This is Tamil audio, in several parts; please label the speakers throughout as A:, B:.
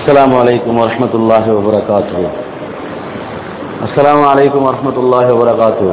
A: السلام عليكم ورحمة الله وبركاته السلام عليكم ورحمة الله وبركاته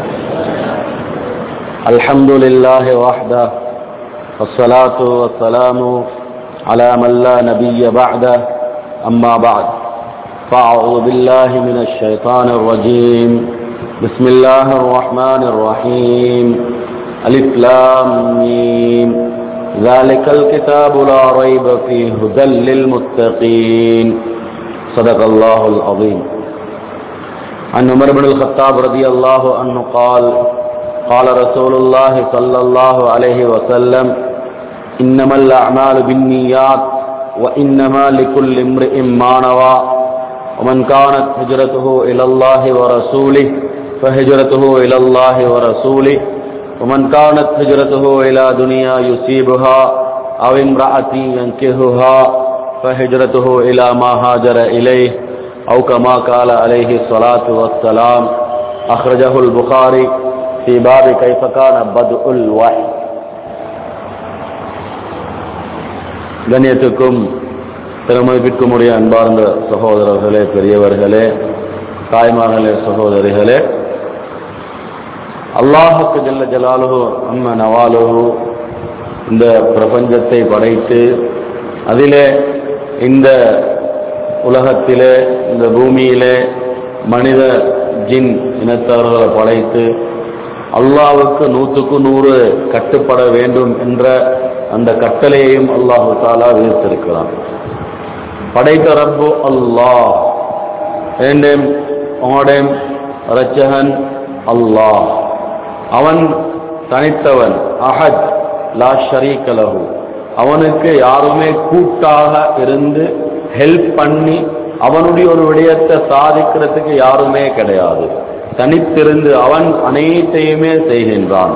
A: الحمد لله وحده والصلاة والسلام على من لا نبي بعده أما بعد فأعوذ بالله من الشيطان الرجيم بسم الله الرحمن الرحيم ألف لام ميم ذلك الكتاب لا ريب فيه هدى للمتقين صدق الله العظيم عن عمر بن الخطاب رضي الله عنه قال قال رسول الله صلى الله عليه وسلم إنما الأعمال بالنيات وإنما لكل امرئ ما نوى ومن كانت هجرته إلى الله ورسوله فهجرته إلى الله ورسوله ومن كانت هجرته إلى دنيا يصيبها أو امرأة ينكهها فهجرته إلى ما هاجر إليه أو كما قال عليه الصلاة والسلام أخرجه البخاري في باب كيف كان بدء الوحي கண்ணியத்துக்கும் பெருமதிப்பிற்கும் உரிய அன்பார்ந்த சகோதரர்களே பெரியவர்களே தாய்மார்களே சகோதரிகளே அல்லாஹுக்கு ஜல்ல ஜலாலுஹு அம்ம நவாலுஹு இந்த பிரபஞ்சத்தை படைத்து அதிலே இந்த உலகத்திலே இந்த பூமியிலே மனித ஜின் இனத்தவர்களை படைத்து அல்லாவுக்கு நூற்றுக்கு நூறு கட்டுப்பட வேண்டும் என்ற அந்த கட்டளையையும் அல்லாஹு தாலா விதித்திருக்கிறான் படைத்த ரப்பு அல்லாஹ் ஏண்டேம் உங்களோடேம் ரச்சகன் அல்லாஹ் அவன் தனித்தவன் அஹத் லா ஷரீக் லஹு அவனுக்கு யாருமே கூட்டாக இருந்து ஹெல்ப் பண்ணி அவனுடைய ஒரு விடயத்தை சாதிக்கிறதுக்கு யாருமே கிடையாது தனித்திருந்து அவன் அனைத்தையுமே செய்கின்றான்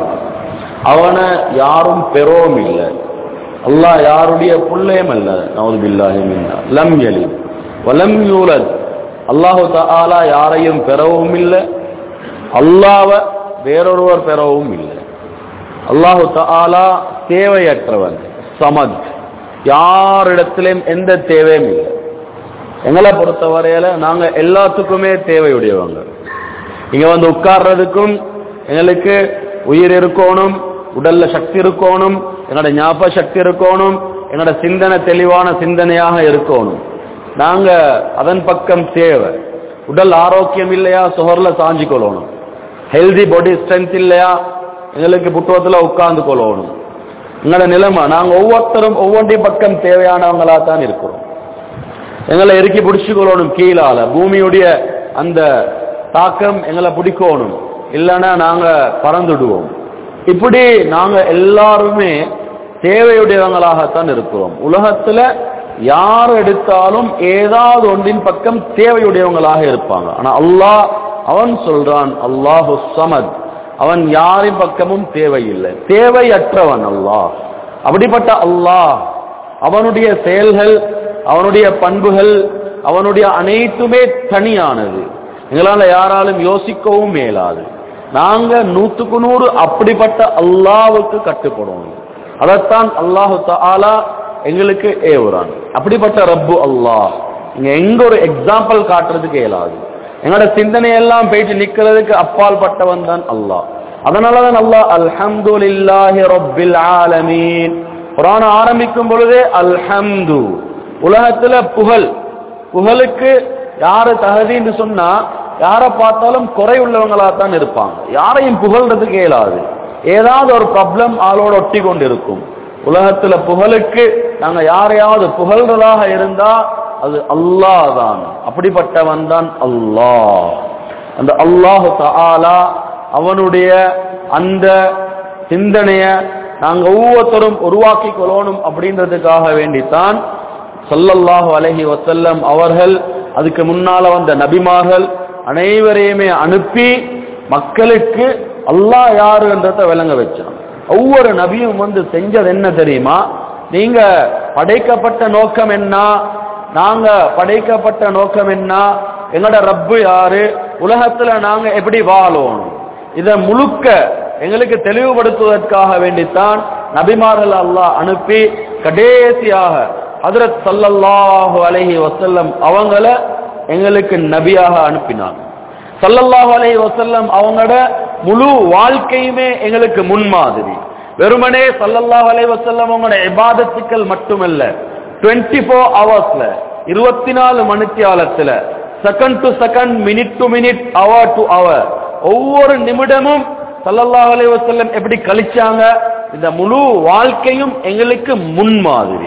A: அவனை யாரும் பெறவும் இல்லை அல்லாஹ் யாருடைய புள்ளையும் அல்ல நவுதுபில்லாஹி மின்னா லம் எலி வலம் யூலத் அல்லாஹு தாலா யாரையும் பெறவும் இல்லை அல்லாவ வேறொருவர் பெறவும் இல்லை அல்லாஹு தாலா தேவையற்றவன் சமத் யாரிடத்திலும் எந்த தேவையும் இல்லை எங்களை பொறுத்தவரையில நாங்க எல்லாத்துக்குமே தேவையுடையவங்க இங்க வந்து உட்கார்றதுக்கும் எங்களுக்கு உயிர் இருக்கணும் உடல்ல சக்தி இருக்கணும் என்னோட ஞாபக சக்தி இருக்கணும் என்னோட சிந்தனை தெளிவான சிந்தனையாக இருக்கணும் நாங்க அதன் பக்கம் தேவை உடல் ஆரோக்கியம் இல்லையா சுகர்ல சாஞ்சி கொள்ளணும் ஹெல்தி பாடி ஸ்ட்ரென்த் இல்லையா எங்களுக்கு புத்தகத்துல உட்கார்ந்து கொள்ளணும் எங்களோட நிலைமை நாங்க ஒவ்வொருத்தரும் ஒவ்வொன்றையும் பக்கம் தேவையானவங்களா தான் இருக்கிறோம் எங்களை இறுக்கி பிடிச்சு கொள்ளணும் கீழால பூமியுடைய அந்த தாக்கம் எங்களை பிடிக்கணும் இல்லைன்னா நாங்க பறந்துடுவோம் இப்படி நாங்க எல்லாருமே தேவையுடையவங்களாகத்தான் இருக்கிறோம் உலகத்துல யார் எடுத்தாலும் ஏதாவது ஒன்றின் பக்கம் தேவையுடையவங்களாக இருப்பாங்க ஆனா அல்லாஹ் அவன் சொல்றான் அல்லாஹு சமத் அவன் யாரின் பக்கமும் தேவையில்லை தேவையற்றவன் அல்லாஹ் அப்படிப்பட்ட அல்லாஹ் அவனுடைய செயல்கள் அவனுடைய பண்புகள் அவனுடைய அனைத்துமே தனியானது எங்களால யாராலும் யோசிக்கவும் மேலாது நாங்க நூத்துக்கு நூறு அப்படிப்பட்ட அல்லாவுக்கு கட்டுப்படணும் அதைத்தான் அல்லாஹு தாலா எங்களுக்கு ஏவுறான் அப்படிப்பட்ட ரப்பு அல்லாஹ் இங்க எங்க ஒரு எக்ஸாம்பிள் காட்டுறதுக்கு இயலாது எங்களோட சிந்தனையெல்லாம் போயிட்டு நிக்கிறதுக்கு அப்பால் பட்டவன் தான் அல்லாஹ் அதனாலதான் அல்லாஹ் அல்ஹம்து இல்லாஹி ரப்பில் ஆலமீன் குரான் ஆரம்பிக்கும் பொழுதே அல்ஹம்து உலகத்துல புகழ் புகழுக்கு யாரு தகுதின்னு சொன்னா யாரை பார்த்தாலும் குறை உள்ளவங்களா தான் இருப்பாங்க யாரையும் புகழ்றதுக்கு இயலாது ஏதாவது ஒரு ப்ராப்ளம் ஆளோட ஒட்டி கொண்டு இருக்கும் உலகத்துல புகழுக்கு நாங்க யாரையாவது புகழ்றதாக இருந்தா அது அல்லாஹ் தான் அப்படிப்பட்டவன் தான் அல்லாஹ் அந்த அல்லாஹு தாலா அவனுடைய அந்த சிந்தனைய நாங்க ஒவ்வொருத்தரும் உருவாக்கி கொள்ளணும் அப்படின்றதுக்காக வேண்டித்தான் சொல்லல்லாஹு அலஹி வசல்லம் அவர்கள் அதுக்கு முன்னால வந்த நபிமார்கள் அனைவரையுமே அனுப்பி மக்களுக்கு அல்லாஹ் யாருன்றத விளங்க வச்சான் ஒவ்வொரு நபியும் வந்து செஞ்சது என்ன தெரியுமா நீங்க படைக்கப்பட்ட நோக்கம் என்ன நாங்க படைக்கப்பட்ட நோக்கம் என்ன எங்களோட ரப்பு யாரு உலகத்துல நாங்க எப்படி வாழணும் இத முழுக்க எங்களுக்கு தெளிவுபடுத்துவதற்காக வேண்டித்தான் நபிமார்கள் அல்லாஹ் அனுப்பி கடைசியாக ஹதரத் சல்லல்லாஹு அலைஹி வஸல்லம் அவங்கள எங்களுக்கு நபியாக அனுப்பினாங்க சல்லல்லாஹு அலைஹி வஸல்லம் அவங்களோட முழு வாழ்க்கையுமே எங்களுக்கு முன்மாதிரி வெறுமனே சல்லல்லாஹு அலைஹி வஸல்லம் அவங்களோட இபாதத்துக்கள் மட்டுமல்ல 24 ஃபோர் ஹவர்ஸ்ல இருபத்தி நாலு மணித்தியாலத்துல second to second minute to minute hour to hour ஒவ்வொரு நிமிடமும் சல்லல்லாஹு அலைஹி வஸல்லம் எப்படி கழிச்சாங்க இந்த முழு வாழ்க்கையும் எங்களுக்கு முன்மாதிரி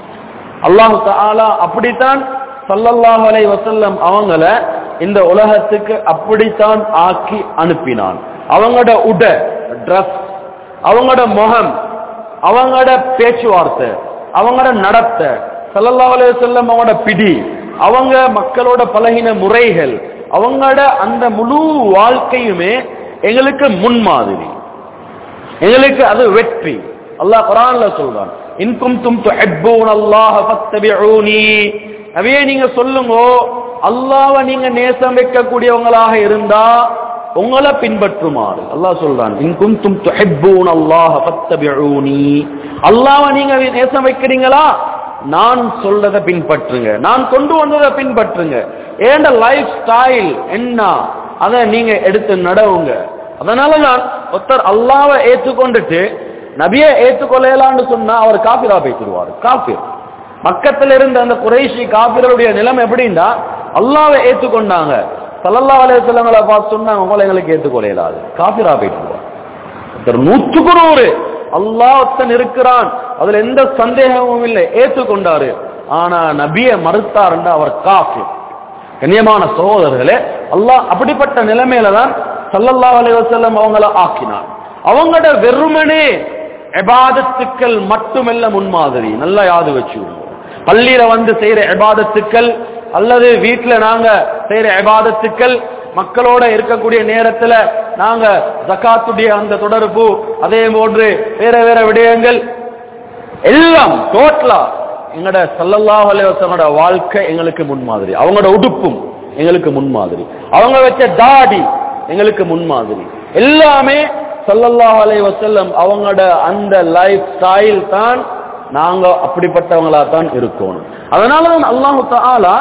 A: அல்லாஹு தஆலா அப்படித்தான் சல்லல்லாஹு அலைஹி வஸல்லம் அவங்கள இந்த உலகத்துக்கு அப்படித்தான் ஆக்கி அனுப்பினான் அவங்களோட உட ட்ரெஸ் அவங்களோட முகம் அவங்களோட பேச்சுவார்த்தை அவங்களோட நடத்த சல்லல்லாஹு அலைஹி வஸல்லம் அவங்களோட பிடி அவங்க மக்களோட பழகின முறைகள் அவங்களோட அந்த முழு வாழ்க்கையுமே எங்களுக்கு முன்மாதிரி எங்களுக்கு அது வெற்றி அல்லாஹ் குரான்ல சொல்றான் இன் குன்தும் துஹிப்பூன அல்லாஹ ஃபத்தபிஊனி நபியே நீங்க சொல்லுங்க அல்லாஹ்வை நீங்க நேசம் வைக்கக்கூடியவங்களாக இருந்தா உங்களை பின்பற்றுமாறு அல்லாஹ் சொல்றான் இன் குன்தும் துஹிப்பூன அல்லாஹ ஃபத்தபிஊனி அல்லாஹ்வை நீங்க நேசம் வைக்கிறீங்களா நான் சொல்றதை பின்பற்றுங்க நான் கொண்டு வந்ததை பின்பற்றுங்க ஏண்ட லைஃப் ஸ்டைல் என்ன அதை நீங்க எடுத்து நடவுங்க அதனால நான் ஒருத்தர் அல்லாவை ஏற்றுக்கொண்டுட்டு நபியை ஏற்றுக்கொள்ளலான்னு சொன்னா அவர் காபிரா பேசிடுவார் காபிர் மக்கத்துல இருந்த அந்த குறைஷி காபிர்களுடைய நிலைமை எப்படின்னா அல்லாவை ஏற்றுக்கொண்டாங்க சல்லல்லா அலையங்களை பார்த்து சொன்னாங்க உங்களை எங்களுக்கு ஏற்றுக்கொள்ளலாது காபிரா பேசிடுவார் ஒருத்தர் நூற்றுக்கு நூறு அல்லாஹ் ஒருத்தன் இருக்கிறான் அதுல எந்த சந்தேகமும் இல்லை ஏற்றுக்கொண்டாரு ஆனா நபியை மறுத்தாருன்னா அவர் காஃபிர் கண்ணியமான சகோதரர்களே அல்லாஹ் அப்படிப்பட்ட நிலைமையில தான் சல்லல்லாஹு அலைஹி வஸல்லம் அவங்கள ஆக்கினார் அவங்களோட வெறுமனே எபாதத்துக்கள் மட்டுமல்ல முன்மாதிரி நல்லா யாது வச்சுக்கோங்க பள்ளியில வந்து செய்யற எபாதத்துக்கள் அல்லது வீட்டுல நாங்க செய்யற எபாதத்துக்கள் மக்களோட இருக்கக்கூடிய நேரத்துல நாங்க ஜகாத்துடைய அந்த தொடர்பு அதே போன்று வேற வேற விடயங்கள் எல்லாம் டோட்டலா எங்கட சல்லல்லாஹு அலைஹி வஸல்லமோட வாழ்க்கை எங்களுக்கு முன்மாதிரி அவங்களோட உடுப்பும் எங்களுக்கு முன்மாதிரி அவங்க வச்ச தாடி எங்களுக்கு முன்மாதிரி எல்லாமே சல்லல்லாஹு அலைஹி வஸல்லம் அவங்களோட அந்த லைஃப் ஸ்டைல் தான் நாங்க அப்படிப்பட்டவங்களா தான் இருக்கணும் அதனால தான் அல்லாஹு தஆலா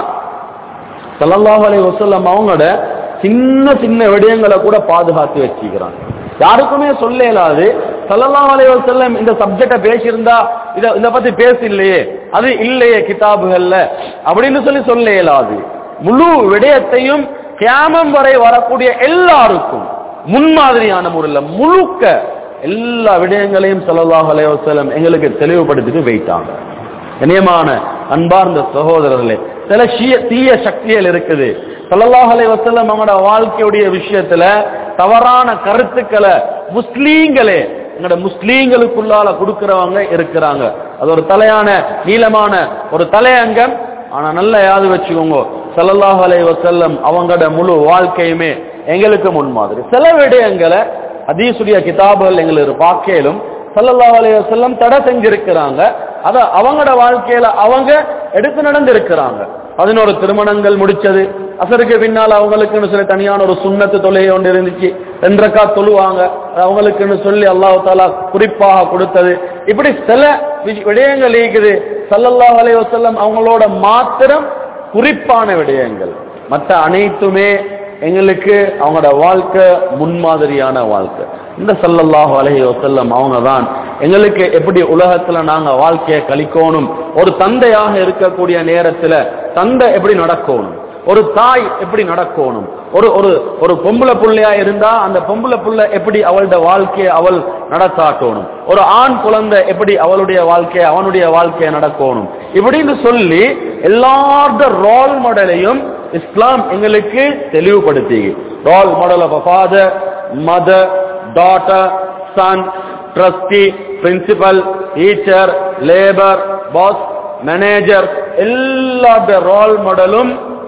A: சல்லல்லாஹு அலைஹி வஸல்லம் அவங்களோட சின்ன சின்ன விடயங்களை கூட பாதுகாத்து வச்சுக்கிறாங்க யாருக்குமே சொல்ல இயலாது சல்லல்லாஹு அலைஹி வஸல்லம் இந்த சப்ஜெக்ட பேசியிருந்தா இத இத பத்தி பேசலையே அது இல்லையே கிதாபுகள்ல அப்படின்னு சொல்லி சொல்ல இயலாது முழு விடயத்தையும் கியாமம் வரை வரக்கூடிய எல்லாருக்கும் முன்மாதிரியான முறையில் முழுக்க எல்லா விடயங்களையும் ஸல்லல்லாஹு அலைஹி வஸல்லம் எங்களுக்கு தெளிவுபடுத்திட்டு வைத்தாங்க இனியமான அன்பார்ந்த சகோதரர்களே சில ஷிய தீய சக்திகள் இருக்குது ஸல்லல்லாஹு அலைஹி வஸல்லம் அவங்களோட வாழ்க்கையுடைய விஷயத்துல தவறான கருத்துக்களை முஸ்லீம்களே எங்களோட முஸ்லீம்களுக்குள்ளால கொடுக்கிறவங்க இருக்கிறாங்க அது ஒரு தலையான நீளமான ஒரு தலையங்கம் ஆனா நல்லா யாது வச்சுக்கோங்க ஸல்லல்லாஹு அலைஹி வஸல்லம் அவங்களோட முழு வாழ்க்கையுமே எங்களுக்கு முன்மாதிரி சில விடயங்களை ஹதீஸுடைய கிதாபுகள் எங்களுக்கு பார்க்கலும் ஸல்லல்லாஹு அலைஹி வஸல்லம் தடை செஞ்சிருக்கிறாங்க அத அவங்களோட வாழ்க்கையில அவங்க எடுத்து நடந்திருக்கிறாங்க பதினோரு திருமணங்கள் முடிச்சது அசருக்கு பின்னால் அவங்களுக்குன்னு சொல்லி தனியான ஒரு சுண்ணத்து தொழுகை ஒன்று இருந்துச்சு ரெண்டரைக்கா தொழுவாங்க அது அவங்களுக்குன்னு சொல்லி அல்லாஹ் தாலா குறிப்பாக கொடுத்தது இப்படி சில வி- விடயங்கள் இருக்குது ஸல்லல்லாஹு அலைஹி வஸல்லம் அவங்களோட மாத்திரம் குறிப்பான விடயங்கள் மற்ற அனைத்துமே எங்களுக்கு அவங்களோட வாழ்க்கை முன்மாதிரியான வாழ்க்கை இந்த ஸல்லல்லாஹு அலைஹி வஸல்லம் அவங்க தான் எங்களுக்கு எப்படி உலகத்துல நாங்க வாழ்க்கையை கழிக்கணும் ஒரு தந்தையாக இருக்கக்கூடிய நேரத்துல தந்தை எப்படி நடக்கணும் ஒரு தாய் எப்படி நடக்கணும் ஒரு ஒரு ஒரு பொம்பளை புள்ளையா இருந்தா அந்த பொம்பளை புள்ள எப்படி அவளோட வாழ்க்கையை அவள் நடத்தாட்டணும் ஒரு ஆண் குழந்தை எப்படி அவளுடைய வாழ்க்கையை அவனுடைய வாழ்க்கையை நடக்கணும் இப்படின்னு சொல்லி எல்லாரோட ரோல் மாடலையும் இஸ்லாம் எங்களுக்கு தெளிவுபடுத்தி role model of father mother daughter son trustee principal teacher labour boss manager எல்லாரோட ரோல் மாடலும்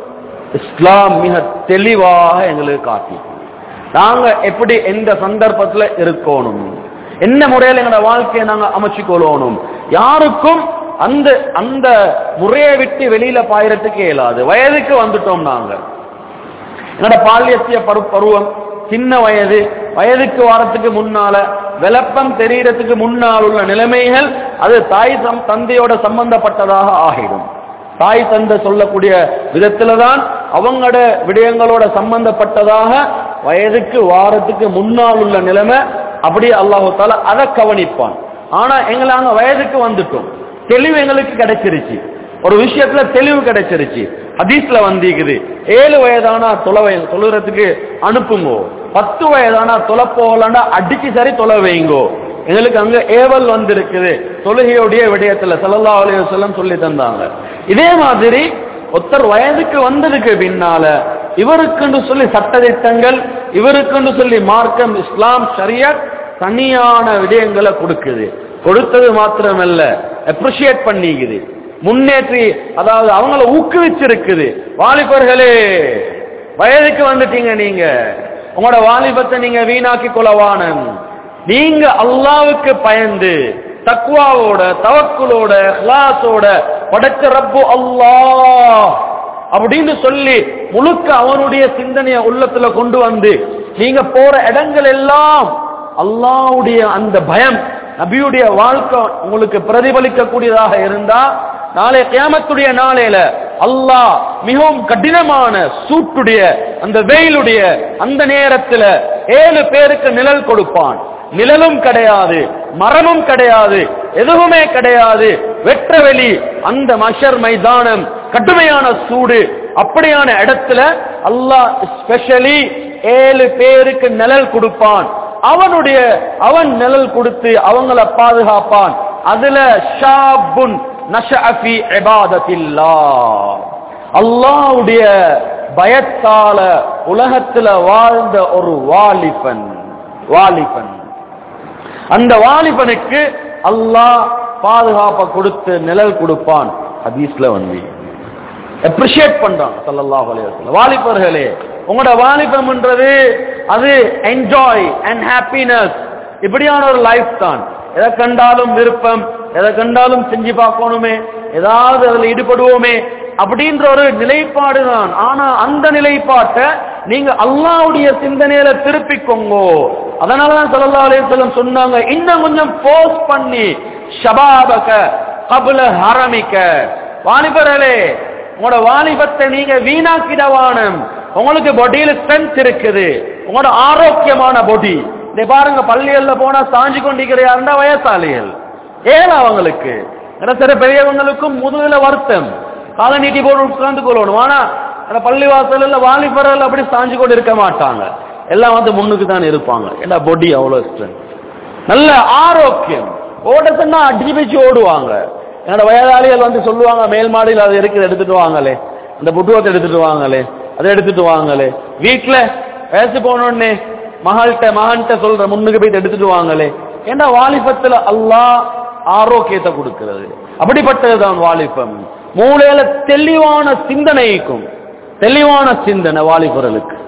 A: இஸ்லாம் மிக தெளிவாக எங்களுக்கு காட்டி நாங்க எப்படி எந்த சந்தர்ப்பத்துல இருக்கணும் என்ன முறையில் எங்களோட வாழ்க்கையை நாங்க அமைச்சுக்கொள்ளணும் யாருக்கும் அந்த அந்த முறையை விட்டு வெளியில பாயறதுக்கு இயலாது வயதுக்கு வந்துட்டோம் நாங்க என்னோட பால்யத்திய பரு பருவம் சின்ன வயது வயதுக்கு வாரத்துக்கு முன்னால விளப்பம் தெரியறதுக்கு முன்னால் உள்ள நிலைமைகள் அது தாய் சம் தந்தையோட சம்பந்தப்பட்டதாக ஆகிடும் தாய் தந்தை சொல்லக்கூடிய விதத்துல தான் அவங்களோட விடயங்களோட சம்பந்தப்பட்டதாக வயதுக்கு வாரத்துக்கு முன்னால் உள்ள நிலைமை அப்படியே அல்லாஹு தாலா அதை கவனிப்பான் ஆனா எங்களை அங்க வயதுக்கு வந்துட்டோம் தெளிவு எங்களுக்கு கிடைச்சிருச்சு ஒரு விஷயத்துல தெளிவு கிடைச்சிருச்சு ஹதீஸ்ல வந்திருக்குது ஏழு வயதானா தொலை தொழுறதுக்கு அனுப்புங்கோ பத்து வயதானா தொலை போகலன்னா அடிச்சு சரி தொலை வைங்கோ எங்களுக்கு அங்க ஏவல் வந்திருக்குது தொழுகையுடைய விடயத்துல ஸல்லல்லாஹு அலைஹி வஸல்லம் சொல்லி தந்தாங்க இதே மாதிரி ஒருத்தர் வயதுக்கு வந்ததுக்கு பின்னால இவருக்குன்னு சொல்லி சட்டதிட்டங்கள் இவருக்குன்னு சொல்லி மார்க்கம் இஸ்லாம் ஷரியத் தனியான விடயங்களை கொடுக்குது கொடுத்தது மாத்திரமல்ல அப்ரிஷியேட் பண்ணிக்குது முன்னேற்றி அதாவது அவங்கள ஊக்குவிச்சிருக்குது வாலிபர்களே வயதுக்கு வந்துட்டீங்க நீங்க உங்களோட வாலிபத்தை நீங்க வீணாக்கி கொள்ளவானம் நீங்க அல்லாவுக்கு பயந்து தக்வாவோட தவக்குலோட இஹ்லாஸோட படைச்ச ரப்பு அல்லாஹ் அப்படின்னு சொல்லி முழுக்க அவனுடைய சிந்தனைய உள்ளத்துல கொண்டு வந்து நீங்க போற இடங்கள் எல்லாம் அல்லாஹ்வுடைய அந்த பயம் நபியுடைய வாழ்க்கை உங்களுக்கு பிரதிபலிக்க கூடியதாக இருந்தா நாளை கியாமத்துடைய நாளையில அல்லாஹ் மிகவும் கடினமான சூட்டுடைய அந்த வெயிலுடைய அந்த நேரத்துல ஏழு பேருக்கு நிழல் கொடுப்பான் நிழலும் கிடையாது மரமும் கிடையாது எதுவுமே கிடையாது வெற்றவெளி அந்த மஷர் மைதானம் கடுமையான சூடு அப்படியான இடத்துல அல்லாஹ் ஸ்பெஷலி ஏழு பேருக்கு நிழல் கொடுப்பான் அவனுடைய அவன் நிழல் கொடுத்து அவங்கள பாதுகாப்பான் அதுல ஷாபுன் நஷஅஃபி இபாதத்தில்லாஹ் அல்லாஹ்வுடைய பயத்தால உலகத்துல வாழ்ந்த ஒரு வாலிபன் வாலிபன் அந்த வாலிபனுக்கு அல்லாஹ் பாதுகாப்பை கொடுத்து நிழல் கொடுப்பான் ஹதீஸ்ல வந்து அப்ரிஷியேட் பண்றான் ஸல்லல்லாஹு அலைஹி வஸல்லம் வாலிபர்களே உங்களோட வாலிபம்ன்றது அது என்ஜாய் அண்ட் ஹாப்பினஸ் இப்படியான ஒரு லைஃப் தான் எதை கண்டாலும் விருப்பம் எதை கண்டாலும் செஞ்சு பார்க்கணுமே ஏதாவது அதுல ஈடுபடுவோமே அப்படின்ற ஒரு நிலைப்பாடு தான் ஆனா அந்த நிலைப்பாட்டை நீங்க அல்லாவுடைய சிந்தனையில திருப்பிக்கோங்கோ அதனாலதான் ஸல்லல்லாஹு அலைஹி வஸல்லம் சொன்னாங்க இன்னும் கொஞ்சம் ஃபோர்ஸ் பண்ணி ஷபாபக கபுல ஹரமிக்க வாலிபர்களே உங்களோட வாலிபத்தை நீங்க வீணாக்கிடவானம் உங்களுக்கு பொடியில ஸ்ட்ரென்த் இருக்குது உங்களோட ஆரோக்கியமான பொடி இந்த பாருங்க பள்ளிகள்ல போனா சாஞ்சு கொண்டிருக்கிற வயசாளிகள் ஏன் அவங்களுக்கு ஏன்னா சில பெரியவங்களுக்கும் முதுகுல வருத்தம் காலை நீட்டி போட்டு உட்கார்ந்து கொள்ளணும் ஆனா அந்த பள்ளி வாசல்ல வாலிபர்கள் அப்படி சாஞ்சு கொண்டு இருக்க மாட்டாங்க எல்லாம் வந்து முன்னுக்கு தான் இருப்பாங்க ஏன்னா பொடி அவ்வளவு ஸ்ட்ரென்த் நல்ல ஆரோக்கியம் ஓட்டத்துன்னா அடிச்சு பிச்சு ஓடுவாங்க என்னோட வயதாளிகள் வந்து சொல்லுவாங்க மேல் மாடியில் அது இருக்குது எடுத்துட்டு வாங்களே அந்த புட்டுவத்தை எடுத்துட்டு வாங்களே அதை எடுத்துட்டு வாங்களே வீட்டுல வயசு போனோடனே மகள்கிட்ட மகன்கிட்ட சொல்ற முன்னுக்கு போயிட்டு எடுத்துட்டு வாங்களே ஏன்னா வாலிபத்துல அல்லாஹ் ஆரோக்கியத்தை கொடுக்கிறது அப்படிப்பட்டதுதான் வாலிபம் மூளையில தெளிவான சிந்தனைக்கும் தெளிவான சிந்தனை வாலிபர்களுக்கு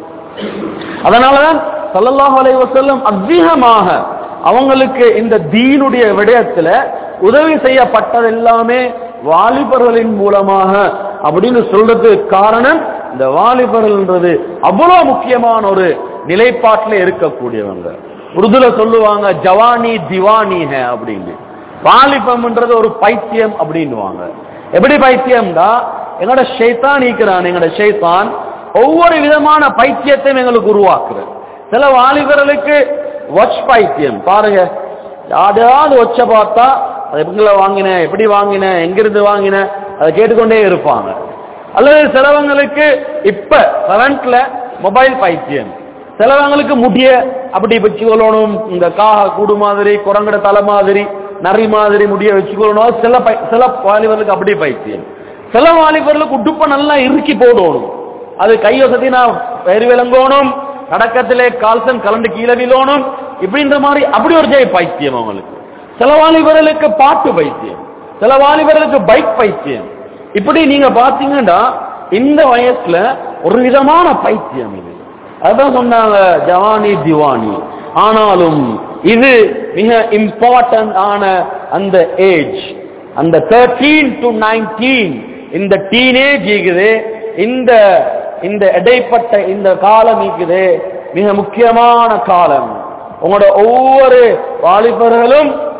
A: அதனாலதான் ஸல்லல்லாஹு அலைஹி வஸல்லம் அதிகமாக அவங்களுக்கு இந்த தீனுடைய விடயத்துல உதவி செய்யப்பட்டது எல்லாமே வாலிபர்களின் மூலமாக அப்படின்னு சொல்றதுக்கு காரணம் இந்த வாலிபர்கள்ன்றது அவ்வளவு முக்கியமான ஒரு நிலைப்பாட்டில் இருக்கக்கூடியவங்க உருதுல சொல்லுவாங்க ஜவானி திவானி ஹே அப்படின்னு வாலிபம்ன்றது ஒரு பைத்தியம் அப்படின்னுவாங்க எப்படி பைத்தியம்டா எங்களோட ஷைத்தான் ஈக்கிறான் எங்களோட ஷைத்தான் ஒவ்வொரு விதமான பைத்தியத்தையும் எங்களுக்கு உருவாக்குறது சில வாலிபர்களுக்கு வாட்ச் பைத்தியம் பாருங்க யாரையாவது ஒச்ச பார்த்தா அது எங்களை வாங்கின எப்படி வாங்கின எங்கிருந்து வாங்கின அதை கேட்டுக்கொண்டே இருப்பாங்க அல்லது சிலவங்களுக்கு இப்ப கரண்ட்ல மொபைல் பைத்தியம் சிலவங்களுக்கு முடிய அப்படி வச்சுக்கொள்ளணும் இந்த காக கூடு மாதிரி குரங்கட தலை மாதிரி நரி மாதிரி முடிய வச்சுக்கொள்ளணும் சில பை- சில வாலிபர்களுக்கு அப்படி பைத்தியம் சில வாலிபர்களுக்கு உடுப்ப நல்லா இறுக்கி போடணும் அது கையொசத்தி நான் பெரு விளங்கணும் நடக்கத்திலே கால்சன் கலந்து கீழே விழணும் இப்படின்ற மாதிரி அப்படி ஒரு ஜெய பைத்தியம் அவங்களுக்கு சில வாலிபர்களுக்கு பாட்டு பைத்தியம் சில வாலிபர்களுக்கு பைக் பைத்தியம் இப்படி நீங்க பாத்தீங்கன்னா இந்த வயசுல ஒரு விதமான பைத்தியம் இது அதான் சொன்னாங்க ஜவானி திவானி ஆனாலும் இது மிக இம்பார்ட்டன்ட் ஆன அந்த ஏஜ் அந்த தேர்ட்டீன் டு நைன்டீன் இந்த டீனேஜ் இருக்குது இந்த இந்த இடைப்பட்ட இந்த காலம் இருக்குது மிக முக்கியமான காலம் உங்களோட ஒவ்வொரு வாலிபர்களும்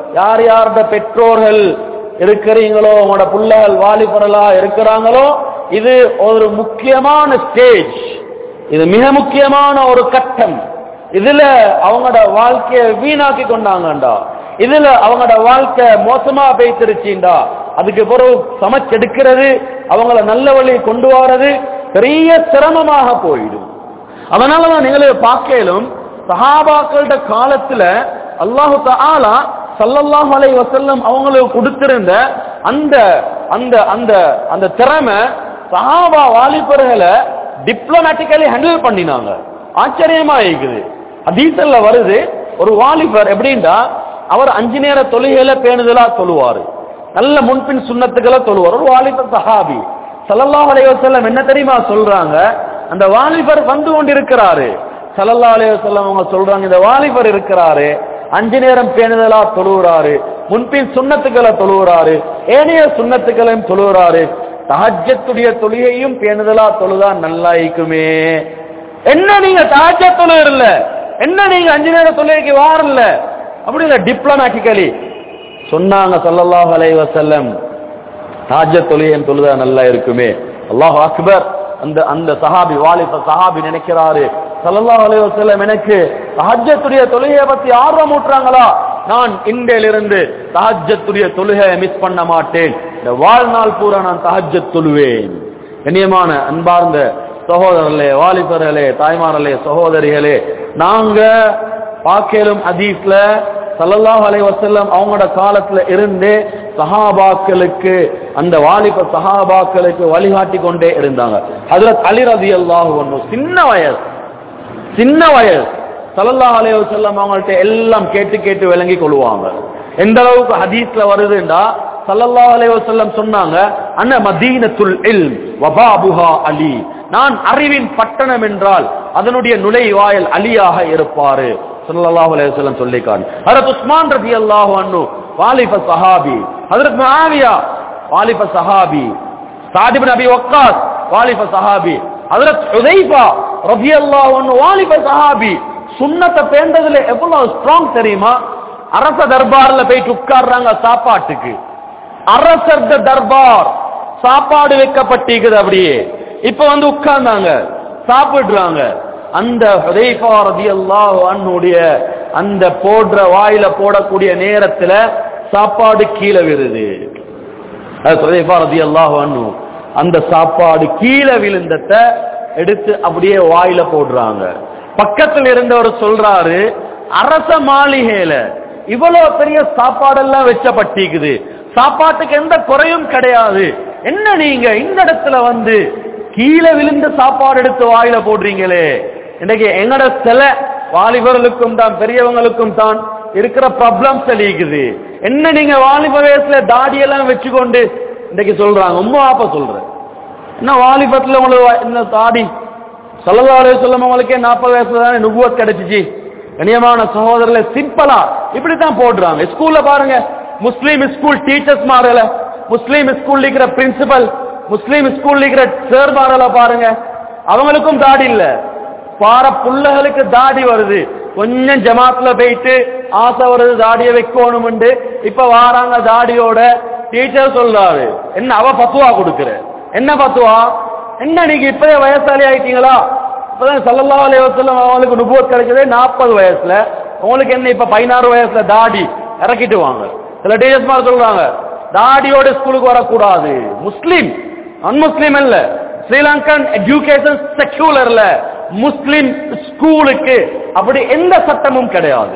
A: யார் யார்ட பெற்றோர்கள் இருக்கிறீங்களோ உங்களோட பிள்ளைகள் வாலிபரலா இருக்கிறாங்களோ இது ஒரு முக்கியமான ஸ்டேஜ் இது மிக முக்கியமான ஒரு கட்டம் இதுல அவங்களோட வாழ்க்கைய வீணாக்கி கொண்டாங்கண்டா இதுல அவங்களோட வாழ்க்கை மோசமா பேய்த்திருச்சுண்டா அதுக்கு பிறகு சமைச்செடுக்கிறது அவங்கள நல்ல வழி கொண்டு வர்றது பெரிய சிரமமாக போயிடும் அதனாலதான் நீங்களே பார்க்கலும் சஹாபாக்களோட காலத்துல அல்லாஹு தஆலா ஸல்லல்லாஹு அலைஹி வஸல்லம் அவங்களுக்கு கொடுத்திருந்த அந்த அந்த அந்த அந்த திறமை சஹாபா வாலிபர்களை டிப்ளமேட்டிக்கலி ஹேண்டில் பண்ணினாங்க ஆச்சரியமா இருக்குது ஹதீஸ்ல வருது ஒரு வாலிபர் எப்படின்னா அவர் அஞ்சு நேர தொழுகையில பேணுதலா தொழுவாரு நல்ல முன்பின் சுண்ணத்துக்களை தொழுவார் ஒரு வாலிபர் சஹாபி ஸல்லல்லாஹு அலைஹி வஸல்லம் என்ன தெரியுமா சொல்றாங்க அந்த வாலிபர் வந்து கொண்டிருக்கிறாரு ஸல்லல்லாஹு அலைஹி வஸல்லம் அவங்க சொல்றாங்க இந்த வாலிபர் இருக்கிறாரு அஞ்சு நேரம் பேணுதலா தொழுகிறாரு முன்பின் சுண்ணத்துக்களை தொழுகிறாரு ஏனைய சுண்ணத்துக்களையும் தொழுகிறாரு தஹஜத்துடைய தொழுகையும் பேணுதலா தொழுதா நல்லா இருக்குமே என்ன நீங்க தஹஜத் தொழுகிறல்ல என்ன நீங்க அஞ்சு நேர தொழுகைக்கு வாரல்ல அப்படி டிப்ளமேட்டிக்கலி சொன்னாங்க ஸல்லல்லாஹு அலைஹி வஸல்லம் தாஜத் தொழுகையும் தொழுதா நல்லா இருக்குமே அல்லாஹ் அக்பர் அந்த அந்த சஹாபி வாலிப சஹாபி நினைக்கிறாரு ஸல்லல்லாஹு அலைஹி வஸல்லம் எனக்கு தஹஜ்ஜத்துடைய தொழுகையை பத்தி ஆர்வம் ஊட்டுறாங்களா நான் இன்றையிலிருந்து தஹஜ்ஜத்துடைய தொழுகையை மிஸ் பண்ண மாட்டேன் இந்த வாழ்நாள் பூரா நான் தஹஜ்ஜத் தொழுவேன் கண்ணியமான அன்பார்ந்த சகோதரர்களே வாலிபர்களே தாய்மார்களே சகோதரிகளே நாங்க பாக்கேலும் ஹதீஸ்ல ஸல்லல்லாஹு அலைஹி வஸல்லம் அவங்களோட காலத்துல இருந்து சஹாபாக்களுக்கு அந்த வாலிப சஹாபாக்களுக்கு வழிகாட்டி கொண்டே இருந்தாங்க ஹஜ்ரத் அலி ரலியல்லாஹு அன்ஹு சின்ன வயசு சின்ன வயசு ஸல்லல்லாஹு அலைஹி வஸல்லம் அவங்கள்ட்ட எல்லாம் கேட்டு கேட்டு விளங்கி கொள்வாங்க எந்த அளவுக்கு ஹதீஸ்ல வருதுண்டா ஸல்லல்லாஹு அலைஹி வஸல்லம் சொன்னாங்க அன்ன மதீனத்துல் இல்ம் வபாபுஹா அலி நான் அறிவின் பட்டணம் என்றால் அதனுடைய நுழைவாயல் அலியாக இருப்பாரு ஸல்லல்லாஹு அலைஹி வஸல்லம் சொல்லிக்கான் ஹஜரத் உஸ்மான் ரலியல்லாஹு அன்ஹு வாலிப சஹாபி ஹஜரத் முஆவியா வாலிப சஹாபி சாத் இப்னு அபி வக்காஸ் வாலிப சஹாபி ஹஜரத் ஹுதைஃபா ரலியல்லாஹு அன்ஹு வாலிப சஹாபி சுன்னத்தை பேண்டதுல எவ்வளவு ஸ்ட்ராங் தெரியுமா அரச தர்பார்ல போயிட்டு உட்கார்றாங்க சாப்பாட்டுக்கு அரசர் தர்பார் சாப்பாடு வைக்கப்பட்டிருக்குது அப்படியே இப்ப வந்து உட்கார்ந்தாங்க சாப்பிடுறாங்க அந்த ஹுதைஃபா ரலியல்லாஹு அன்ஹுடைய அந்த போடுற வாயில போடக்கூடிய நேரத்துல சாப்பாடு கீழே விழுது அது ஹுதைஃபா ரலியல்லாஹு அன்ஹு அந்த சாப்பாடு கீழே விழுந்தத எடுத்து அப்படியே வாயில போடுறாங்க பக்கத்தில் இருந்தவர் சொல்றாரு அரச மாளிகையில இவ்வளவு பெரிய சாப்பாடெல்லாம் வச்சப்பட்டிருக்குது சாப்பாட்டுக்கு எந்த குறையும் கிடையாது என்ன நீங்க இந்த இடத்துல வந்து கீழே விழுந்த சாப்பாடு எடுத்து வாயில போடுறீங்களே இன்னைக்கு எங்கட சில வாலிபர்களுக்கும் தான் பெரியவங்களுக்கும் தான் இருக்கிற ப்ராப்ளம்ஸ் இருக்குது என்ன நீங்க வாலிப வயசுல தாடியெல்லாம் வச்சுக்கொண்டு இன்னைக்கு சொல்றாங்க உம்மா அப்பா சொல்றேன் என்ன வாலிபத்துல உங்களுக்கு வ- இந்த தாடி சொல்லவாறு சொல்லும் உங்களுக்கே நாற்பது வயசுல தானே நுகுவத் கிடைச்சிச்சு கண்ணியமான சகோதரர்ல சிம்பிளா இப்படித்தான் போடுறாங்க ஸ்கூல்ல பாருங்க முஸ்லீம் ஸ்கூல் டீச்சர்ஸ் மாறல முஸ்லீம் ஸ்கூல் இருக்கிற பிரின்சிபல் முஸ்லீம் ஸ்கூல் இருக்கிற சார் மாறல பாருங்க அவங்களுக்கும் தாடி இல்ல பார புள்ளைகளுக்கு தாடி வருது கொஞ்சம் ஜமாத்துல போயிட்டு ஆசை வருது தாடியை வைக்கணும்னு இப்ப வாராங்க தாடியோட டீச்சர் சொல்றாரு என்ன அவ பத்துவா கொடுக்குற என்ன பத்துவா என்ன நீங்க இப்பவே வயசாளி ஆயிட்டீங்களா இப்பதான் சல்லல்லாஹு அலைஹி வஸல்லம் அவங்களுக்கு நுபுவத் கிடைச்சதே நாற்பது வயசுல உங்களுக்கு என்ன இப்ப பதினாறு வயசுல தாடி இறக்கிட்டு வாங்க சில டீச்சர்ஸ் மாதிரி சொல்றாங்க தாடியோட ஸ்கூலுக்கு வரக்கூடாது முஸ்லிம் அன்முஸ்லிம் இல்ல ஸ்ரீலங்கன் எஜுகேஷன் செக்யூலர்ல முஸ்லிம் ஸ்கூலுக்கு அப்படி எந்த சட்டமும் கிடையாது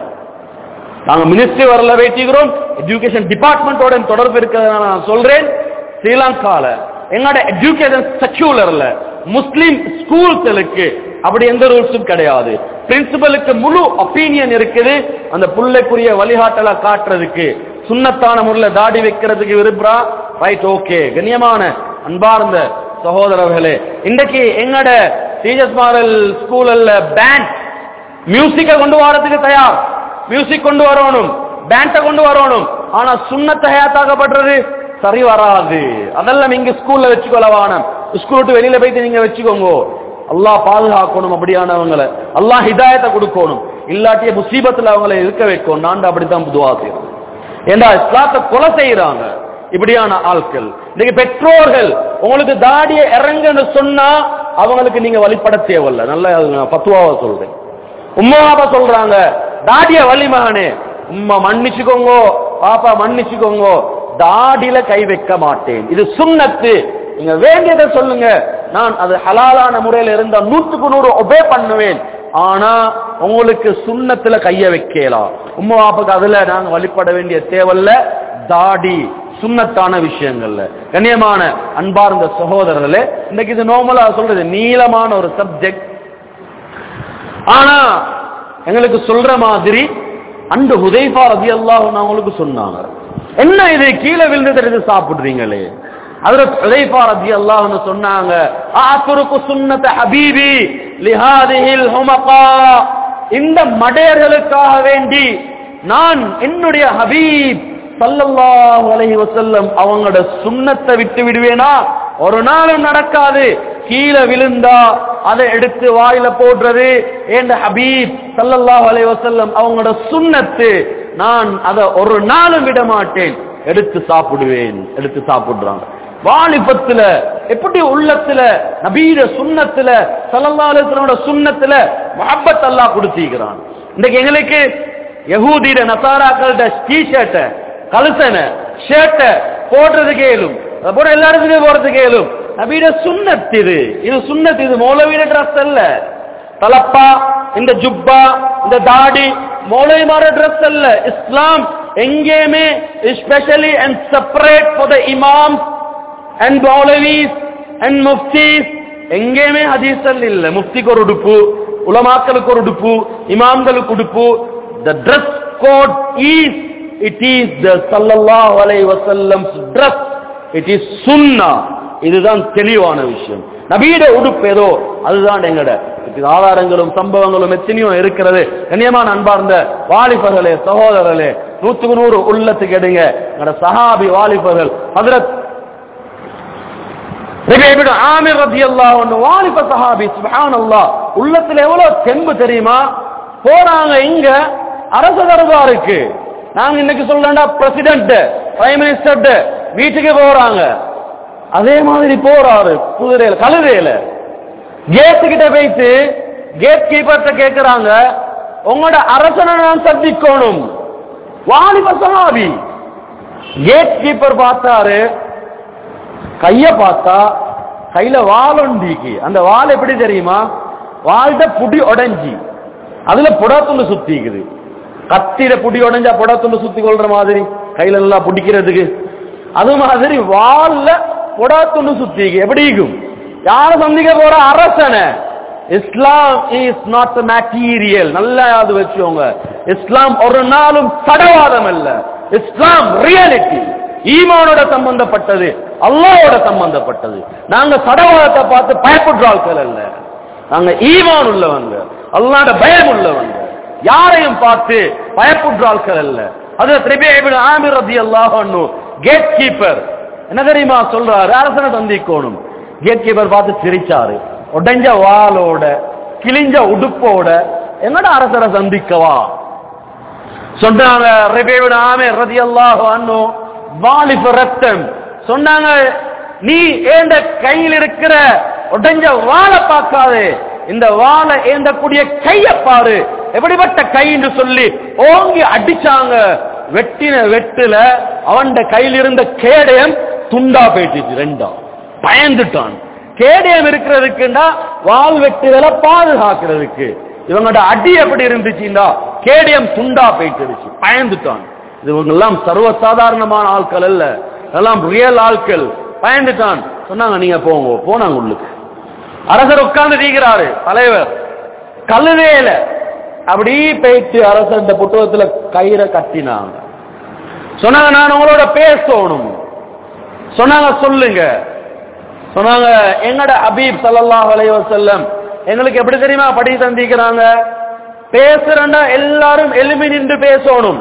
A: நாங்க மினிஸ்ட்ரி வரல வைத்திருக்கிறோம் எஜுகேஷன் டிபார்ட்மெண்டோட தொடர்பு இருக்கிறதுனால நான் சொல்றேன் ஸ்ரீலங்கால எங்களோட எஜுகேஷன் செக்யூலர்ல முஸ்லிம் ஸ்கூல்களுக்கு அப்படி எந்த ரூல்ஸும் கிடையாது பிரின்சிபலுக்கு முழு ஒப்பீனியன் இருக்குது அந்த புள்ளைக்குரிய வழிகாட்டலை காட்டுறதுக்கு சுண்ணத்தான முறையில் தாடி வைக்கிறதுக்கு விரும்புறா ரைட் ஓகே கண்ணியமான அன்பார்ந்த சகோதரர்களே இன்றைக்கு எங்கட டீச்சர்ஸ் மாரல் ஸ்கூல்ல பேண்ட் மியூசிக்கை கொண்டு வரதுக்கு தயார் மியூசிக் கொண்டு வரணும் பேண்ட கொண்டு வரணும் ஆனா சுண்ணத்தை ஹயாத்தாக்கப்படுறது சரி வராது அதெல்லாம் இங்க ஸ்கூல்ல வச்சுக்கொள்ளவானம் ஸ்கூல் விட்டு வெளியில போயிட்டு நீங்க வச்சுக்கோங்க அல்லாஹ் பாதுகாக்கணும் அப்படியானவங்களை அல்லாஹ் ஹிதாயத்தை கொடுக்கணும் இல்லாட்டிய முசீபத்துல அவங்களை இருக்க வைக்கணும் நான் அப்படித்தான் துவா செய்யணும் ஏண்டா இஸ்லாத்தை கொலை செய்யறாங்க இப்படியான ஆட்கள் இன்னைக்கு பெற்றோர்கள் உங்களுக்கு தாடியை இறங்குன்னு சொன்னா அவங்களுக்கு நீங்க வழிபட தேவையில்ல நல்ல பத்துவாவை சொல்றேன் உம்மா பாப்பா சொல்றாங்க தாடிய வழி மகனே உம்மா மன்னிச்சுக்கோங்க பாப்பா மன்னிச்சுக்கோங்க தாடியில கை வைக்க மாட்டேன் இது சுண்ணத்து நீங்க வேண்டியதை சொல்லுங்க நான் அது ஹலாலான முறையில இருந்தா நூத்துக்கு நூறு ஒபே பண்ணுவேன் ஆனா உங்களுக்கு சுண்ணத்துல கைய வைக்கலாம் உம்மா பாப்பாக்கு அதுல நாங்க வழிபட வேண்டிய தேவையில்ல தாடி சுண்ணத்தான விஷயங்கள்ல கண்ணியமான அன்பார்ந்த சகோதரர்களே இன்னைக்கு இது நார்மலா சொல்றது நீளமான ஒரு சப்ஜெக்ட் ஆனா எங்களுக்கு சொல்ற மாதிரி அந்த ஹுதைஃபா ரதி அல்லாஹ் அவங்களுக்கு சொன்னாங்க என்ன இது கீழே விழுந்து தெரிஞ்சு சாப்பிடுறீங்களே அதுல ஹுதைஃபா ரதி அல்லாஹ் சொன்னாங்க ஆசுருக்கு சுன்னத ஹபீபி லிஹாதிஹில் ஹுமகா இந்த மடையர்களுக்காக வேண்டி நான் என்னுடைய ஹபீப் சல்லல்லாஹு அலைஹி வஸல்லம் அவங்களோட சுண்ணத்தை விட்டு விடுவேனா ஒரு நாளும் நடக்காது கீழே விழுந்தா அதை எடுத்து வாயில போடுறது ஏண்ட ஹபீப் சல்லல்லாஹு அலைஹி வஸல்லம் அவங்களோட சுண்ணத்து நான் அதை ஒரு நாளும் விட மாட்டேன் எடுத்து சாப்பிடுவேன் எடுத்து சாப்பிடுறாங்க வாலிபத்துல எப்படி உள்ளத்துல நபீர சுண்ணத்துல சல்லல்லாஹு அலைஹி வஸல்லமோட சுண்ணத்துல முஹப்பத் அல்லாஹ் கொடுத்திருக்கிறான் இன்னைக்கு எங்களுக்கு யகூதிர நசாராக்கள்ட டி-ஷர்ட்ட கலுசனை ஷர்ட்ட போடுறது கேளும் அதை போட எல்லாருக்குமே போறது கேளும் நபீட சுண்ணத் இது இது சுண்ணத் இது மௌலவீர ட்ரெஸ் அல்ல தலப்பா இந்த ஜுப்பா இந்த தாடி மௌலவிமார ட்ரெஸ் அல்ல இஸ்லாம் எங்கேயுமே specially and separate for the imam and மௌலவிஸ் and முஃப்தீஸ் எங்கேயுமே ஹதீஸல் இல்ல முஃப்திக்கு ஒரு உடுப்பு உலமாக்களுக்கு ஒரு உடுப்பு இமாம்களுக்கு உடுப்பு the dress code is it is the சல்லல்லாஹு அலைஹி வஸல்லம் ட்ரெஸ் இட் இஸ் சுன்னா இதுதான் தெளிவான விஷயம் நபீட உடுப்பு ஏதோ அதுதான் எங்கட இதுக்கு ஆதாரங்களும் சம்பவங்களும் எத்தனையோ இருக்கிறது கண்ணியமான அன்பார்ந்த வாலிபர்களே சகோதரர்களே நூத்துக்கு நூறு உள்ளத்துக்கு எடுங்க எங்கட சஹாபி வாலிபர்கள் ஹதரத் ஆமிர் ரதியல்லாஹு அன்ஹு வாலிப சஹாபி சுப்ஹானல்லாஹ் உள்ளத்துல எவ்வளவு தெம்பு தெரியுமா போறாங்க இங்க அரச தரபாருக்கு நாங்க இன்னைக்கு சொல்லண்டா பிரசிடென்ட் பிரைம் மினிஸ்டர் வீட்டுக்கு போறாங்க அதே மாதிரி போறாரு குதிரையில கழுதையில கேட்டு கிட்ட போயிட்டு கேட் கீப்பர்ட்ட கேக்குறாங்க உங்களோட அரசனை நான் சந்திக்கணும் வாலிப சஹாபி கேட் கீப்பர் பார்த்தாரு கைய பார்த்தா கையில வால் ஒண்டிக்கு அந்த வால் எப்படி தெரியுமா வால்ட புடி உடைஞ்சி அதுல புடாத்துண்டு சுத்திக்குது கத்திர புடி உடைஞ்சா புடாத்துண்டு சுத்தி கொள்ற மாதிரி கையில நல்லா பிடிக்கிறதுக்கு அது மாதிரி வால்ல புடாத்துண்டு சுத்திக்கு எப்படி இருக்கும் யார சந்திக்க போற அரசனை இஸ்லாம் இஸ் நாட் மேட்டீரியல் நல்லா அது வச்சுக்கோங்க இஸ்லாம் ஒரு நாளும் சடவாதம் அல்ல இஸ்லாம் ரியாலிட்டி ஈமானோட சம்பந்தப்பட்டது அல்லாவோட சம்பந்தப்பட்டது நாங்க சடவாதத்தை பார்த்து பயப்படுற ஆட்கள் அல்ல நாங்க ஈமான் உள்ளவங்க அல்லாட பயம் உள்ளவங்க யாரையும் பார்த்து பயப்படுற ஆட்கள் அல்ல அது திரிபேபின் ஆமிர் ரதி அல்லாஹ் கேட் கீப்பர் என்ன தெரியுமா சொல்றாரு அரசனை சந்திக்கணும் கேட் கீப்பர் பார்த்து சிரிச்சாரு உடைஞ்ச வாளோட கிழிஞ்ச உடுப்போட என்னடா அரசரை சந்திக்கவா சொன்னாங்க ரிபேவின் ஆமிர் ரதி அல்லாஹ் வாலிப ரத்தம் சொன்னாங்க நீ ஏண்ட கையில் இருக்கிற உடைஞ்ச வாழை பார்க்காதே இந்த வாழை ஏந்தக்கூடிய கைய பாரு எப்படிப்பட்ட கை என்று சொல்லி ஓங்கி அடிச்சாங்க வெட்டின வெட்டுல அவன் கையில் இருந்த கேடயம் துண்டா போயிட்டுச்சு ரெண்டா பயந்துட்டான் கேடயம் இருக்கிறதுக்குண்டா வால் வெட்டுதலை பாதுகாக்கிறதுக்கு இவங்களோட அடி எப்படி இருந்துச்சுண்டா கேடயம் துண்டா போயிட்டுருச்சு பயந்துட்டான் இது இவங்க எல்லாம் சர்வசாதாரணமான ஆட்கள் அல்ல எல்லாம் ரியல் ஆட்கள் பயந்துட்டான் சொன்னாங்க நீங்க போங்க போனாங்க உள்ளுக்கு அரசர் உட்கார்ந்து தீக்கிறாரு தலைவர் கழுதையில அப்படி போயிட்டு அரசர் புத்தகத்துல கயிறை கட்டினாங்க சொன்னாங்க நான் உங்களோட பேசணும் சொன்னாங்க சொல்லுங்க சொன்னாங்க எங்கட அபீப் சல்லல்லாஹு அலைஹி வஸல்லம் எங்களுக்கு எப்படி தெரியுமா படி தந்திக்கிறாங்க பேசுறேன்னா எல்லாரும் எலும்பி நின்று பேசணும்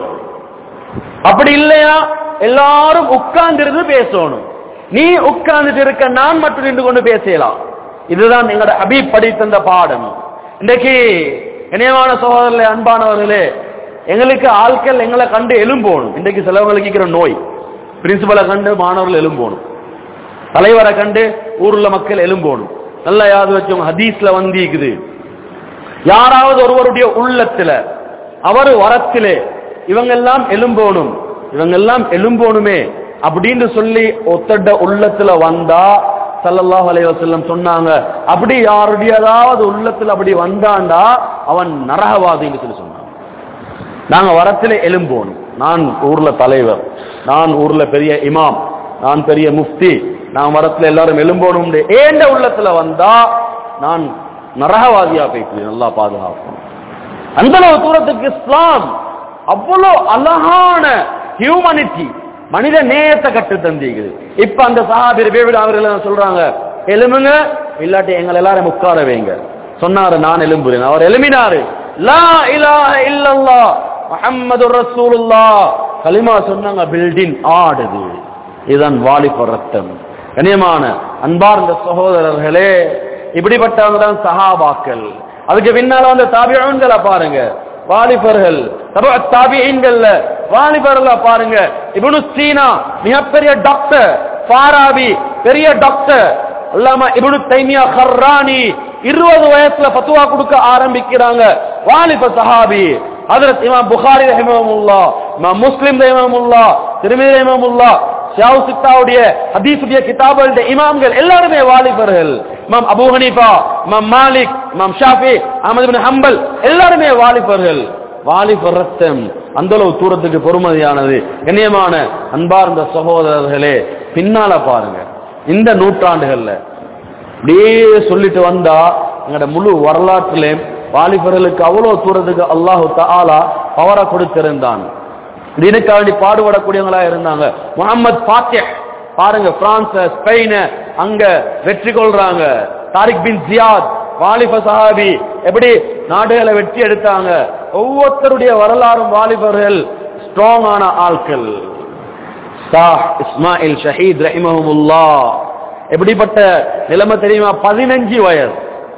A: அப்படி இல்லையா எல்லாரும் உட்கார்ந்திருந்து பேசணும் நீ உட்கார்ந்துட்டு இருக்க நான் மட்டும் நின்று கொண்டு பேசலாம் இதுதான் எங்களோட அபீப் படி தந்த பாடம் இன்றைக்கு இணையமான சகோதரர்களே அன்பானவர்களே எங்களுக்கு ஆட்கள் எங்களை கண்டு எலும்போணும் இன்றைக்கு சிலவங்களுக்கு இருக்கிற நோய் பிரின்சிபலை கண்டு மாணவர்கள் எலும்போணும் தலைவரை கண்டு ஊர்ல மக்கள் எலும்போணும் நல்லா யாது வச்சவங்க ஹதீஸ்ல வந்து இருக்குது யாராவது ஒருவருடைய உள்ளத்துல அவர் வரத்திலே இவங்க எல்லாம் எலும்போணும் இவங்க எல்லாம் எலும்போணுமே அப்படின்னு சொல்லி ஒத்தட உள்ளத்துல வந்தா சல்லல்லாஹு அலைஹி வஸல்லம் சொன்னாங்க அப்படி யாருடையதாவது உள்ளத்துல அப்படி வந்தாண்டா அவன் நரகவாதின்னு சொல்லி சொன்னாங்க நாங்க வரத்திலே எலும்போணும் நான் ஊர்ல தலைவர் நான் ஊர்ல பெரிய இமாம் நான் பெரிய முஃப்தி நான் வரத்துல எல்லாரும் எலும்போணும் ஏண்ட உள்ளத்துல வந்தா நான் நரகவாதியா போயிட்டு நல்லா பாதுகாப்போம் அந்த அளவு தூரத்துக்கு இஸ்லாம் அவ்வளவு அழகான ஹியூமனிட்டி மனித நேயத்தை கட்டு தந்திக்குது இப்ப அந்த சஹாபி ரபியுல் அவர்கள் சொல்றாங்க எலும்புங்க இல்லாட்டி எங்களை எல்லாரும் உட்கார வைங்க சொன்னாரு நான் எலும்புறேன் அவர் எலும்பினாரு லா இலாஹ இல்லல்லாஹ் முஹம்மது ரசூலுல்லாஹ் கலிமா சொன்னாங்க பில்டிங் ஆடுது இதுதான் வாலிப ரத்தம் கண்ணியமான அன்பார்ந்த சகோதரர்களே இப்படிப்பட்டவங்க தான் சஹாபாக்கள் அதுக்கு பின்னால வந்து தாபியன்களை பாருங்க வாலிபர்கள் தாபியன்கள்ல வாலிபர்கள பாருங்க இப்னு சீனா மிகப்பெரிய டாக்டர் ஃபாராபி பெரிய டாக்டர் அல்லாம இப்னு தைமியா ஹர்ரானி இருபது வயசுல பத்துவா கொடுக்க ஆரம்பிக்கிறாங்க வாலிப சஹாபி ஹஜரத் இமாம் புகாரி ரஹிமஹுல்லா இமாம் முஸ்லிம் ரஹிமஹுல்லா திருமதி ரஹிமஹுல்லா ஷாவு சித்தாவுடைய ஹதீசுடைய கிதாபுடைய இமாம்கள் எல்லாருமே வாலிபர்கள் இமாம் அபூ ஹனீஃபா இமாம் மாலிக் இமாம் ஷாஃபி அஹமது பின் ஹம்பல் எல்லாருமே வாலிபர்கள் வாலிபர் ரத்தம் அந்த அளவு தூரத்துக்கு பொறுமதியானது கண்ணியமான அன்பார்ந்த சகோதரர்களே பின்னால பாருங்க இந்த நூற்றாண்டுகள்ல அப்படியே சொல்லிட்டு வந்தா எங்களோட முழு வரலாற்றிலே வாலிபர்களுக்கு அவ்வளவு தூரத்துக்கு அல்லாஹு தாலா பவரை கொடுத்திருந்தான் இதுக்காக வேண்டி பாடுபடக்கூடியவங்களா இருந்தாங்க முகமது பாத்திய பாருங்க பிரான்ஸ் ஸ்பெயின் அங்க வெற்றி கொள்றாங்க தாரிக் பின் ஜியாத் வாலிப சஹாபி எப்படி நாடுகளை வெற்றி எடுத்தாங்க ஒவ்வொருத்தருடைய வரலாறும் வாலிபர்கள் ஸ்ட்ராங் ஆன ஆட்கள் சாஹ் இஸ்மாயில் ஷஹீத் ரஹிமஹமுல்லா எப்படிப்பட்ட நிலைமை தெரியுமா பதினஞ்சு வயசு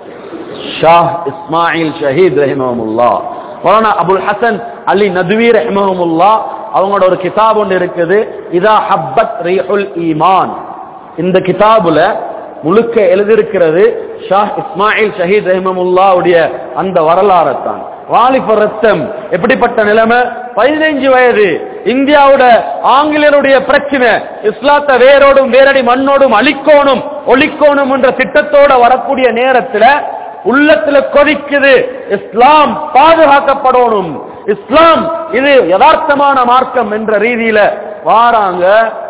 A: ஷாஹ் இஸ்மாயில் ஷஹீத் ரஹிமஹமுல்லா மௌலானா அபுல் ஹசன் அலி நதுவி ரஹிமஹமுல்லா அவங்களோட ஒரு கிதாப் ஒன்று இருக்குது இதா ஹப்பத் ரீஹுல் ஈமான் இந்த கிதாபுல முழுக்க எழுதியிருக்கிறது ஷாஹ் இஸ்மாயில் ஷஹீத் ரஹிமமுல்லாவுடைய அந்த வரலாறு தான் வாலிப ரத்தம் எப்படிப்பட்ட நிலைமை பதினைஞ்சு வயது இந்தியாவோட ஆங்கிலேயருடைய பிரச்சனை இஸ்லாத்தை வேரோடும் வேரடி மண்ணோடும் அழிக்கோணும் ஒழிக்கோணும் என்ற திட்டத்தோட வரக்கூடிய நேரத்துல உள்ளத்துல கொதிக்குது இஸ்லாம் பாதுகாக்கப்படணும் இஸ்லாம் இது யதார்த்தமான மார்க்கம் என்ற ரீதியில வாராங்க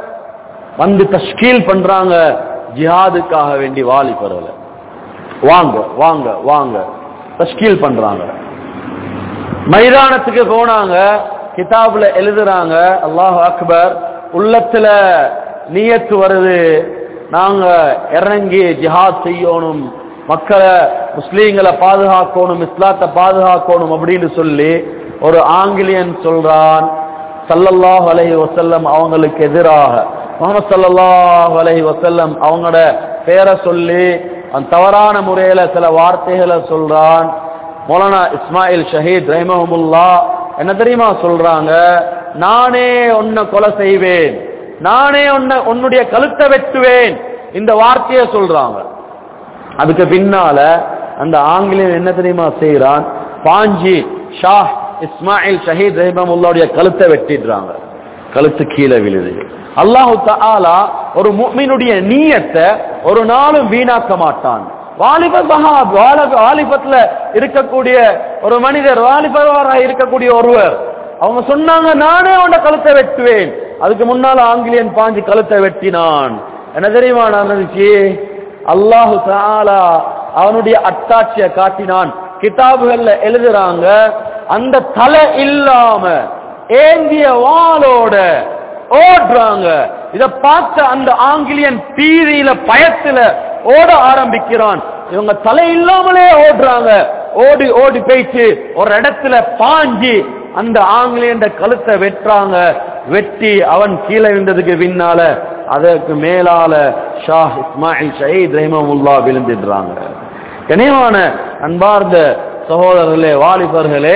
A: வந்து தஷ்கீல் பண்றாங்க ஜிஹாதுக்காக வேண்டி வாலிபரல வாங்க வாங்க வாங்க தஷ்கீல் பண்றாங்க மைதானத்துக்கு போனாங்க கிதாபுல எழுதுறாங்க அல்லாஹ் அக்பர் உள்ளத்துல நியத்து வருது நாங்க இறங்கி ஜிஹாத் செய்யணும் மக்களை முஸ்லீம்களை பாதுகாக்கணும் இஸ்லாத்தை பாதுகாக்கணும் அப்படின்னு சொல்லி ஒரு ஆங்கிலேயன் சொல்றான் சல்லல்லாஹ் அலைஹி வசல்லம் அவங்களுக்கு எதிராக முகமது சல்லல்லாஹ் அலைஹி வசல்லம் அவங்களோட பேரை சொல்லி அந்த தவறான முறையில சில வார்த்தைகளை சொல்றான் மௌலானா இஸ்மாயில் ஷஹீத் ரஹிமஹமுல்லா என்ன தெரியுமா சொல்றாங்க நானே உன்னை கொலை செய்வேன் நானே உன்னை உன்னுடைய கழுத்தை வெட்டுவேன் இந்த வார்த்தையை சொல்றாங்க அதுக்கு பின்னால அந்த ஆங்கிலேயன் என்ன தெரியுமா செய்யறான் பாஞ்சி ஷாஹ் இஸ்மாயில் ஷஹீத் ரஹிமமுல்லாவுடைய கழுத்தை வெட்டிடுறாங்க கழுத்து கீழே விழுது அல்லாஹு தாலா ஒரு முக்மினுடைய நீயத்தை ஒரு நாளும் வீணாக்க மாட்டான் வாலிப சஹாப் வாலிப வாலிபத்துல இருக்கக்கூடிய ஒரு மனிதர் வாலிபராக இருக்கக்கூடிய ஒருவர் அவங்க சொன்னாங்க நானே உன்ட கழுத்தை வெட்டுவேன் அதுக்கு முன்னால ஆங்கிலேயன் பாஞ்சு கழுத்தை வெட்டினான் என்ன தெரியுமா நடந்துச்சு அல்லாஹு தாலா அவனுடைய அத்தாட்சியை காட்டினான் கிதாபுகள்ல எழுதுறாங்க அந்த தலை இல்லாம ஏந்திய வாளோட ஓடுறாங்க இத பார்த்த அந்த ஆங்கிலேயன் பீதியில பயத்துல ஓட ஆரம்பிக்கிறான் இவங்க தலை இல்லாமலே ஓடுறாங்க ஓடி ஓடி போயிட்டு ஒரு இடத்துல பாஞ்சி அந்த ஆங்கிலேயன் கழுத்தை வெட்டுறாங்க வெட்டி அவன் கீழே விழுந்ததுக்கு பின்னால அதற்கு மேலால ஷாஹ் இஸ்மாயில் ஷஹீத் ரஹிமமுல்லா விழுந்துடுறாங்க கனிவான அன்பார்ந்த சகோதரர்களே வாலிபர்களே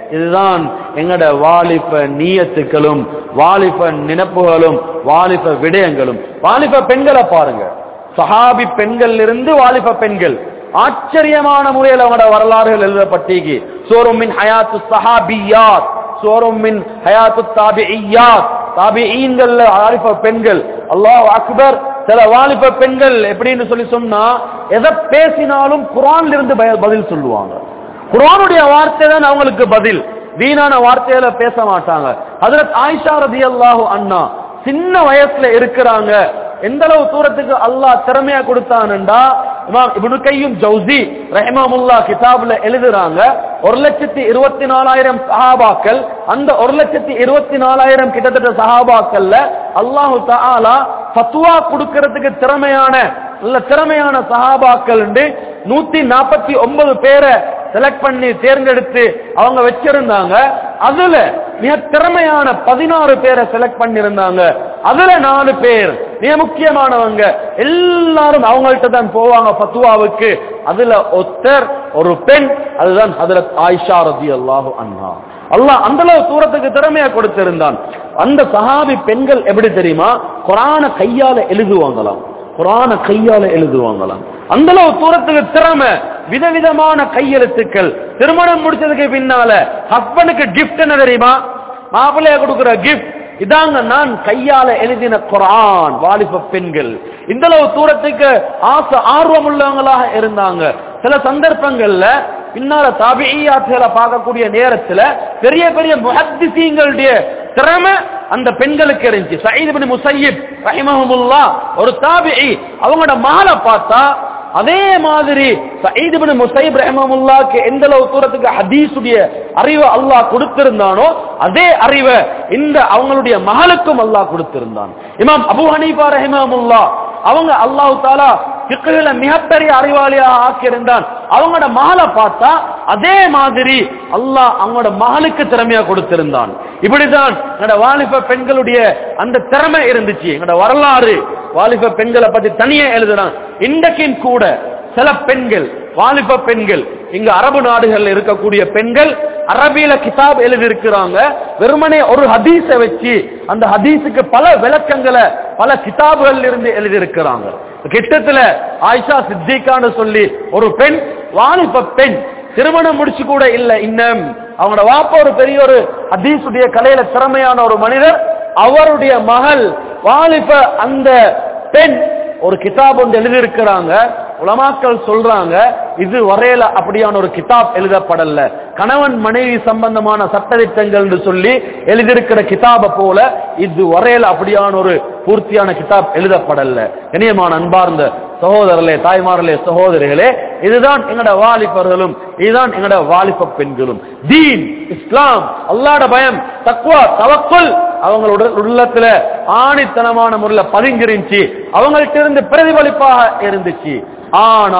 A: இதுதான் எங்கட வாலிப நீயத்துக்களும் வாலிப நினைப்புகளும் வாலிப விடயங்களும் வாலிப பெண்களை பாருங்க சஹாபி பெண்கள் இருந்து வாலிப பெண்கள் ஆச்சரியமான முறையில் அவங்களோட வரலாறுகள் எழுதப்பட்டீங்க சோரும் மின் ஹயாத்து சஹாபியாத் சோரும் மின் ஹயாத்து தாபிஇயாத் தாபிஈன்கள்ல வாலிப பெண்கள் அல்லாஹ் அக்பர் சில வாலிப பெண்கள் எப்படின்னு சொல்லி சொன்னா எதை பேசினாலும் குரான்ல இருந்து பய- பதில் சொல்லுவாங்க குரானுடைய வார்த்தை தான் அவங்களுக்கு பதில் வீணான வார்த்தையில பேச மாட்டாங்க ஹஜரத் ஆயிஷா ரதியல்லாஹு அண்ணா சின்ன வயசுல இருக்கிறாங்க எந்த அளவு தூரத்துக்கு அல்லாஹ் திறமையா கொடுத்தான்டா இமாம் இப்னு கையும் ஜவுசி ரஹிமமுல்லா கிதாப்ல எழுதுறாங்க ஒரு லட்சத்தி இருபத்தி நாலாயிரம் சஹாபாக்கள் அந்த ஒரு லட்சத்தி இருபத்தி நாலாயிரம் கிட்டத்தட்ட சஹாபாக்கள்ல அல்லாஹு தஆலா ஃபத்வா கொடுக்கறதுக்கு திறமையான நல்ல திறமையான சஹாபாக்கள் நூத்தி நாற்பத்தி ஒன்பது பேரை செலக்ட் பண்ணி தேர்ந்தெடுத்து அவங்க வச்சிருந்தாங்க அதுல மிக திறமையான பதினாறு பேரை செலக்ட் பண்ணிருந்தாங்க அதுல நாலு பேர் மிக முக்கியமானவங்க எல்லாரும் அவங்கள்ட்ட தான் போவாங்க பத்துவாவுக்கு அதுல ஒத்தர் ஒரு பெண் அதுதான் அதுல ஆயிஷா ரதி அல்லாஹு அண்ணா அல்லாஹ் அந்த அளவு தூரத்துக்கு திறமையா கொடுத்திருந்தான் அந்த சஹாபி பெண்கள் எப்படி தெரியுமா குரான கையால எழுதுவாங்களாம் குரான கையால எழுதுவாங்களாம் அந்த அளவு தூரத்துக்கு திறமை விதவிதமான கையெழுத்துக்கள் திருமணம் முடிச்சதுக்கு பின்னால ஹஸ்பண்டுக்கு கிஃப்ட் என்ன தெரியுமா மாப்பிள்ளைய கொடுக்கிற கிஃப்ட் இதாங்க நான் கையால எழுதின குரான் வாலிப பெண்கள் இந்த அளவு தூரத்துக்கு ஆசை ஆர்வம் உள்ளவங்களாக இருந்தாங்க சில சந்தர்ப்பங்கள்ல பின்னால தாபியாத்துகளை பார்க்கக்கூடிய நேரத்துல பெரிய பெரிய முஹத்திசீங்களுடைய திறமை அந்த பெண்களுக்கு இருந்துச்சு சயீத் இப்னு முசையிப் ரஹிமஹுமுல்லா ஒரு தாபிஇ அவங்களோட மகளை பார்த்தா அதே மாதிரி சயீத் இப்னு முசையிப் ரஹிமஹுல்லாக்கு எந்த அளவு தூரத்துக்கு ஹதீஸுடைய அறிவை அல்லாஹ் கொடுத்திருந்தானோ அதே அறிவை இந்த அவங்களுடைய மகளுக்கும் அல்லாஹ் கொடுத்திருந்தான் இமாம் அபூ ஹனீஃபா ரஹிமஹுல்லா அவங்க அல்லாஹ் தாலா பிக்குல மிகப்பெரிய அறிவாளியாக ஆக்கியிருந்தான் அவங்களோட மகளை பார்த்தா அதே மாதிரி அல்லாஹ் அவங்களோட மகளுக்கு திறமையா கொடுத்திருந்தான் இப்படிதான் என்னோட வாலிப பெண்களுடைய அந்த திறமை இருந்துச்சு எங்களோட வரலாறு வாலிப பெண்களை பத்தி தனியே எழுதுறான் இன்றைக்கும் கூட சில பெண்கள் வாலிப பெண்கள் இங்க அரபு நாடுகள்ல இருக்கக்கூடிய பெண்கள் அரபியில கிதாப் எழுதியிருக்கிறாங்க வெறுமனே ஒரு ஹதீஸை வச்சு அந்த ஹதீஸுக்கு பல விளக்கங்களை பல கிதாபுகள் இருந்து எழுதியிருக்கிறாங்க கிட்டத்துல ஆயிஷா சித்திகான்னு சொல்லி ஒரு பெண் வாலிப பெண் திருமணம் முடிச்சு கூட இல்ல இன்னும் அவங்களோட வாப்பா ஒரு பெரிய ஒரு ஹதீஸுடைய கலையில திறமையான ஒரு மனிதர் அவருடைய மகள் வாலிப அந்த பெண் ஒரு கிதாப் ஒன்று எழுதியிருக்கிறாங்க உலமாக்கள் சொல்றாங்க இது வரையில அப்படியான ஒரு கிதாப் எழுதப்படல கணவன் மனைவி சம்பந்தமான சட்டதிட்டங்கள் என்று சொல்லி எழுதியிருக்கிற கிதாபை போல இது வரையில அப்படியான ஒரு பூர்த்தியான கிதாப் எழுதப்படல இனியமான அன்பார்ந்த சகோதரர்களே தாய்மார்களே சகோதரிகளே இதுதான் எங்கட வாலிபர்களும் இதுதான் எங்கட வாலிப பெண்களும் தீன் இஸ்லாம் அல்லாட பயம் தக்குவா தவக்குல் அவங்களோட உள்ளத்துல ஆணித்தனமான முறையில் பதிஞ்சிருந்துச்சு அவங்கள்ட்ட இருந்து பிரதிபலிப்பாக இருந்துச்சு ஆனா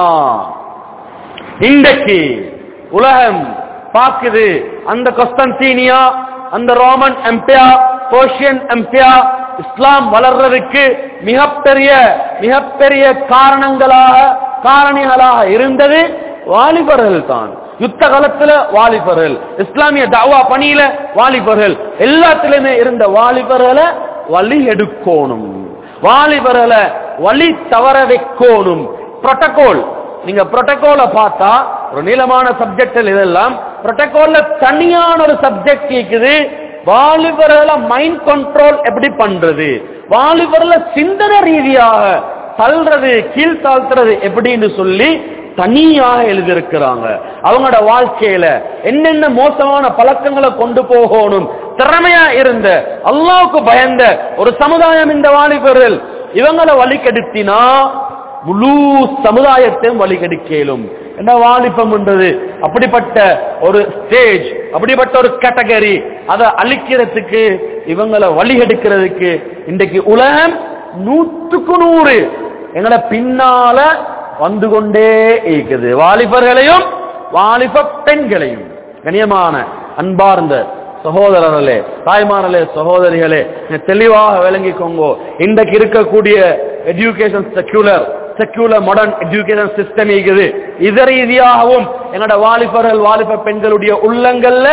A: இன்றைக்கு உலகம் பாக்குது அந்த கொஸ்தன்தீனியா அந்த Roman empire Persian empire Islam வளர்றதுக்கு மிகப்பெரிய மிகப்பெரிய காரணங்களாக காரணிகளாக இருந்தது வாலிபர்கள் தான் யுத்த காலத்துல வாலிபர்கள் இஸ்லாமிய தாவா பணியில வாலிபர்கள் எல்லாத்திலுமே இருந்த வாலிபர்களை வழி எடுக்கணும் வாலிபர்களை வழி தவற வைக்கணும் புரோட்டோகால் நீங்க புரோட்டோகால பார்த்தா ஒரு நீளமான சப்ஜெக்ட் இதெல்லாம் புரோட்டோகால்ல தனியான ஒரு சப்ஜெக்ட் இருக்குது வாலிபர்களை மைண்ட் கண்ட்ரோல் எப்படி பண்றது வாலிபர்ல சிந்தனை ரீதியாக தள்ளுறது கீழ் தாழ்த்துறது எப்படின்னு சொல்லி தனியாக எழுதியிருக்கிறாங்க அவங்களோட வாழ்க்கையில என்னென்ன மோசமான பழக்கங்களை கொண்டு போகணும் திறமையா இருந்த அல்லாவுக்கு பயந்த ஒரு சமுதாயம் இந்த வாலிபர்கள் இவங்களை வழிகெடுத்தினா முழு சமுதாயத்தையும் வழிகெடுக்கலும் என்ன வாலிபம் என்றது அப்படிப்பட்ட ஒரு ஸ்டேஜ் அப்படிப்பட்ட ஒரு கேட்டகரி அதை அழிக்கிறதுக்கு இவங்களை வழிகெடுக்கிறதுக்கு இன்றைக்கு உலகம் நூற்றுக்கு நூறு எங்களை பின்னால வந்து கொண்டே இருக்குது வாலிபர்களையும் வாலிப பெண்களையும் கண்ணியமான அன்பார்ந்த சகோதரர்களே தாய்மார்களே சகோதரிகளே தெளிவாக விளங்கிக்கோங்க இன்றைக்கு இருக்கக்கூடிய education secular secular modern education system இருக்குது இத ரீதியாகவும் எங்களோட வாலிபர்கள் வாலிப பெண்களுடைய உள்ளங்கள்ல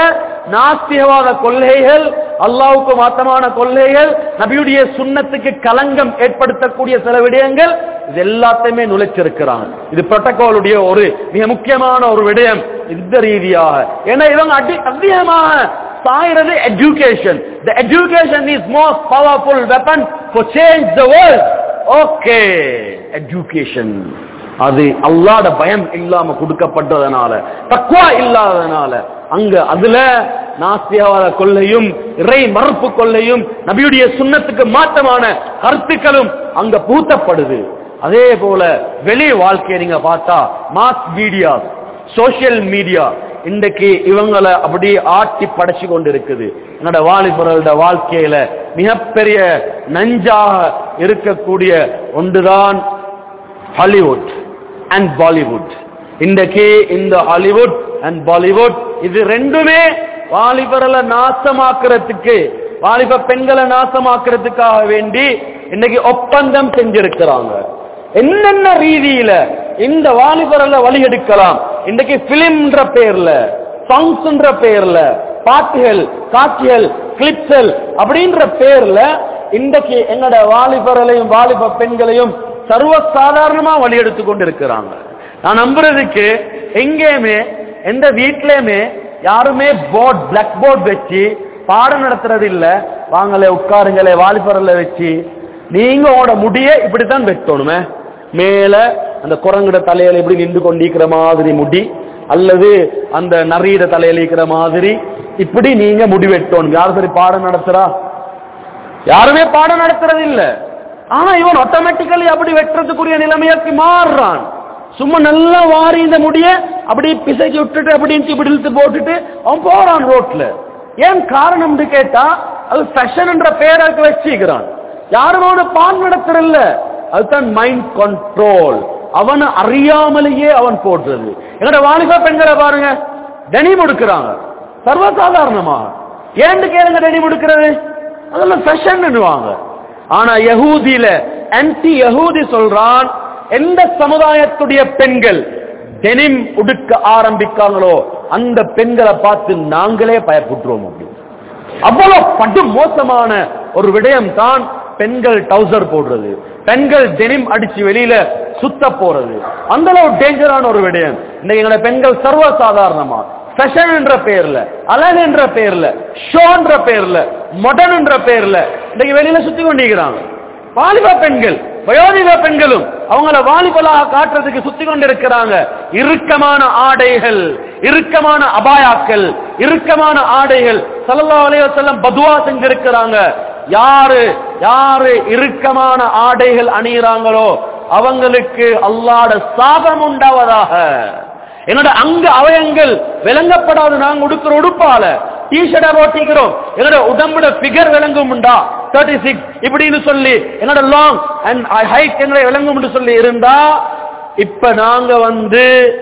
A: நாஸ்திகவாத கொள்கைகள் அல்லாவுக்கு மாத்தமான கொள்கைகள் நபியுடைய சுண்ணத்துக்கு களங்கம் ஏற்படுத்தக்கூடிய சில விடயங்கள் இது எல்லாத்தையுமே நுழைச்சிருக்கிறாங்க இது புரோட்டோகாலுடைய ஒரு மிக முக்கியமான ஒரு விடயம் இந்த ரீதியாக ஏன்னா இவங்க அடி அதிகமாக சாயிறது education the education is most powerful weapon for change the world okay education அது அல்லாட பயம் இல்லாம கொடுக்கப்பட்டதனால தக்குவா இல்லாததனால அங்க அதுல நாஸ்தியவாத கொள்ளையும் இறை மறுப்பு கொள்ளையும் நபியுடைய சுண்ணத்துக்கு மாற்றமான கருத்துக்களும் அங்க பூத்தப்படுது அதே போல வெளி வாழ்க்கையை நீங்க பார்த்தா மாஸ் மீடியா சோசியல் மீடியா இன்றைக்கு இவங்களை அப்படியே ஆட்டி படைச்சு கொண்டு இருக்குது என்னோட வாலிபர்களோட வாழ்க்கையில மிகப்பெரிய நஞ்சாக இருக்கக்கூடிய ஒன்றுதான் ஹாலிவுட் அண்ட் பாலிவுட் இன்றைக்கு இந்த ஹாலிவுட் அண்ட் பாலிவுட் இது ரெண்டுமே வாலிபர்களை நாசமாக்குறதுக்கு வாலிப பெண்களை நாசமாக்குறதுக்காக வேண்டி இன்னைக்கு ஒப்பந்தம் செஞ்சிருக்கிறாங்க என்னென்ன ரீதியில இந்த வாலிபர்களை வழி எடுக்கலாம் இன்றைக்கு பிலிம்ன்ற பேர்ல சாங்ஸ்ன்ற பேர்ல பாட்டுகள் காட்சிகள் கிளிப்ஸல் அப்படின்ற பேர்ல இன்றைக்கு எங்கட வாலிபர்களையும் வாலிப பெண்களையும் சர்வ சாதாரணமா வழி எடுத்து கொண்டு இருக்கிறாங்க நான் நம்புறதுக்கு எங்கேயுமே எந்த வீட்லயுமே யாருமே போர்ட் பிளாக் போர்ட் வச்சு பாடம் நடத்துறது இல்ல வாங்களே உட்காருங்களே வாலிபரல வச்சு நீங்க உங்களோட முடிய இப்படித்தான் வெட்டணுமே மேல அந்த குரங்குட தலையில இப்படி நின்று கொண்டிருக்கிற மாதிரி முடி அல்லது அந்த நரியிட தலையில இருக்கிற மாதிரி இப்படி நீங்க முடி வெட்டணும் யார் சரி பாடம் நடத்துறா யாருமே பாடம் நடத்துறது இல்ல ஆனா இவன் ஆட்டோமேட்டிக்கலி அப்படி வெட்டுறதுக்குரிய நிலைமையாக்கி மாறுறான் சும்மா நல்லா வாரி இந்த முடிய அப்படி பிசைச்சு விட்டுட்டு அப்படி இப்படி இழுத்து போட்டுட்டு அவன் போறான் ரோட்ல ஏன் காரணம் கேட்டா அது ஃபேஷன் என்ற பேருக்கு வச்சுக்கிறான் யாரும் அவனை பான் நடத்துறல்ல அதுதான் மைண்ட் கண்ட்ரோல் அவனை அறியாமலேயே அவன் போடுறது என்னோட வாலிப பெண்களை பாருங்க டெனி முடுக்கிறாங்க சர்வசாதாரணமாக ஏன்னு கேளுங்க டெனி முடுக்கிறது அதெல்லாம் ஃபேஷன் ஆனா யகூதியில ஆன்டி யகூதி சொல்றான் எந்த சமுதாயத்துடைய பெண்கள் டெனிம் உடுக்க ஆரம்பிக்காங்களோ அந்த பெண்களை பார்த்து நாங்களே பயப்படுறோம் அப்படி அவ்வளவு படு மோசமான ஒரு விடயம் தான் பெண்கள் டவுசர் போடுறது பெண்கள் டெனிம் அடிச்சு வெளியில சுத்த போறது அந்த அளவு டேஞ்சரான ஒரு விடயம் இன்னைக்கு எங்களை பெண்கள் சர்வ சாதாரணமா ஃபேஷன் என்ற பெயர்ல அழகு என்ற பெயர்ல ஷோன்ற பெயர்ல மொடர்ன் என்ற பெயர்ல இன்னைக்கு வெளியில சுத்தி கொண்டிருக்கிறாங்க வாலிப பெண்கள் வயோதிக பெண்களும் அவங்கள வாலிபலாக காட்டுறதுக்கு சுத்தி கொண்டிருக்கிறாங்க இறுக்கமான ஆடைகள் இறுக்கமான அபாயாக்கள் இறுக்கமான ஆடைகள் சல்லா அலையம் பதுவா செஞ்சிருக்கிறாங்க யாரு யாரு இறுக்கமான ஆடைகள் அணியிறாங்களோ அவங்களுக்கு அல்லாட சாபம் உண்டாவதாக என்னோட அங்க அவயங்கள் விளங்கப்படாது நாங்க உடுக்கிற உடுப்பால டிஷர்ட்டா போட்டிக்கிறோம் என்னோட உடம்புட பிகர் விளங்கும் உண்டா தேர்ட்டி சிக்ஸ் இப்படின்னு சொல்லி என்னோட லாங் அண்ட் ஹைட் எங்களை விளங்கும் சொல்லி இருந்தா இப்ப நாங்க வந்து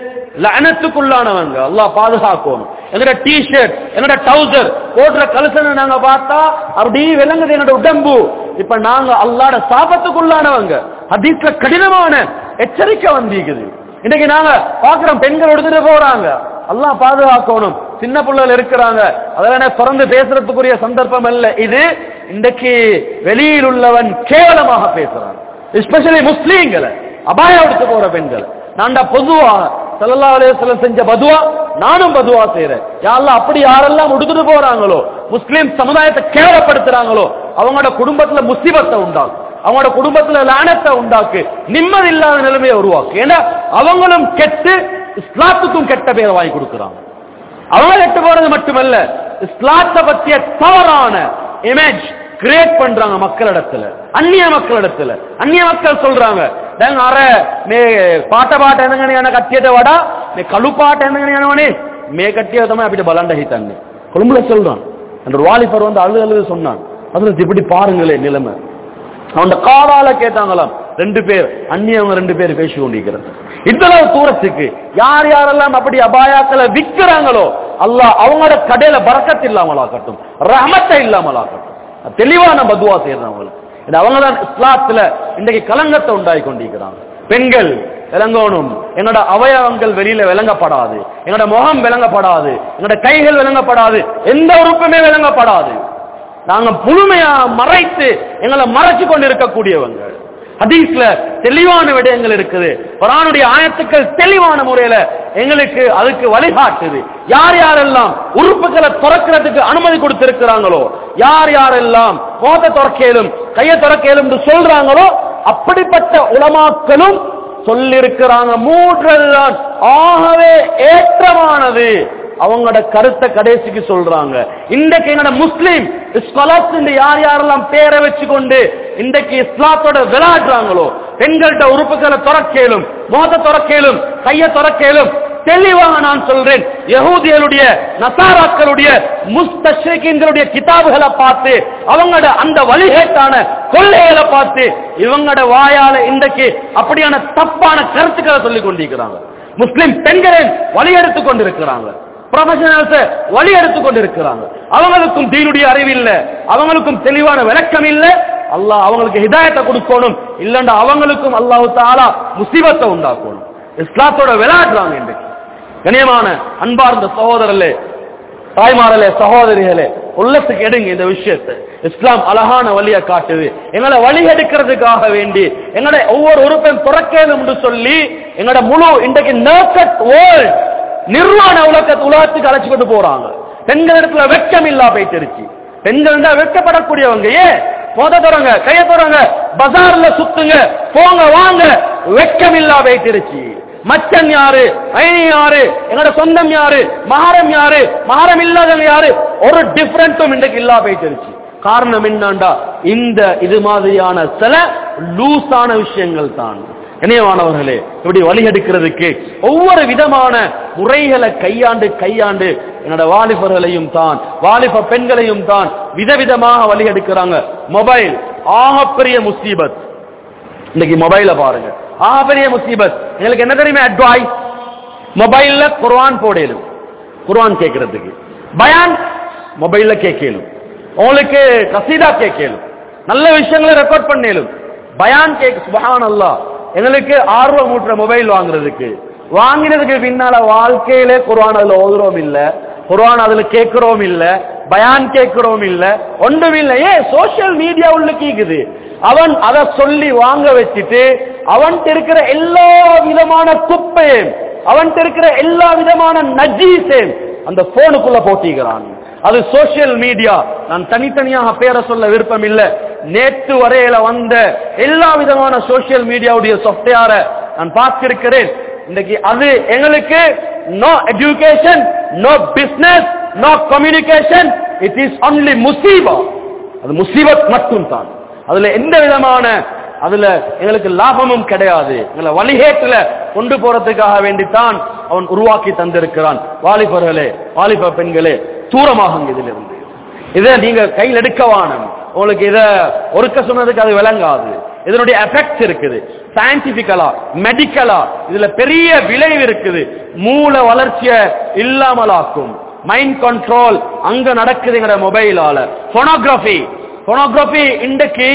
A: லனத்துக்குள்ளானவங்க அல்லாஹ் பாதுகாக்கணும் என்னோட டிஷர்ட் என்னோட டவுசர் போடுற கலசனை நாங்க பார்த்தா அப்படியே விளங்குது என்னோட உடம்பு இப்ப நாங்க அல்லாட சாபத்துக்குள்ளானவங்க ஹதீஸ்ல கடினமான எச்சரிக்கை வந்திருக்குது இன்னைக்கு நாங்க பாக்குறோம் பெண்கள் எடுத்துட்டு போறாங்க எல்லாம் பாதுகாக்கணும் சின்ன பிள்ளைகள் இருக்கிறாங்க அதெல்லாம் பிறந்து பேசுறதுக்குரிய சந்தர்ப்பம் அல்ல இது இன்றைக்கு வெளியில் உள்ளவன் கேவலமாக பேசுறான் எஸ்பெஷலி முஸ்லீம்களை அபாயம் எடுத்து போற பெண்கள் நான்டா பொதுவா சல்லல்லா அலையம் செஞ்ச பதுவா நானும் பதுவா செய்யறேன் யாரெல்லாம் அப்படி யாரெல்லாம் உடுத்துட்டு போறாங்களோ முஸ்லீம் சமுதாயத்தை கேவலப்படுத்துறாங்களோ அவங்களோட குடும்பத்துல முசிபத்தை உண்டாகும் அவங்களோட குடும்பத்துல லானத்தை உண்டாக்கு நிம்மதி இல்லாத நிலைமையை உருவாக்கு ஏன்னா அவங்களும் கெட்டு இஸ்லாத்துக்கும் கெட்ட பேரை வாங்கி கொடுக்குறாங்க அவங்க கெட்டு போறது மட்டுமல்ல இஸ்லாத்தை பற்றிய தவறான இமேஜ் கிரியேட் பண்றாங்க மக்களிடத்துல அந்நிய மக்களிடத்துல அந்நிய மக்கள் சொல்றாங்க දැන් අර මේ පාට පාට එනගෙන යන කට්ටියට වඩා මේ කළු පාට එනගෙන යනවනේ මේ කට්ටිය තමයි අපිට බලන්න හිතන්නේ கொழும்புல சொல்றான் அந்த ஒரு வாலிபர் வந்து அழுது அழுது சொன்னான் அதுல இப்படி பாருங்களே நிலைமை அவன் காதால கேட்டாங்களாம் ரெண்டு பேர் அந்நியவங்க ரெண்டு பேர் பேசி கொண்டிருக்கிறது இவ்வளவு தூரத்துக்கு யார் யாரெல்லாம் அப்படி அபாயாக்களை விற்கிறாங்களோ அல்லாஹ் அவங்களோட கடையில பறக்கத்து இல்லாமலாக்கட்டும் ரஹமத்தை இல்லாமலாக்கட்டும் தெளிவான பதுவா செய்யறவங்களை அவங்க தான் இஸ்லாத்துல இன்றைக்கு கலங்கத்தை உண்டாகி கொண்டிருக்கிறாங்க பெண்கள் விளங்கணும் என்னோட அவயவங்கள் வெளியில விளங்கப்படாது என்னோட முகம் விளங்கப்படாது என்னோட கைகள் விளங்கப்படாது எந்த உறுப்புமே விளங்கப்படாது நாங்க முழுமையா மறைத்து எங்களை மறைச்சு கொண்டு இருக்கக்கூடியவங்க ஹதீஸ்ல தெளிவான விடயங்கள் இருக்குது குரானுடைய ஆயத்துக்கள் தெளிவான முறையில எங்களுக்கு அதுக்கு வழிகாட்டுது யார் யாரெல்லாம் உறுப்புகளை துறக்கிறதுக்கு அனுமதி கொடுத்திருக்கிறாங்களோ யார் யாரெல்லாம் மோத துறக்கேலும் கையை துறக்கேலும் என்று சொல்றாங்களோ அப்படிப்பட்ட உலமாக்களும் சொல்லிருக்கிறாங்க மூன்றெல்லாம் ஆகவே ஏற்றமானது அவங்களோட கருத்தை கடைசிக்கு சொல்றாங்க இன்றைக்கு என்னோட முஸ்லீம் ஸ்காலர்ஸ் யார் யாரெல்லாம் பேரை வச்சு கொண்டு இன்றைக்கு இஸ்லாத்தோட விளையாடுறாங்களோ பெண்கள்கிட்ட உறுப்புகளை துறக்கேலும் மோத துறக்கேலும் கைய துறக்கேலும் தெளிவாக நான் சொல்றேன் யகூதியருடைய நசாராக்களுடைய முஸ்தஷிகளுடைய கிதாபுகளை பார்த்து அவங்களோட அந்த வழிகேட்டான கொள்ளைகளை பார்த்து இவங்களோட வாயால இன்றைக்கு அப்படியான தப்பான கருத்துக்களை சொல்லிக் கொண்டிருக்கிறாங்க முஸ்லிம் பெண்களின் வழி எடுத்துக் கொண்டிருக்கிறாங்க ப்ரொஃபஷனல்ஸ் வழி எடுத்துக் கொண்டிருக்கிறாங்க அவங்களுக்கும் தீனுடைய அறிவு இல்ல அவங்களுக்கும் தெளிவான விளக்கம் இல்ல அல்லாஹ் அவங்களுக்கு ஹிதாயத்தை கொடுக்கணும் இல்லண்டா அவங்களுக்கும் அல்லாஹு தாலா முசீபத்தை உண்டாக்கணும் இஸ்லாத்தோட விளையாடுறாங்க இன்றைக்கு கண்ணியமான அன்பார்ந்த சகோதரர்களே தாய்மாரலே சகோதரிகளே உள்ளத்துக்கு எடுங்க இந்த விஷயத்தை இஸ்லாம் அழகான வழியை காட்டுது எங்களை வழி எடுக்கிறதுக்காக வேண்டி எங்களை ஒவ்வொரு உறுப்பையும் துறக்கணும் என்று சொல்லி எங்களோட முழு இன்றைக்கு நேக்கட் வேர்ல்ட் நிர்வாண உலகத்து உலகத்துக்கு அழைச்சிக்கிட்டு போறாங்க பெண்கள் இடத்துல வெட்கம் இல்லா போயிட்டு பெண்கள் தான் வெட்கப்படக்கூடியவங்க ஏன் மோத தொடங்க கைய தொடங்க பஜார்ல சுத்துங்க போங்க வாங்க வெட்கம் இல்லா போயிட்டு மச்சன் யாரு ஐனி யாரு எங்களோட சொந்தம் யாரு மகாரம் யாரு மகாரம் இல்லாதவங்க யாரு ஒரு டிஃபரன்ஸும் இன்றைக்கு இல்லா போயிட்டு காரணம் என்னண்டா இந்த இது மாதிரியான சில லூஸான விஷயங்கள் தான் இணையமானவர்களே இப்படி வழி எடுக்கிறதுக்கு ஒவ்வொரு விதமான முறைகளை கையாண்டு கையாண்டு என்னோட வாலிபர்களையும் தான் வாலிப பெண்களையும் தான் விதவிதமாக வழி எடுக்கிறாங்க மொபைல் ஆகப்பெரிய முசீபத் இன்னைக்கு மொபைல பாருங்க ஆகப்பெரிய முசீபத் எங்களுக்கு என்ன தெரியுமா அட்வைஸ் மொபைல்ல குர்ஆன் போடலும் குர்ஆன் கேட்கறதுக்கு பயான் மொபைல்ல கேட்கலும் உங்களுக்கு கசீதா கேட்கலும் நல்ல விஷயங்களை ரெக்கார்ட் பண்ணலும் பயான் கேக் சுபஹான் அல்லாஹ் எங்களுக்கு ஆர்வம் ஊட்டுற மொபைல் வாங்குறதுக்கு வாங்கினதுக்கு பின்னால வாழ்க்கையில குர்ஆன் அதுல ஓதுறோம் இல்ல குர்ஆன் அதுல கேட்கிறோம் இல்ல பயான் கேட்கிறோம் இல்ல ஒன்றும் இல்ல ஏ சோசியல் மீடியா உள்ள கேக்குது அவன் அதை சொல்லி வாங்க வச்சுட்டு அவன்கிட்ட இருக்கிற எல்லா விதமான குப்பையும் அவன்கிட்ட இருக்கிற எல்லா விதமான நஜீசையும் அந்த போனுக்குள்ள போட்டிக்கிறான் அது சோசியல் மீடியா நான் தனித்தனியாக பேரை சொல்ல விருப்பம் இல்ல நேற்று வரையில வந்த எல்லா விதமான சோசியல் மீடியாவுடைய சாஃப்ட்வேரை நான் பார்த்திருக்கிறேன் இன்னைக்கு அது எங்களுக்கு no education no business no communication it is only முசீபா அது முசீபத் மட்டும் தான் அதுல எந்த விதமான அதுல எங்களுக்கு லாபமும் கிடையாது எங்களை வழிகேட்டுல கொண்டு போறதுக்காக வேண்டித்தான் அவன் உருவாக்கி தந்திருக்கிறான் வாலிபர்களே வாலிப பெண்களே தூரமாகுங்க இதிலிருந்து இதை நீங்க கையில் எடுக்க வானம் உங்களுக்கு இத ஒருக்க சொன்னதுக்கு அது விளங்காது இதனுடைய எஃபெக்ட்ஸ் இருக்குது சயின்டிபிக்கலா மெடிக்கலா இதுல பெரிய விளைவு இருக்குது மூல வளர்ச்சியை இல்லாமலாக்கும் மைண்ட் கண்ட்ரோல் அங்க நடக்குதுங்கிற மொபைலால போனோகிராபி போனோகிராபி இன்றைக்கு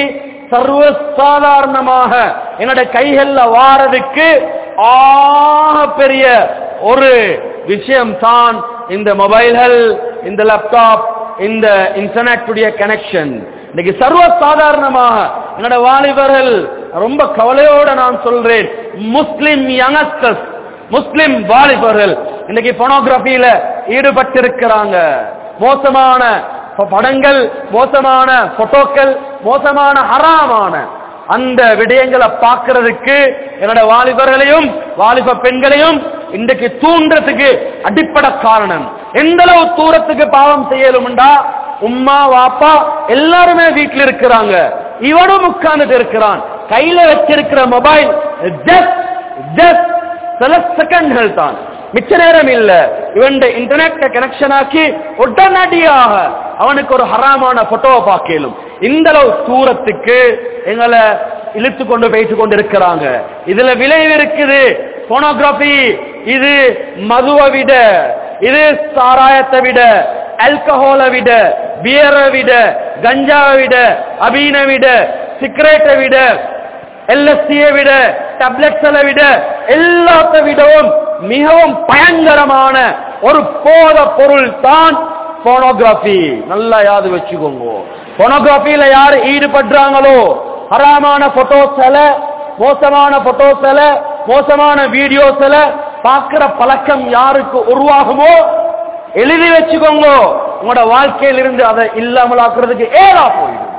A: சர்வசாதாரணமாக என்னோட கைகள்ல வாரதுக்கு ஆக பெரிய ஒரு விஷயம் தான் இந்த மொபைல்கள் இந்த லேப்டாப் இந்த இன்டர்நெட் உடைய கனெக்ஷன் இன்னைக்கு சர்வ சாதாரணமாக என்னோட வாலிபர்கள் ரொம்ப கவலையோட நான் சொல்றேன் முஸ்லிம் யங்ஸ்டர்ஸ் முஸ்லிம் வாலிபர்கள் இன்னைக்கு போனோகிராபியில ஈடுபட்டிருக்கிறாங்க மோசமான படங்கள் மோசமான போட்டோக்கள் மோசமான ஹராமான அந்த விடயங்களை பார்க்கிறதுக்கு என்னோட வாலிபர்களையும் வாலிப பெண்களையும் இன்றைக்கு தூண்டுறதுக்கு அடிப்படை காரணம் எந்த அளவு தூரத்துக்கு பாவம் செய்யலும்டா உம்மா வாப்பா எல்லாருமே வீட்டில் இருக்கிறாங்க இவனும் உட்கார்ந்துட்டு இருக்கிறான் கையில வச்சிருக்கிற மொபைல் ஜஸ்ட் ஜஸ்ட் சில செகண்ட்கள் தான் மிச்ச நேரம் இல்ல இவன் இன்டர்நெட் கனெக்ஷன் ஆக்கி உடனடியாக அவனுக்கு ஒரு ஹராமான போட்டோவை பார்க்கலும் இந்த அளவு தூரத்துக்கு எங்களை இழுத்து கொண்டு போயிட்டு கொண்டு இருக்கிறாங்க இதுல விளைவு இருக்குது போனோகிராபி இது மதுவை விட இது சாராயத்தை விட ஆல்கஹாலை விட பியரை விட கஞ்சாவை விட அபீனை விட சிகரெட்டை விட எல்எஸ்டியை விட டேப்லெட்ஸை விட எல்லாத்தை விடவும் மிகவும் பயங்கரமான ஒரு போத பொருள் தான் போனோகிராபி நல்லா யாது வச்சுக்கோங்க போனோகிராபியில யார் ஈடுபடுறாங்களோ ஹராமான போட்டோஸ்ல மோசமான போட்டோஸ்ல மோசமான வீடியோஸ்ல பார்க்கிற பழக்கம் யாருக்கு உருவாகுமோ எழுதி வச்சுக்கோங்க உங்களோட வாழ்க்கையில இருந்து அதை இல்லாமல் ஆக்குறதுக்கு ஏதா போயிடும்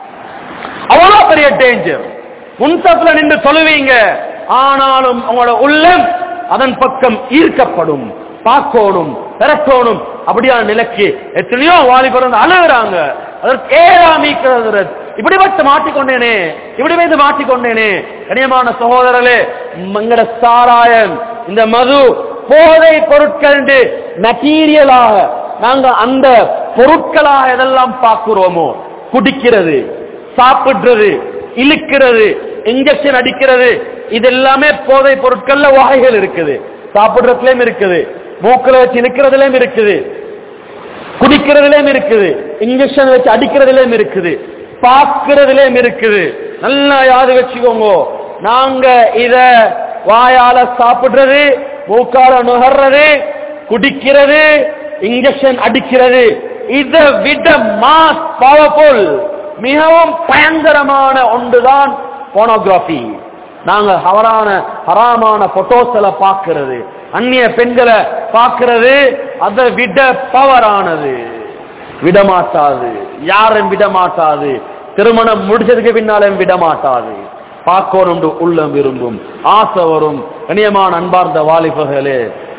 A: அவ்வளவு பெரிய டேஞ்சர் முன்சப்ல நின்று சொல்லுவீங்க ஆனாலும் உங்களோட உள்ளம் அதன் பக்கம் ஈர்க்கப்படும் பார்க்கணும் திரட்டணும் அப்படியான நிலைக்கு எத்தனையோ வாலிபர் வந்து அழுகுறாங்க அதற்கு ஏறாமிக்கிறது இப்படி வச்சு மாட்டிக்கொண்டேனே இப்படி வைத்து மாட்டிக்கொண்டேனே கனியமான சகோதரர்களே மங்கட சாராயம் இந்த மது போதை பொருட்கள் மெட்டீரியலாக நாங்க அந்த பொருட்களாக எதெல்லாம் பார்க்கிறோமோ குடிக்கிறது சாப்பிடுறது இழுக்கிறது இன்ஜெக்ஷன் அடிக்கிறது இது எல்லாமே போதை பொருட்கள்ல வகைகள் இருக்குது சாப்பிடுறதுலயும் இருக்குது மூக்கில் வச்சு இழுக்கிறதுலயும் இருக்குது குடிக்கிறதுலயும் இருக்குது இன்ஜெக்ஷன் வச்சு அடிக்கிறதுலயும் இருக்குது பார்க்கிறதுலயும் இருக்குது நல்லா யாது வச்சுக்கோங்க நாங்க இத வாயால சாப்பிடுறது மூக்கால நுகர்றது குடிக்கிறது இன்ஜெக்ஷன் அடிக்கிறது இதை விட மாஸ் பவர்ஃபுல் மிகவும் பயங்கரமான ஒன்றுதான் போனோகிராபி நாங்க ஹவரான ஹராமான போட்டோஸ்ல பார்க்கிறது அந்நிய பெண்களை பார்க்கிறது அதை விட பவரானது விடமாட்டாது யாரும் விடமாட்டாது திருமணம் முடிச்சதுக்கு பின்னாலும் விடமாட்டாது பார்க்கணும் உள்ளம் விரும்பும் ஆசை வரும் கண்ணியமான அன்பார்ந்த வாலிபர்களே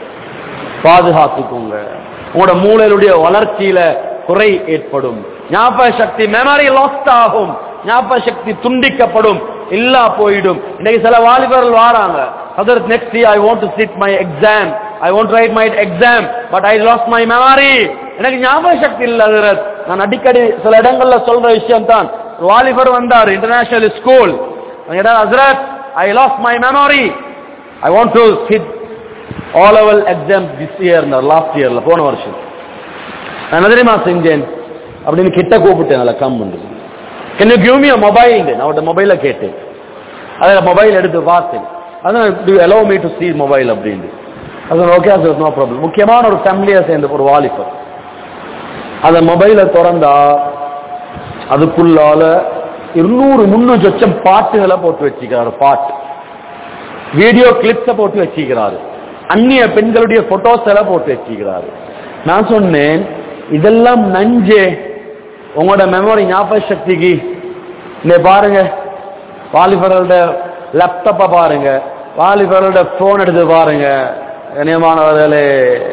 A: பாதுகாத்துக்கோங்க உங்களோட மூளையிலுடைய வளர்ச்சியில குறை ஏற்படும் ஞாபக சக்தி மெமரி லாஸ்ட் ஆகும் ஞாபக சக்தி துண்டிக்கப்படும் இல்லா போயிடும் இன்னைக்கு சில வாலிபர்கள் வாராங்க other next I want to sit my exam I want write my exam but I lost my memory எனக்கு ஞாபக சக்தி இல்ல ஹதரத் நான் அடிக்கடி சில இடங்கள்ல சொல்ற விஷயம் தான் வாலிபர் வந்தார் இன்டர்நேஷனல் ஸ்கூல் ஹசரத் I lost my memory I want to sit all level exam this year last year போன வருஷம் நான் என்ன தெரியுமா செஞ்சேன் அப்படின்னு கிட்ட கூப்பிட்டேன் நல்லா கம் உண்டு can you give me mobile நான் அவட்ட மொபைல கேட்டேன் அதில் மொபைல் எடுத்து பார்த்தேன் அதான் to allow me to see mobile அப்படின்னு அது ஓகே அது நோ ப்ராப்ளம் முக்கியமான ஒரு ஃபேமிலியா சேர்ந்த ஒரு வாலிபர் அந்த மொபைலை திறந்தா அதுக்குள்ளால இருநூறு முன்னூறு லட்சம் பாட்டுகளை போட்டு வச்சுக்கிறாரு பாட்டு வீடியோ கிளிப்ஸ போட்டு வச்சுக்கிறாரு அந்நிய பெண்களுடைய போட்டோஸ் எல்லாம் போட்டு வச்சுக்கிறாரு நான் சொன்னேன் இதெல்லாம் நஞ்சே உங்களோட மெமரி ஞாபக சக்திக்கு இந்த பாருங்க வாலிபர்களோட லேப்டாப்பை பாருங்க வாலிபர்களோட போன் எடுத்து பாருங்க கண்ணியமானவர்களே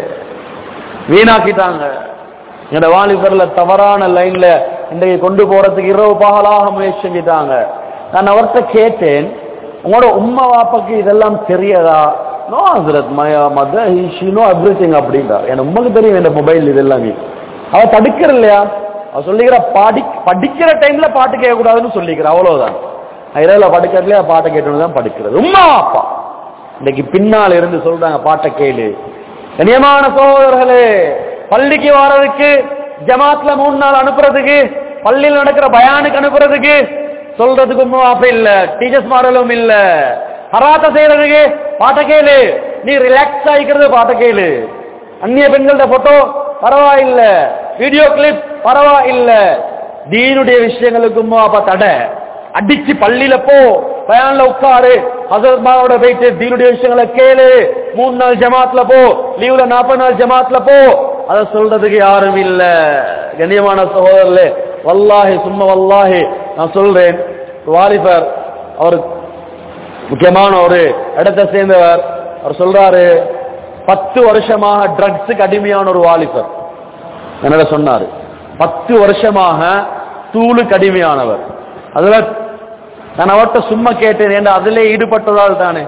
A: வீணாக்கிட்டாங்க எங்களோட வாலிபர்ல தவறான லைன்ல இன்றைக்கு கொண்டு போறதுக்கு இரவு பகலாக முயற்சி செஞ்சுட்டாங்க நான் அவர்கிட்ட கேட்டேன் உங்களோட உம்மா வாப்பாக்கு இதெல்லாம் தெரியதா நோ ஹசரத் my mother she know everything அப்படின்றா என் உமக்கு தெரியும் இந்த மொபைல் இதெல்லாம் அவ தடுக்கிற இல்லையா அவ சொல்லிக்கிற பாடி படிக்கிற டைம்ல பாட்டு கேட்கக்கூடாதுன்னு சொல்லிக்கிற அவ்வளவுதான் இரவுல படுக்கிறதுல பாட்டை கேட்டு தான் படிக்கிறது உம்மா அப்பா இன்னைக்கு பின்னால் இருந்து சொல்றாங்க பாட்டை கேளு கண்ணியமான சகோதரர்களே பள்ளிக்கு வர்றதுக்கு ஜமாத்ல மூணு நாள் அனுப்புறதுக்கு பள்ளியில் நடக்கிற பயானுக்கு அனுப்புறதுக்கு சொல்றதுக்கு உம்மா அப்ப இல்ல டீச்சர்ஸ் மாடலும் இல்ல ஹராத்த செய்யறதுக்கு பாட்டை கேளு நீ ரிலாக்ஸ் ஆகிக்கிறது பாட்டை கேளு அந்நிய பெண்களோட போட்டோ பரவாயில்ல வீடியோ கிளிப் பரவாயில்ல தீனுடைய விஷயங்களுக்கும் அப்ப தடை அடிச்சு பள்ளியில போ பயான்ல உட்காரு ஹசரத்மாவோட போயிட்டு தீனுடைய விஷயங்களை கேளு மூணு நாள் ஜமாத்ல போ லீவ்ல நாற்பது நாள் ஜமாத்ல போ அத சொல்றதுக்கு யாரும் இல்ல கண்ணியமான சகோதரர்களே வல்லாஹி சும்மா வல்லாஹி நான் சொல்றேன் வாலிபர் அவர் முக்கியமான ஒரு இடத்தை சேர்ந்தவர் அவர் சொல்றாரு பத்து வருஷமாக ட்ரக்ஸுக்கு அடிமையான ஒரு வாலிபர் என்னோட சொன்னாரு பத்து வருஷமாக தூளுக்கு அடிமையானவர் அதுல நான் அவர்கிட்ட சும்மா கேட்டேன் ஏன்னா அதிலே ஈடுபட்டதால் தானே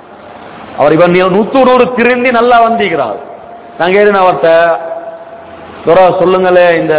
A: அவர் இவன் நூத்து நூறு திருந்தி நல்லா வந்திக்கிறார் நான் கேட்டேன் அவர்கிட்ட துரா சொல்லுங்களே இந்த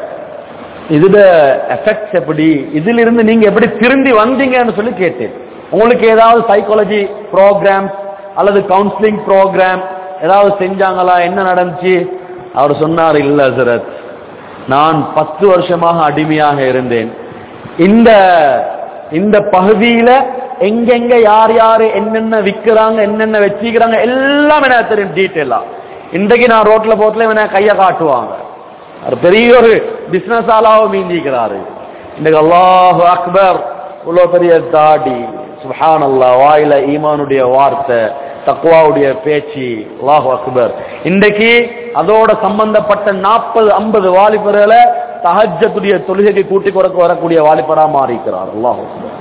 A: இதுட எஃபெக்ட்ஸ் எப்படி இதுல இருந்து நீங்க எப்படி திருந்தி வந்தீங்கன்னு சொல்லி கேட்டேன் உங்களுக்கு ஏதாவது சைக்காலஜி ப்ரோக்ராம் அல்லது கவுன்சிலிங் ப்ரோக்ராம் ஏதாவது செஞ்சாங்களா என்ன நடந்துச்சு அவர் சொன்னார் இல்ல ஹசரத் நான் பத்து வருஷமாக அடிமையாக இருந்தேன் இந்த இந்த பகுதியில எங்கெங்க யார் யாரு என்னென்ன விக்கிறாங்க என்னென்ன வச்சிக்கிறாங்க எல்லாம் எனக்கு தெரியும் டீட்டெயிலா இன்றைக்கு நான் ரோட்ல போட்டுல இவனை கைய காட்டுவாங்க ஒரு பெரிய ஒரு பிசினஸ் ஆளாவும் மீந்திக்கிறாரு இன்றைக்கு அல்லாஹு அக்பர் இவ்வளவு பெரிய தாடி சுஹான் அல்லா வாயில ஈமானுடைய வார்த்தை தக்குவாவுடைய பேச்சு அல்லாஹு அக்பர் இன்றைக்கு அதோட சம்பந்தப்பட்ட நாற்பது ஐம்பது வாலிபர்களை தஹஜத்துடைய தொழுகைக்கு கூட்டி கொடுக்க வரக்கூடிய வாலிபரா மாறிக்கிறார் அல்லாஹு அக்பர்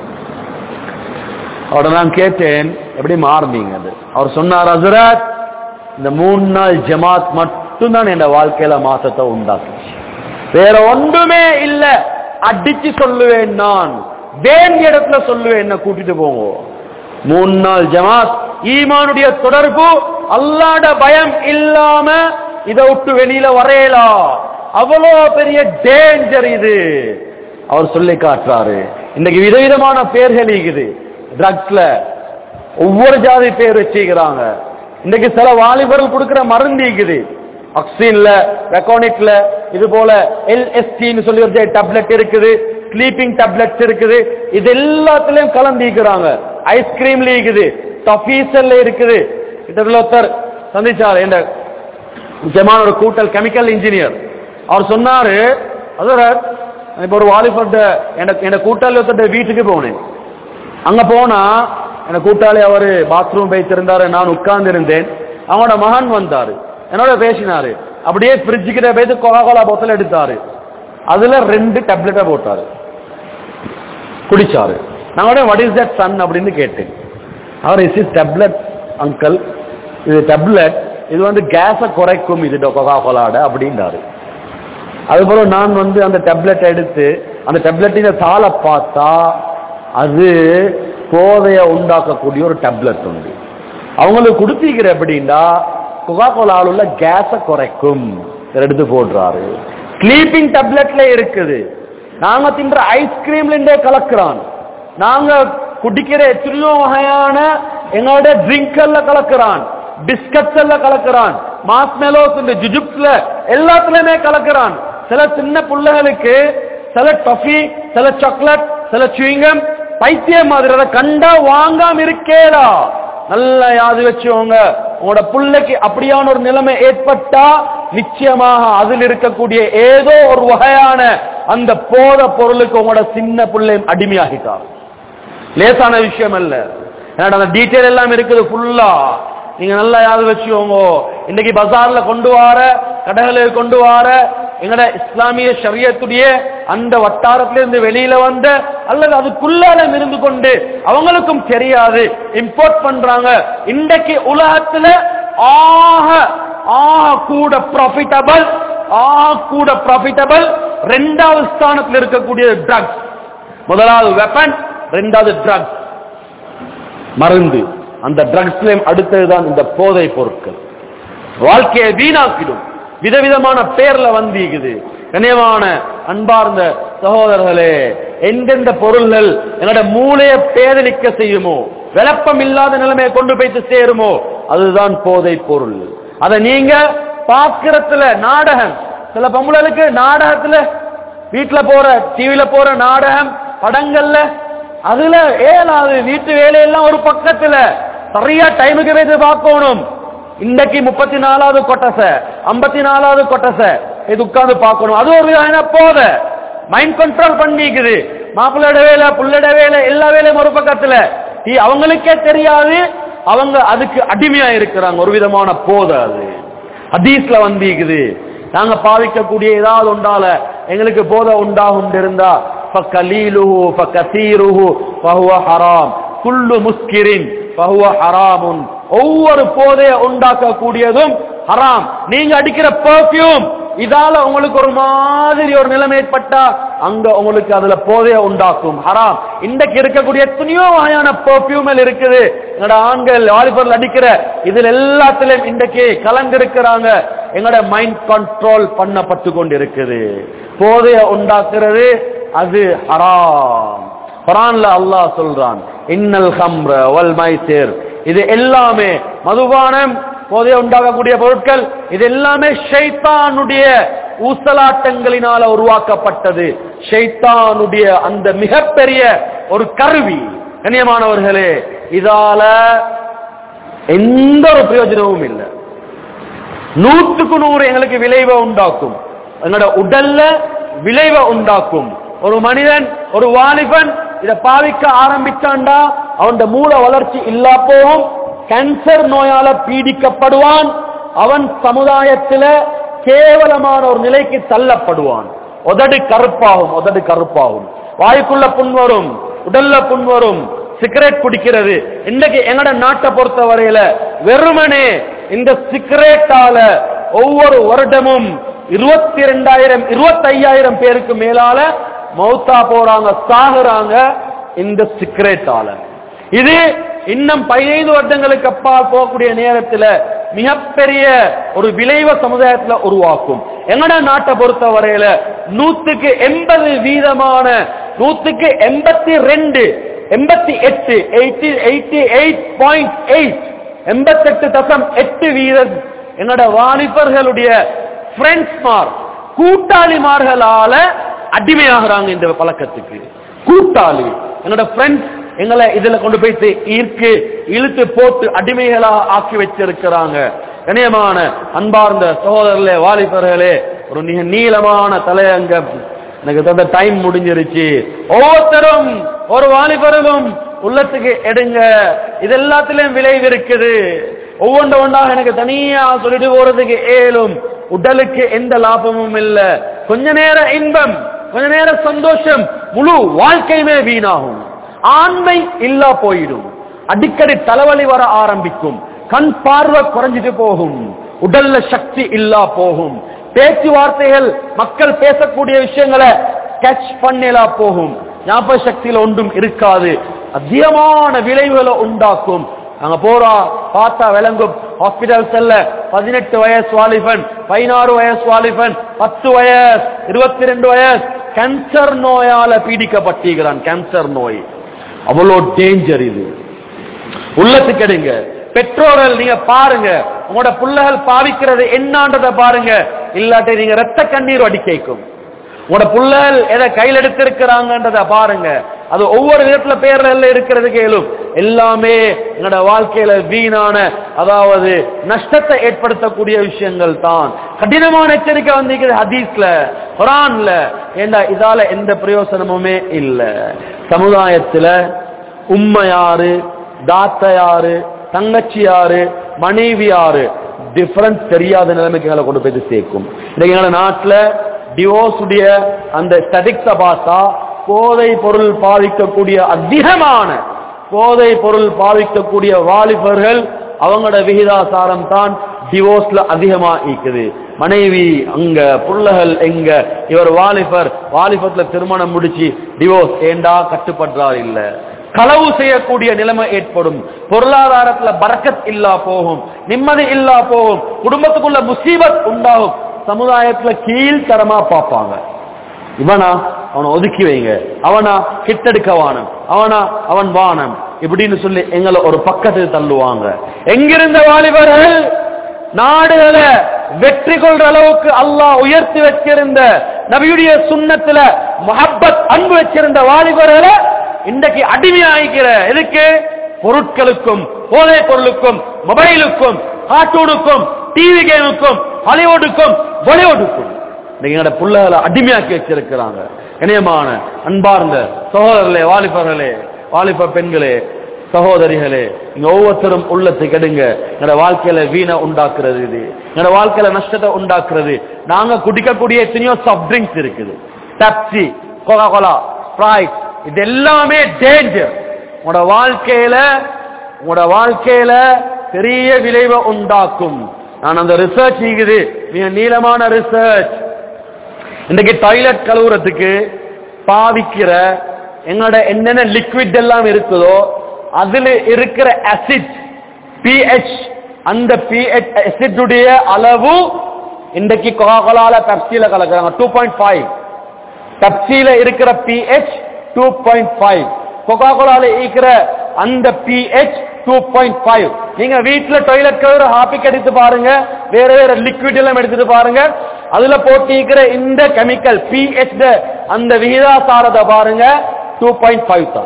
A: அவட நான் கேட்டேன் எப்படி மாறுனீங்க அது அவர் சொன்னார் ஹசரத் இந்த மூணு நாள் ஜமாத் மட்டும்தான் என் வாழ்க்கையில மாற்றத்தை உண்டாக்குச்சு வேற ஒன்றுமே இல்ல அடிச்சு சொல்லுவேன் நான் வேண்டிய இடத்துல சொல்லுவேன் என்ன கூட்டிட்டு போங்க மூணு நாள் ஜமாத் ஈமானுடைய தொடர்பு அல்லாட பயம் இல்லாம இதை விட்டு வெளியில வரையலாம் அவ்வளோ பெரிய டேஞ்சர் இது அவர் சொல்லி காட்டுறாரு இன்னைக்கு விதவிதமான பேர்கள் இருக்குது ட்ரக்ஸ்ல ஒவ்வொரு ஜாதி பேர் வச்சுக்கிறாங்க இன்னைக்கு சில வாலிபர்கள் கொடுக்கிற மருந்து இருக்குது ஆக்சிஜன்ல ரெக்கானிக்ல இது போல எல்எஸ்டின்னு சொல்லி ஒரு டேப்லெட் இருக்குது ஸ்லீப்பிங் டேப்லெட்ஸ் இருக்குது இது எல்லாத்துலயும் கலந்திக்கிறாங்க ஐஸ்கிரீம்ல இருக்குது டஃபீசல்ல இருக்குது கிட்டத்தட்ட ஒருத்தர் சந்திச்சார் என்ற முக்கியமான ஒரு கூட்டல் கெமிக்கல் இன்ஜினியர் அவர் சொன்னாரு அதோட இப்ப ஒரு வாலிபர்ட்ட எனக்கு என் கூட்டாளி ஒருத்தர் வீட்டுக்கு போனேன் அங்க போனா என் கூட்டாளி அவரு பாத்ரூம் போய்த்திருந்தாரு நான் உட்கார்ந்து இருந்தேன் அவனோட மகன் வந்தாரு என்னோட பேசினாரு அப்படியே ஃப்ரிட்ஜு கிட்ட போயிட்டு கோகா கோலா போத்தல் எடுத்தாரு அதுல ரெண்டு டேப்லெட்டை போட்டாரு குடிச்சாரு நான் உடனே வாட் இஸ் தட் சன் அப்படின்னு கேட்டேன் அவர் இஸ் இஸ் டேப்லெட் அங்கிள் இது டேப்லெட் இது வந்து கேஸை குறைக்கும் இது கொகா கோலாட அப்படின்றாரு அதுபோல நான் வந்து அந்த டேப்லெட் எடுத்து அந்த டேப்லெட்டின தாளை பார்த்தா அது போதைய உண்டாக்கக்கூடிய ஒரு டேப்லெட் உண்டு அவங்களுக்கு கொடுத்திக்கிற அப்படின்னா கொகா கோலாவில் உள்ள கேஸை குறைக்கும் இதை எடுத்து போடுறாரு ஸ்லீப்பிங் டேப்லெட்ல இருக்குது நாங்க தின்ற ஐஸ்கிரீம்ல கலக்குறான் நாங்க குடிக்கிற எத்தனையோ வகையான எங்களோட ட்ரிங்கல்ல கலக்குறான் பிஸ்கட்ஸ்ல கலக்குறான் மாஸ்மெலோஸ் இந்த ஜுஜுப்ஸ்ல எல்லாத்துலயுமே கலக்குறான் சில சின்ன பிள்ளைகளுக்கு சில டஃபி சில சாக்லேட் சில சுவிங்கம் பைத்தியம் மாதிரி அதை கண்டா வாங்காம இருக்கேடா நல்லா யாது வச்சுவோங்க உங்களோட பிள்ளைக்கு அப்படியான ஒரு நிலைமை ஏற்பட்டா நிச்சயமாக அதில் இருக்கக்கூடிய ஏதோ ஒரு வகையான அந்த போத பொருளுக்கு உங்களோட சின்ன பிள்ளையும் அடிமையாகிட்டார் லேசான விஷயம் அல்ல என்னடா அந்த டீட்டெயில் எல்லாம் இருக்குது ஃபுல்லா நீங்க நல்லா யாது வச்சுக்கோங்க இன்னைக்கு பஜார்ல கொண்டு வார கடைகளுக்கு கொண்டு வார எங்கட இஸ்லாமிய ஷரியத்துடைய அந்த வட்டாரத்திலிருந்து வெளியில வந்த அல்லது அதுக்குள்ளால இருந்து கொண்டு அவங்களுக்கும் தெரியாது இம்போர்ட் பண்றாங்க இன்றைக்கு உலகத்துல ஆக ஆக கூட ப்ராஃபிட்டபிள் ஆக கூட ப்ராஃபிட்டபிள் ரெண்டாவது ஸ்தானத்தில் இருக்கக்கூடிய ட்ரக்ஸ் முதலாவது வெப்பன் ரெண்டாவது ட்ரக்ஸ் மருந்து அந்த ட்ரக்ஸ்லயும் அடுத்ததுதான் இந்த போதை பொருட்கள் வாழ்க்கையை வீணாக்கிடும் விதவிதமான பேர்ல வந்திக்குது கனியமான அன்பார்ந்த சகோதரர்களே எந்தெந்த பொருள்கள் என்னோட மூளையை பேதலிக்க செய்யுமோ விளப்பம் இல்லாத நிலைமையை கொண்டு போய்த்து சேருமோ அதுதான் போதை பொருள் அதை நீங்க பாக்குறதுல நாடகம் சில பொம்பளைகளுக்கு நாடகத்துல வீட்டுல போற டிவில போற நாடகம் படங்கள்ல அதுல ஏலாது வீட்டு வேலையெல்லாம் ஒரு பக்கத்துல சரியா டைமுக்கு வைத்து பார்க்கணும் இன்னைக்கு முப்பத்தி நாலாவது கொட்டச ஐம்பத்தி நாலாவது கொட்டச இது உட்கார்ந்து பார்க்கணும் அது ஒரு விதமான போத மைண்ட் கண்ட்ரோல் பண்ணிக்குது மாப்பிள்ளோட வேலை புள்ளோட வேலை எல்லா வேலையும் ஒரு பக்கத்துல இ- அவங்களுக்கே தெரியாது அவங்க அதுக்கு அடிமையா இருக்கிறாங்க ஒரு விதமான போதை அது ஹதீஸ்ல வந்திக்குது நாங்க பாவிக்கக்கூடிய ஏதாவது உண்டால எங்களுக்கு போதை உண்டாகும் இருந்தா فَقَلِيلُهُ فَكَثِيرُهُ فَهُوَ حَرَامٌ குல்லு முஸ்கிரின் فَهُوَ حَرَامٌ ஒவ்வொரு போதைய உண்டாக்கக்கூடியதும் ஹராம் நீங்க அடிக்கிற பெர்ஃபியூம் இதால உங்களுக்கு ஒரு மாதிரி ஒரு நிலைமை ஏற்பட்டா அங்க உங்களுக்கு அதுல போதைய உண்டாக்கும் ஹராம் இன்றைக்கு இருக்கக்கூடிய எத்தனையோ வகையான பெர்ஃபியூமல் இருக்குது எங்களோட ஆண்கள் வாலிபர்கள் அடிக்கிற இதுல எல்லாத்திலும் இன்றைக்கு கலந்திருக்கிறாங்க எங்களோட மைண்ட் கண்ட்ரோல் பண்ணப்பட்டு கொண்டு இருக்குது போதைய உண்டாக்குறது அது ஹராம் குரான்ல அல்லாஹ் சொல்றான் இன்னல் ஹம்ர வல் மைசிர் இது எல்லாமே மதுபானம் போதைய உண்டாகக்கூடிய பொருட்கள் இது எல்லாமே ஷைத்தானுடைய ஊசலாட்டங்களினால உருவாக்கப்பட்டது ஷைத்தானுடைய அந்த மிகப்பெரிய ஒரு கருவி கண்ணியமானவர்களே இதால எந்த ஒரு பிரயோஜனமும் இல்லை நூற்றுக்கு நூறு எங்களுக்கு விளைவை உண்டாக்கும் எங்களோட உடல்ல விளைவை உண்டாக்கும் ஒரு மனிதன் ஒரு வாலிபன் இத பாவிக்க ஆரம்பிச்சாண்டா அவன் மூல வளர்ச்சி இல்லா போகும் கேன்சர் நோயால பீடிக்கப்படுவான் அவன் சமுதாயத்தில கேவலமான ஒரு நிலைக்கு தள்ளப்படுவான் உதடு கருப்பாகும் உதடு கருப்பாகும் வாய்க்குள்ள புண் வரும் உடல்ல புண் வரும் சிகரெட் குடிக்கிறது இன்னைக்கு எங்கட நாட்டை பொறுத்த வரையில வெறுமனே இந்த சிகரெட்டால ஒவ்வொரு வருடமும் இருபத்தி ரெண்டாயிரம் இருபத்தையாயிரம் பேருக்கு மேலால மௌத்தா போறாங்க சாகுறாங்க இந்த சிகரெட்டால இது இன்னும் பதினைந்து வருடங்களுக்கு அப்பால் போகக்கூடிய நேரத்துல மிகப்பெரிய ஒரு விளைவ சமுதாயத்துல உருவாக்கும் எங்கட நாட்டை பொறுத்த வரையில நூத்துக்கு எண்பது வீதமான நூத்துக்கு எண்பத்தி ரெண்டு எண்பத்தி எட்டு eighty eighty eight point eight எண்பத்தெட்டு தசம் எட்டு வீதம் என்னோட வாலிபர்களுடைய ஃப்ரெண்ட்ஸ்மார் கூட்டாளிமார்களால அடிமையாகிறாங்க இந்த பழக்கத்துக்கு கூட்டாளி என்னோட ஃப்ரெண்ட்ஸ் எங்களை இதுல கொண்டு போயிட்டு ஈர்க்கு இழுத்து போட்டு அடிமைகளா ஆக்கி வச்சிருக்கிறாங்க கணியமான அன்பார்ந்த சகோதரர்களே வாலிபர்களே ஒரு மிக நீளமான தலையங்கம் எனக்கு தந்த டைம் முடிஞ்சிருச்சு ஒவ்வொருத்தரும் ஒரு வாலிபர்களும் உள்ளத்துக்கு எடுங்க இது எல்லாத்திலும் விளைவு இருக்குது ஒவ்வொன்று ஒன்றாக எனக்கு தனியா சொல்லிட்டு போறதுக்கு ஏலும் உடலுக்கு எந்த லாபமும் இல்ல கொஞ்ச நேரம் இன்பம் கொஞ்ச நேரம் சந்தோஷம் முழு வாழ்க்கையுமே வீணாகும் ஆண்மை இல்லா போயிடும் அடிக்கடி தலைவலி வர ஆரம்பிக்கும் கண் பார்வை குறைஞ்சிட்டு போகும் உடல்ல சக்தி இல்லா போகும் பேச்சுவார்த்தைகள் மக்கள் பேசக்கூடிய விஷயங்களை கேட்ச் பண்ணலா போகும் ஞாபக சக்தியில ஒன்றும் இருக்காது அதிகமான விளைவுகளை உண்டாக்கும் அங்க போறா பார்த்தா விளங்கும் ஹாஸ்பிட்டல் செல்ல பதினெட்டு வயசு வாலிபன் பதினாறு வயசு வாலிபன் பத்து வயசு இருபத்தி ரெண்டு வயசு கேன்சர் நோயால பீடிக்கப்பட்டிருக்கிறான் கேன்சர் நோய் அவ்வளோ டேஞ்சர் இது உள்ளத்துக்கு எடுங்க பெற்றோர்கள் நீங்க பாருங்க உங்களோட பிள்ளைகள் பாவிக்கிறது என்னன்றதை பாருங்க இல்லாட்டி நீங்க ரத்த கண்ணீர் அடிக்கைக்கும் உங்களோட பிள்ளைகள் எதை கையில் எடுத்திருக்கிறாங்கன்றத பாருங்க அது ஒவ்வொரு விதத்துல பேர்ல இருக்கிறது கேளும் எல்லாமே என்னோட வாழ்க்கையில வீணான அதாவது நஷ்டத்தை ஏற்படுத்தக்கூடிய விஷயங்கள் தான் கடினமான எச்சரிக்கை வந்திருக்கிறது ஹதீஸ்ல குரான்ல ஏண்டா இதால எந்த பிரயோசனமுமே இல்ல சமுதாயத்துல உண்மை யாரு தாத்த யாரு தங்கச்சி யாரு மனைவி யாரு டிஃபரன்ஸ் தெரியாத நிலைமைக்கு எங்களை கொண்டு போய் சேர்க்கும் இன்னைக்கு எங்களை நாட்டுல டிவோர்ஸ் உடைய அந்த ஸ்டடிக்ஸ பார்த்தா போதை பொருள் பாதிக்கக்கூடிய அதிகமான போதை பொருள் பாதிக்கக்கூடிய வாலிபர்கள் அவங்களோட விகிதாசாரம் தான் டிவோர்ஸ்ல அதிகமா இருக்குது மனைவி அங்க புள்ளகள் எங்க இவர் வாலிபர் வாலிபத்துல திருமணம் முடிச்சு டிவோர்ஸ் ஏண்டா கட்டுப்படுறார் இல்ல களவு செய்யக்கூடிய நிலைமை ஏற்படும் பொருளாதாரத்துல பறக்கத் இல்லா போகும் நிம்மதி இல்லா போகும் குடும்பத்துக்குள்ள முசீபத் உண்டாகும் சமுதாயத்துல கீழ்த்தரமா பார்ப்பாங்க இவனா அவனை ஒதுக்கி வைங்க அவனா கிட்டெடுக்க வானம் அவனா அவன் வானம் இப்படின்னு சொல்லி எங்களை ஒரு பக்கத்தில் தள்ளுவாங்க எங்கிருந்த வாலிபர்கள் நாடுகளை வெற்றி கொள்ற அளவுக்கு அல்லாஹ் உயர்த்தி வச்சிருந்த நபியுடைய சுண்ணத்துல முஹப்பத் அன்பு வச்சிருந்த வாலிபர்களை இன்றைக்கு அடிமையாகிக்கிற எதுக்கு பொருட்களுக்கும் போதை பொருளுக்கும் மொபைலுக்கும் கார்ட்டூனுக்கும் டிவி கேமுக்கும் ஹாலிவுட்டுக்கும் பாலிவுட்டுக்கும் இன்னைக்கு எங்களோட பிள்ளைகளை அடிமையாக்கி வச்சிருக்கிறாங்க இணையமான அன்பார்ந்த சகோதரர்களே வாலிபர்களே வாலிப பெண்களே சகோதரிகளே இங்க ஒவ்வொருத்தரும் உள்ளத்தை கெடுங்க எங்களோட வாழ்க்கையில வீணை உண்டாக்குறது இது எங்களோட வாழ்க்கையில நஷ்டத்தை உண்டாக்குறது நாங்க குடிக்கக்கூடிய எத்தனையோ சாஃப்ட் ட்ரிங்க்ஸ் இருக்குது பெப்சி கோகா கோலா ஸ்ப்ரைட் இது எல்லாமே டேஞ்சர் உங்களோட வாழ்க்கையில உங்களோட வாழ்க்கையில பெரிய விளைவை உண்டாக்கும் நான் அந்த ரிசர்ச் இருக்குது மிக நீளமான ரிசர்ச் இன்னைக்கு டாய்லெட் கழுவுறதுக்கு பாவிக்கிற எங்களோட என்னென்ன லிக்விட் எல்லாம் இருக்குதோ அதுல இருக்கிற அசிட் பிஹெச் அந்த பிஹெச் அசிட் உடைய அளவு இன்றைக்கு கொலால பெப்சியில கலக்குறாங்க டூ பாயிண்ட் ஃபைவ் பெப்சியில இருக்கிற பிஹெச் டூ பாயிண்ட் ஃபைவ் கொக்கா கோலால இருக்கிற அந்த பிஹெச் டூ பாயிண்ட் ஃபைவ் நீங்க வீட்டுல டாய்லெட் கவர் ஹாப்பிக் எடுத்து பாருங்க வேற வேற லிக்விட் எல்லாம் எடுத்துட்டு பாருங்க அதுல போட்டு இருக்கிற இந்த கெமிக்கல் பிஹெச் அந்த விகிதாசாரத்தை பாருங்க டூ பாயிண்ட் ஃபைவ் தான்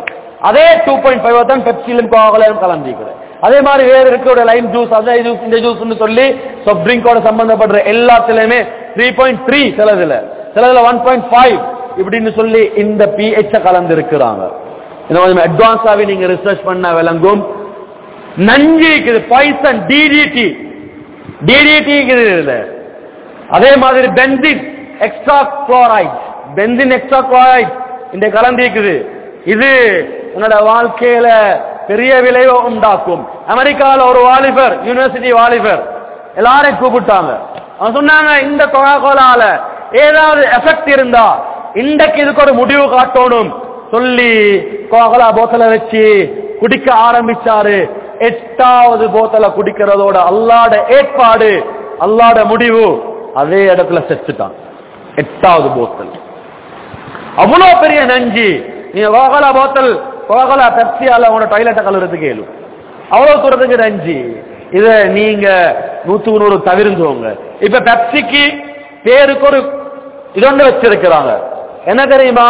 A: அதே டூ பாயிண்ட் ஃபைவ் தான் பெப்சிலும் கோகலையும் கலந்திருக்குது அதே மாதிரி வேற இருக்கிற லைம் ஜூஸ் அந்த ஜூஸ் இந்த ஜூஸ்னு சொல்லி சாஃப்ட் ட்ரிங்கோட சம்பந்தப்படுற எல்லாத்துலயுமே த்ரீ பாயிண்ட் த்ரீ சிலதுல சிலதுல ஒன் பாயிண்ட் ஃபைவ் இப்படின்னு சொல்லி இந்த பிஹெச் கலந்து இருக்கிறாங்க கொஞ்சம் அட்வான்ஸாவே நீங்க ரிசர்ச் பண்ண விளங்கும் நஞ்சு இருக்குது பாய்சன் டிடிடி டிடிடி இருக்குது இதுல அதே மாதிரி benzene extra chloride benzene extra chloride இந்த கலந்திருக்குது இது உன்னோட வாழ்க்கையில பெரிய விளைவை உண்டாக்கும் அமெரிக்கால ஒரு வாலிபர் யூனிவர்சிட்டி வாலிபர் எல்லாரையும் கூப்பிட்டாங்க அவன் சொன்னாங்க இந்த கொகா கோலால ஏதாவது எஃபெக்ட் இருந்தா இன்றைக்கு இதுக்கு ஒரு முடிவு காட்டணும் சொல்லி கோகலா போத்தலை வச்சு குடிக்க ஆரம்பிச்சாரு எட்டாவது போத்தலை குடிக்கிறதோட அல்லாட ஏற்பாடு அல்லாட முடிவு அதே இடத்துல செத்துட்டான் எட்டாவது போத்தல் அவ்வளவு பெரிய நஞ்சு நீங்க கோகலா போத்தல் கோகலா பெப்சியால உங்களோட டாய்லெட்டை கழுவுறதுக்கு கேளு அவ்வளவு தூரத்துக்கு நஞ்சு இத நீங்க நூத்துக்கு நூறு தவிர்ந்துவோங்க இப்ப பெப்சிக்கு பேருக்கு ஒரு இதொண்டு வச்சிருக்கிறாங்க என்ன தெரியுமா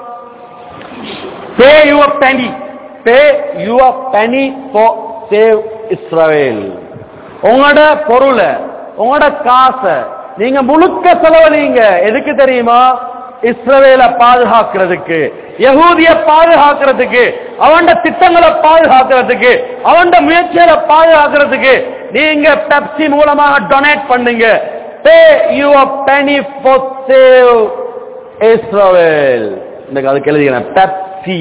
A: pay your penny pay your penny for save Israel உங்களோட பொருளை உங்களோட காசை நீங்க முழுக்க செலவழிங்க எதுக்கு தெரியுமா இஸ்ரவேலை பாதுகாக்கிறதுக்கு யகூதிய பாதுகாக்கிறதுக்கு அவன் திட்டங்களை பாதுகாக்கிறதுக்கு அவன் முயற்சிகளை பாதுகாக்கிறதுக்கு நீங்க பெப்சி மூலமாக டொனேட் பண்ணுங்க pay your penny for save Israel இன்னைக்கு அதுக்கு எழுதிக்கிறேன் பெப்சி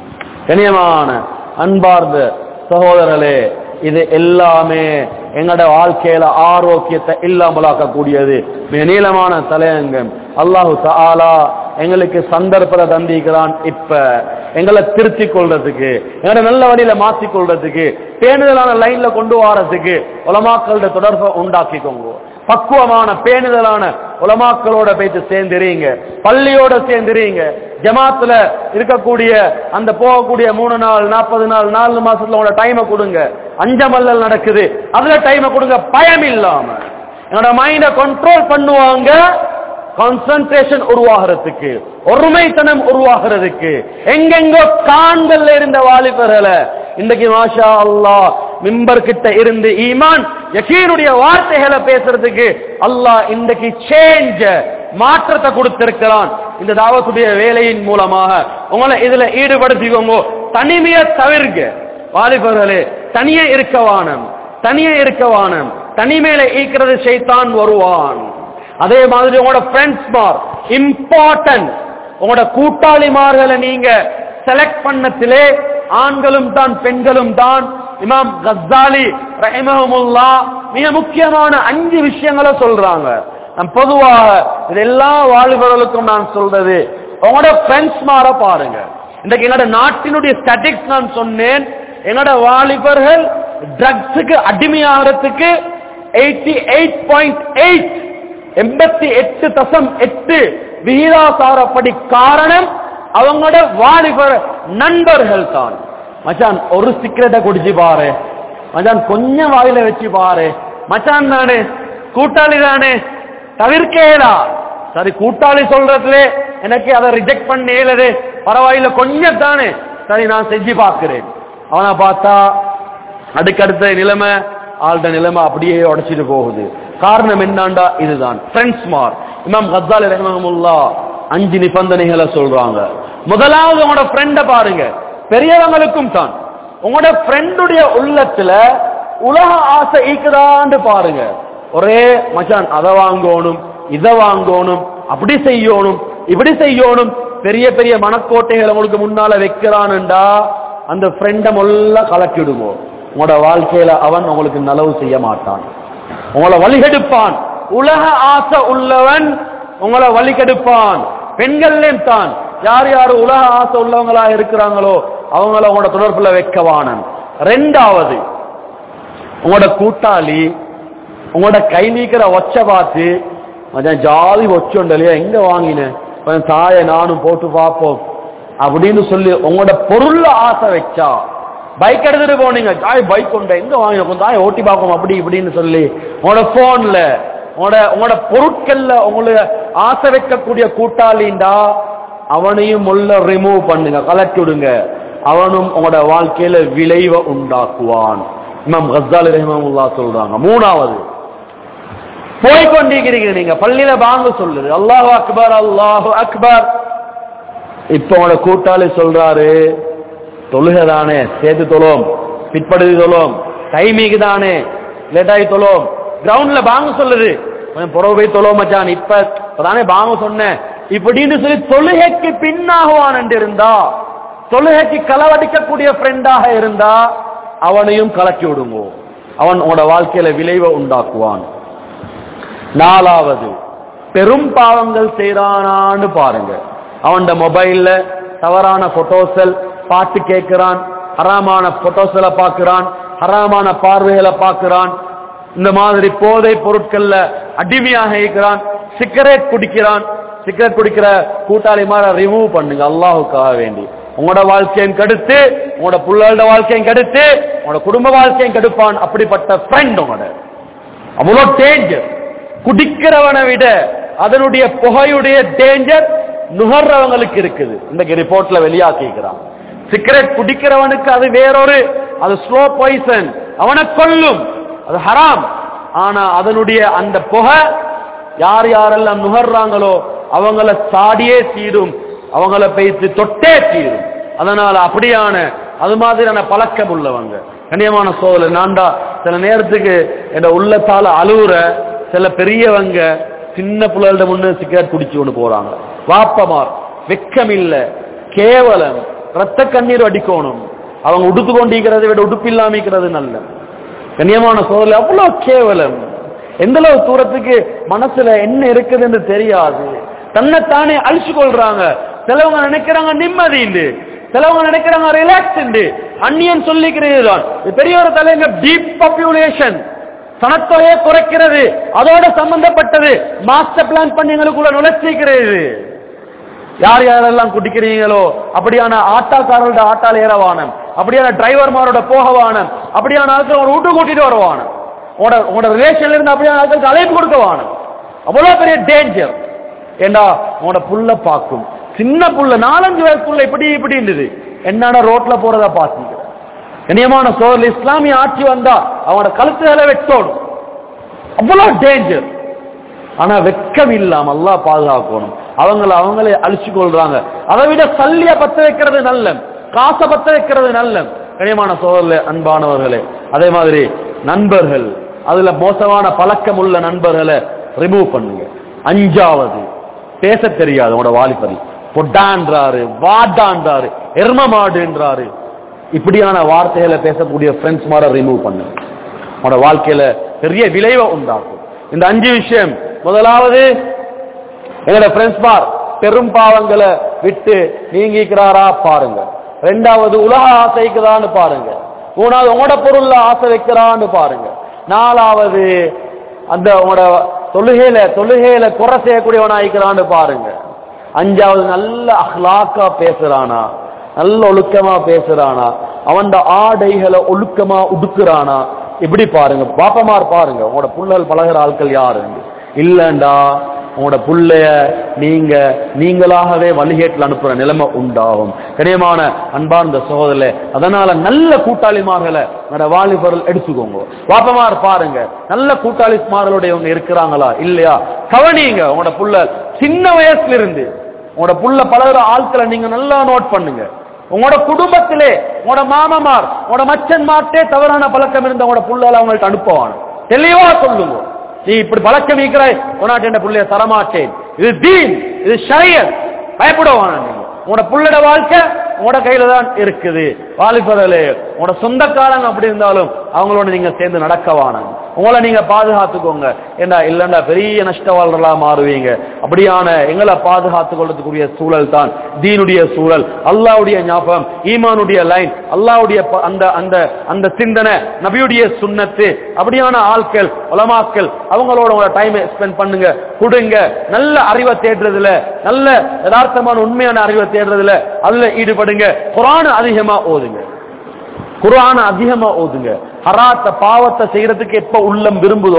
A: கனியமான அன்பார்ந்த சகோதரர்களே இது எல்லாமே எங்களோட வாழ்க்கையில ஆரோக்கியத்தை இல்லாமலாக்கக்கூடியது மிக நீளமான தலையங்கம் அல்லாஹு தஆலா எங்களுக்கு சந்தர்ப்பத்தை தந்திக்கிறான் இப்ப எங்களை திருத்திக் கொள்றதுக்கு எங்களை நல்ல வழியில மாற்றிக் கொள்றதுக்கு பேணுதலான லைன்ல கொண்டு வாரதுக்கு உலமாக்களோட தொடர்பை உண்டாக்கிக்கோங்க பக்குவமான பேணுதலான உலமாக்களோட போயிட்டு சேர்ந்துறீங்க பள்ளியோட சேர்ந்துறீங்க ஜமாத்துல இருக்கக்கூடிய அந்த போகக்கூடிய மூணு நாள் நாற்பது நாள் நாலு மாசத்துல உங்களோட டைமை கொடுங்க அஞ்சமல்லல் நடக்குது அதுல டைமை கொடுங்க பயம் இல்லாம என்னோட மைண்ட கண்ட்ரோல் பண்ணுவாங்க கான்சன்ட்ரேஷன் உருவாகிறதுக்கு ஒருமைத்தனம் உருவாகிறதுக்கு எங்கெங்கோ காண்கள்ல இருந்த வாலிபர்களை இன்றைக்கு மாஷா அல்லாஹ் மிம்பர் கிட்ட இருந்து ஈமான் யகீனுடைய வார்த்தைகளை பேசுறதுக்கு அல்லாஹ் இன்றைக்கு சேஞ்ச் மாற்றத்தை கொடுத்திருக்கிறான் இந்த தாவத்துடைய வேலையின் மூலமாக உங்களை இதுல ஈடுபடுத்திக்கோங்க தனிமைய தவிர்க்க வாலிபர்களே தனியே இருக்க வானம் தனியே இருக்க வானம் தனிமையில ஈக்கிறது செய்தான் வருவான் அதே மாதிரி உங்களோட ஃப்ரெண்ட்ஸ் மார் இம்பார்ட்டன்ட் உங்களோட கூட்டாளிமார்களை நீங்க செலக்ட் பண்ணத்திலே ஆண்களும் தான் பெண்களும் தான் இமாம் கஸ்ஸாலி ரஹிமஹமுல்லா மிக முக்கியமான அஞ்சு விஷயங்களை சொல்றாங்க நான் பொதுவாக இது எல்லா வாலிபர்களுக்கும் நான் சொல்றது உங்களோட ஃப்ரெண்ட்ஸ் மாற பாருங்க இன்றைக்கு என்னோட நாட்டினுடைய ஸ்டாட்டிக்ஸ் நான் சொன்னேன் என்னோட வாலிபர்கள் ட்ரக்ஸுக்கு அடிமையாகிறதுக்கு எயிட்டி எயிட் பாயிண்ட் எயிட் எண்பத்தி எட்டு தசம் எட்டு விகிதாசாரப்படி காரணம் அவங்களோட வாலிபர் நண்பர்கள் தான் மச்சான் ஒரு சிகரெட்டை குடிச்சு பாரு மச்சான் கொஞ்சம் வாயில வச்சு பாரு மச்சான் தானே கூட்டாளி தானே தவிர்க்கேடா சரி கூட்டாளி சொல்றதுல எனக்கு அதை ரிஜெக்ட் பண்ண இயலுது பரவாயில்ல கொஞ்சம் தானே சரி நான் செஞ்சு பார்க்கிறேன் அவனை பார்த்தா அடுக்கடுத்த நிலைமை ஆள்ட நிலைமை அப்படியே உடைச்சிட்டு போகுது காரணம் என்னண்டா இதுதான் ஃப்ரெண்ட்ஸ் மார் இமாம் கத்தாலி ரஹ்மஹமுல்லா அஞ்சு நிபந்தனைகளை சொல்றாங்க முதலாவது உங்களோட ஃப்ரெண்ட பாருங்க பெரியவங்களுக்கும் தான் உங்களோட ஃப்ரெண்டுடைய உள்ளத்துல உலக ஆசை ஈக்குதான்னு பாருங்க ஒரே மச்சான் அதை வாங்கணும் இதை வாங்கணும் அப்படி செய்யணும் இப்படி செய்யணும் பெரிய பெரிய மனக்கோட்டைகளை உங்களுக்கு முன்னால வைக்கிறான்டா அந்த ஃப்ரெண்ட மொல்ல கலக்கிடுவோம் உங்களோட வாழ்க்கையில அவன் உங்களுக்கு நலவு செய்ய மாட்டான் உங்களை வழிகெடுப்பான் உலக ஆசை உள்ளவன் உங்களை வழிகெடுப்பான் பெண்கள்லேயும் தான் யார் யார் உலக ஆசை உள்ளவங்களா இருக்கிறாங்களோ அவங்கள உங்களோட தொடர்புல வைக்கவானன் ரெண்டாவது உங்களோட கூட்டாளி உங்களோட கை நீக்கிற ஒச்ச பார்த்து மச்சான் ஜாலி ஒச்சுண்டலையா எங்க வாங்கினேன் கொஞ்சம் தாய நானும் போட்டு பார்ப்போம் அப்படின்னு சொல்லி உங்களோட பொருள்ல ஆசை வச்சா பைக் எடுத்துட்டு போனீங்க தாய் பைக் கொண்ட எங்க வாங்கின கொஞ்சம் தாயை ஓட்டி பார்ப்போம் அப்படி இப்படின்னு சொல்லி உங்களோட போன்ல உங்களோட உங்களோட பொருட்கள்ல உங்களுக்கு ஆசை வைக்கக்கூடிய கூட்டாளிண்டா அவனையும் உள்ள ரிமூவ் பண்ணுங்க கலட்டி விடுங்க அவனும் உங்களோட வாழ்க்கையில விளைவை உண்டாக்குவான் இமாம் கஸ்ஸாலி ரஹிமஹுல்லா சொல்றாங்க மூணாவது போய் கொண்டிருக்கிறீங்க நீங்க பள்ளியில வாங்க சொல்லுது அல்லாஹ் அக்பர் அல்லாஹு அக்பர் இப்ப உங்களோட கூட்டாளி சொல்றாரு தொழுகை தானே சேர்த்து தொழும் பிற்படுதி தொழும் டைமிங்கு தானே லேட்டாகி தொழும் கிரவுண்ட்ல வாங்க சொல்லுது கொஞ்சம் புறவு போய் தொழுவ மச்சான் இப்ப இப்பதானே வாங்க சொன்னேன் இப்படின்னு சொல்லி தொழுகைக்கு பின்னாகுவான் என்று இருந்தா தொழுகைக்கு களவடிக்கக்கூடிய ஃப்ரெண்டாக இருந்தா அவனையும் கலக்கி விடுங்கோ அவன் உங்களோட வாழ்க்கையில விளைவை உண்டாக்குவான் நாலாவது பெரும் பாவங்கள் செய்றானான்னு பாருங்க அவன் மொபைல்ல தவறான போட்டோஸ்கள் பாட்டு கேட்கிறான் ஹராமான போட்டோஸ்களை பார்க்கிறான் ஹராமான பார்வைகளை பார்க்கிறான் இந்த மாதிரி போதை பொருட்கள்ல அடிமையாக இருக்கிறான் சிகரெட் குடிக்கிறான் சிகரெட் குடிக்கிற கூட்டாளி மாதிரி ரிமூவ் பண்ணுங்க அல்லாஹுக்காக வேண்டி உங்களோட வாழ்க்கையும் கெடுத்து உங்களோட புள்ளோட வாழ்க்கையும் கெடுத்து உங்களோட குடும்ப வாழ்க்கையும் கெடுப்பான் அப்படிப்பட்ட ஃப்ரெண்ட் உங்களோட அவ்வளோ டேஞ்சர் குடிக்கிறவனை விட அதனுடைய புகையுடைய டேஞ்சர் நுகர்றவங்களுக்கு இருக்குது இன்னைக்கு ரிப்போர்ட்ல வெளியாக்கிக்கிறான் சிகரெட் குடிக்கிறவனுக்கு அது வேறொரு அது ஸ்லோ பாய்சன் அவனை கொல்லும் அது ஹராம் ஆனா அதனுடைய அந்த புகை யார் யாரெல்லாம் நுகர்றாங்களோ அவங்கள சாடியே தீரும் அவங்கள பேசி தொட்டே தீரும் அதனால அப்படியான அது மாதிரியான பழக்கம் உள்ளவங்க கண்ணியமான சோதல நான்டா சில நேரத்துக்கு என் உள்ளத்தால அழுவுற சில பெரியவங்க சின்ன பிள்ளைகள முன்னு சிகரெட் குடிச்சு கொண்டு போறாங்க வாப்பமார் வெக்கம் இல்ல கேவலம் ரத்த கண்ணீர் அடிக்கணும் அவங்க உடுத்து கொண்டிருக்கிறதை விட உடுப்பு இல்லாமிக்கிறது நல்ல கண்ணியமான சோதனை அவ்வளவு கேவலம் எந்த அளவு தூரத்துக்கு மனசுல என்ன இருக்குதுன்னு தெரியாது தன்னைத்தானே அழிச்சு கொள்றாங்க சிலவங்க நினைக்கிறாங்க நிம்மதி சிலவங்க நினைக்கிறாங்க ரிலாக்ஸ் அந்நியன் சொல்லிக்கிறது தான் இது பெரிய ஒரு தலைங்க டீப் பாப்புலேஷன் சனத்தொகையை குறைக்கிறது அதோட சம்பந்தப்பட்டது மாஸ்டர் பிளான் பண்ணி எங்களுக்குள்ள நுழைச்சிக்கிறது யார் யாரெல்லாம் குடிக்கிறீங்களோ அப்படியான ஆட்டாக்காரர்களோட ஆட்டால் ஏறவானம் அப்படியான டிரைவர்மாரோட போகவானம் அப்படியான ஆட்கள் உங்களோட வீட்டு கூட்டிட்டு வருவானம் உங்களோட உங்களோட ரிலேஷன்ல இருந்து அப்படியான ஆட்களுக்கு அழைப்பு கொடுக்க வானம் அவ்வளவு பெரிய டேஞ்சர் ஏண்டா உங்களோட புள்ள பார்க்கும் சின்ன புள்ள நாலஞ்சு வயசு புள்ள இப்படி இப்படி இருந்தது என்னடா ரோட்ல போறதா பாத்தீங்க கண்ணியமான சோழல் இஸ்லாமிய ஆட்சி வந்தா அவனோட கழுத்துகளை வெட்டோடும் அவ்வளவு டேஞ்சர் ஆனா வெக்கம் இல்லாம அல்லாஹ் பாதுகாக்கணும் அவங்கள அவங்களே அழிச்சு கொள்றாங்க அதை விட சல்லிய பத்த வைக்கிறது நல்ல காசை பத்த வைக்கிறது நல்ல கனியமான சோழர்களே அன்பானவர்களே அதே மாதிரி நண்பர்கள் அதுல மோசமான பழக்கம் உள்ள நண்பர்களை ரிமூவ் பண்ணுங்க அஞ்சாவது பேச தெரியாது உங்களோட வாலிபரி பொட்டான்றாரு வாடான்றாரு எரும மாடுன்றாரு இப்படியான வார்த்தைகளை பேசக்கூடிய ஃப்ரெண்ட்ஸ் மாதிரி ரிமூவ் பண்ணுங்க உங்களோட வாழ்க்கையில பெரிய விளைவை உண்டாக்கும் இந்த அஞ்சு விஷயம் முதலாவது எங்களோட ஃப்ரெண்ட்ஸ் மார் பெரும் பாவங்களை விட்டு நீங்கிக்கிறாரா பாருங்க ரெண்டாவது உலக ஆசைக்குதான்னு பாருங்க மூணாவது உங்களோட பொருள்ல ஆசை வைக்கிறான்னு பாருங்க நாலாவது அந்த உங்களோட தொழுகையில தொழுகையில குறை செய்யக்கூடியவனா ஆயிக்கிறான்னு பாருங்க அஞ்சாவது நல்ல அஹ்லாக்கா பேசுறானா நல்ல ஒழுக்கமா பேசுறானா அவன் ஆடைகளை ஒழுக்கமா உடுக்குறானா இப்படி பாருங்க பாப்பமார் பாருங்க உங்களோட புள்ளல் பழகிற ஆட்கள் யாரு இல்லண்டா உங்களோட புள்ளைய நீங்க நீங்களாகவே வழிகேட்டில் அனுப்புற நிலைமை உண்டாகும் கனியமான அன்பார்ந்த சகோதரே அதனால நல்ல கூட்டாளிமார்களை உங்களோட வாலிபர்கள் எடுத்துக்கோங்க பாப்பமார் பாருங்க நல்ல கூட்டாளிமார்களுடையவங்க இருக்கிறாங்களா இல்லையா கவனிங்க உங்களோட புள்ள சின்ன வயசுல இருந்து உங்களோட புள்ள பழகுற ஆட்களை நீங்க நல்லா நோட் பண்ணுங்க உங்களோட குடும்பத்திலே உங்களோட மாமமார் உங்களோட மச்சன்மார்ட்டே தவறான பழக்கம் இருந்த உங்களோட புள்ளால அவங்கள்ட்ட அனுப்புவான் தெளிவா சொல்லுங்க நீ இப்படி பழக்கம் இருக்கிறாய் உன்னாட்டு என்ற பிள்ளைய தரமாட்டேன் இது தீன் இது ஷரியத் பயப்படுவான நீங்க உங்களோட புள்ளட வாழ்க்கை உங்களோட கையில தான் இருக்குது வாலிபர்களே உங்களோட சொந்தக்காரங்க அப்படி இருந்தாலும் அவங்களோட நீங்க சேர்ந்து நடக்கவான உங்களை நீங்க பாதுகாத்துக்கோங்க ஏண்டா இல்லண்டா பெரிய நஷ்டவாளர்களா மாறுவீங்க அப்படியான எங்களை பாதுகாத்துக் கொள்றதுக்குரிய சூழல் தான் தீனுடைய சூழல் அல்லாவுடைய ஞாபகம் ஈமானுடைய லைன் அல்லாவுடைய ப- அந்த அந்த அந்த சிந்தனை நபியுடைய சுண்ணத்து அப்படியான ஆட்கள் உலமாக்கள் அவங்களோட உங்களோட டைம் ஸ்பெண்ட் பண்ணுங்க கொடுங்க நல்ல அறிவை தேடுறதுல நல்ல யதார்த்தமான உண்மையான அறிவை தேடுறதுல அதுல ஈடுபடுங்க குரான் அதிகமா ஓதுங்க குர்ஆன அதிகமா ஓதுங்க ஹராத்த பாவத்தை செய்யறதுக்கு எப்ப உள்ளம் விரும்புதோ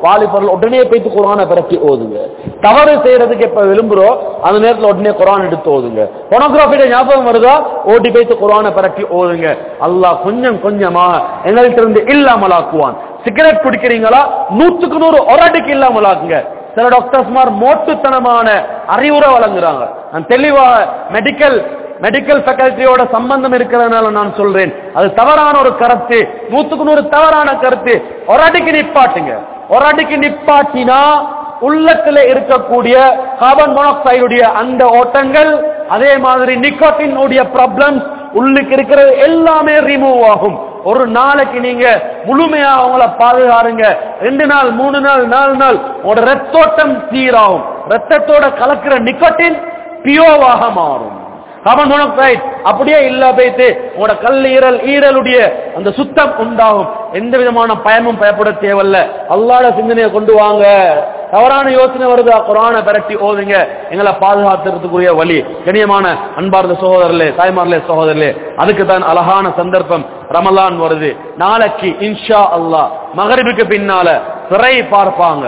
A: வாலிபர்கள் உடனே போயிட்டு குரானை பிரட்டி ஓதுங்க தவறு செய்யறதுக்கு எப்ப விரும்புறோம் அந்த நேரத்துல உடனே குரான் எடுத்து ஓதுங்க பொனோகிராஃபியோட ஞாபகம் வருதா ஓடி போயிட்டு குரானை பிரட்டி ஓதுங்க அல்லாஹ் கொஞ்சம் கொஞ்சமா எங்கள்கிட்ட இருந்து இல்லாமலாக்குவான் சிகரெட் குடிக்கிறீங்களா நூத்துக்கு நூறு ஒரு அடிக்கு இல்லாமலாக்குங்க சில டாக்டர்ஸ்மார் மோட்டுத்தனமான அறிவுரை வழங்குறாங்க நான் தெளிவா மெடிக்கல் மெடிக்கல் ஃபேக்கல்ட்டியோட சம்பந்தம் இருக்கிறதுனால நான் சொல்றேன் அது தவறான ஒரு கருத்து நூத்துக்கு நூறு தவறான கருத்து ஒரு அடிக்கு நிப்பாட்டுங்க ஒரு அடிக்கு நிப்பாட்டினா உள்ளத்துல இருக்கக்கூடிய கார்பன் மோனாக்சைடுடைய அந்த ஓட்டங்கள் அதே மாதிரி நிக்கோட்டின் உடைய ப்ராப்ளம்ஸ் உள்ளுக்கு இருக்கிறது எல்லாமே ரிமூவ் ஆகும் ஒரு நாளைக்கு நீங்க முழுமையா அவங்கள பாதுகாருங்க ரெண்டு நாள் மூணு நாள் நாலு நாள் உங்களோட ரத்தோட்டம் சீராகும் ரத்தத்தோட கலக்கிற நிக்கோட்டின் பியோவாக மாறும் கார்பன் மோனாக்சைடு அப்படியே இல்ல போயிட்டு உங்களோட கல்லீரல் ஈரலுடைய அந்த சுத்தம் உண்டாகும் எந்த விதமான பயமும் பயப்பட தேவையில்ல அல்லாட சிந்தனையை கொண்டு வாங்க தவறான யோசனை வருதா குரானை பிரட்டி ஓதுங்க எங்களை பாதுகாத்துறதுக்குரிய வழி கண்ணியமான அன்பார்ந்த சகோதரர்களே தாய்மார்களே சகோதரர்களே அதுக்கு தான் அழகான சந்தர்ப்பம் ரமலான் வருது நாளைக்கு இன்ஷா அல்லாஹ் மகரிபுக்கு பின்னால சிறை பார்ப்பாங்க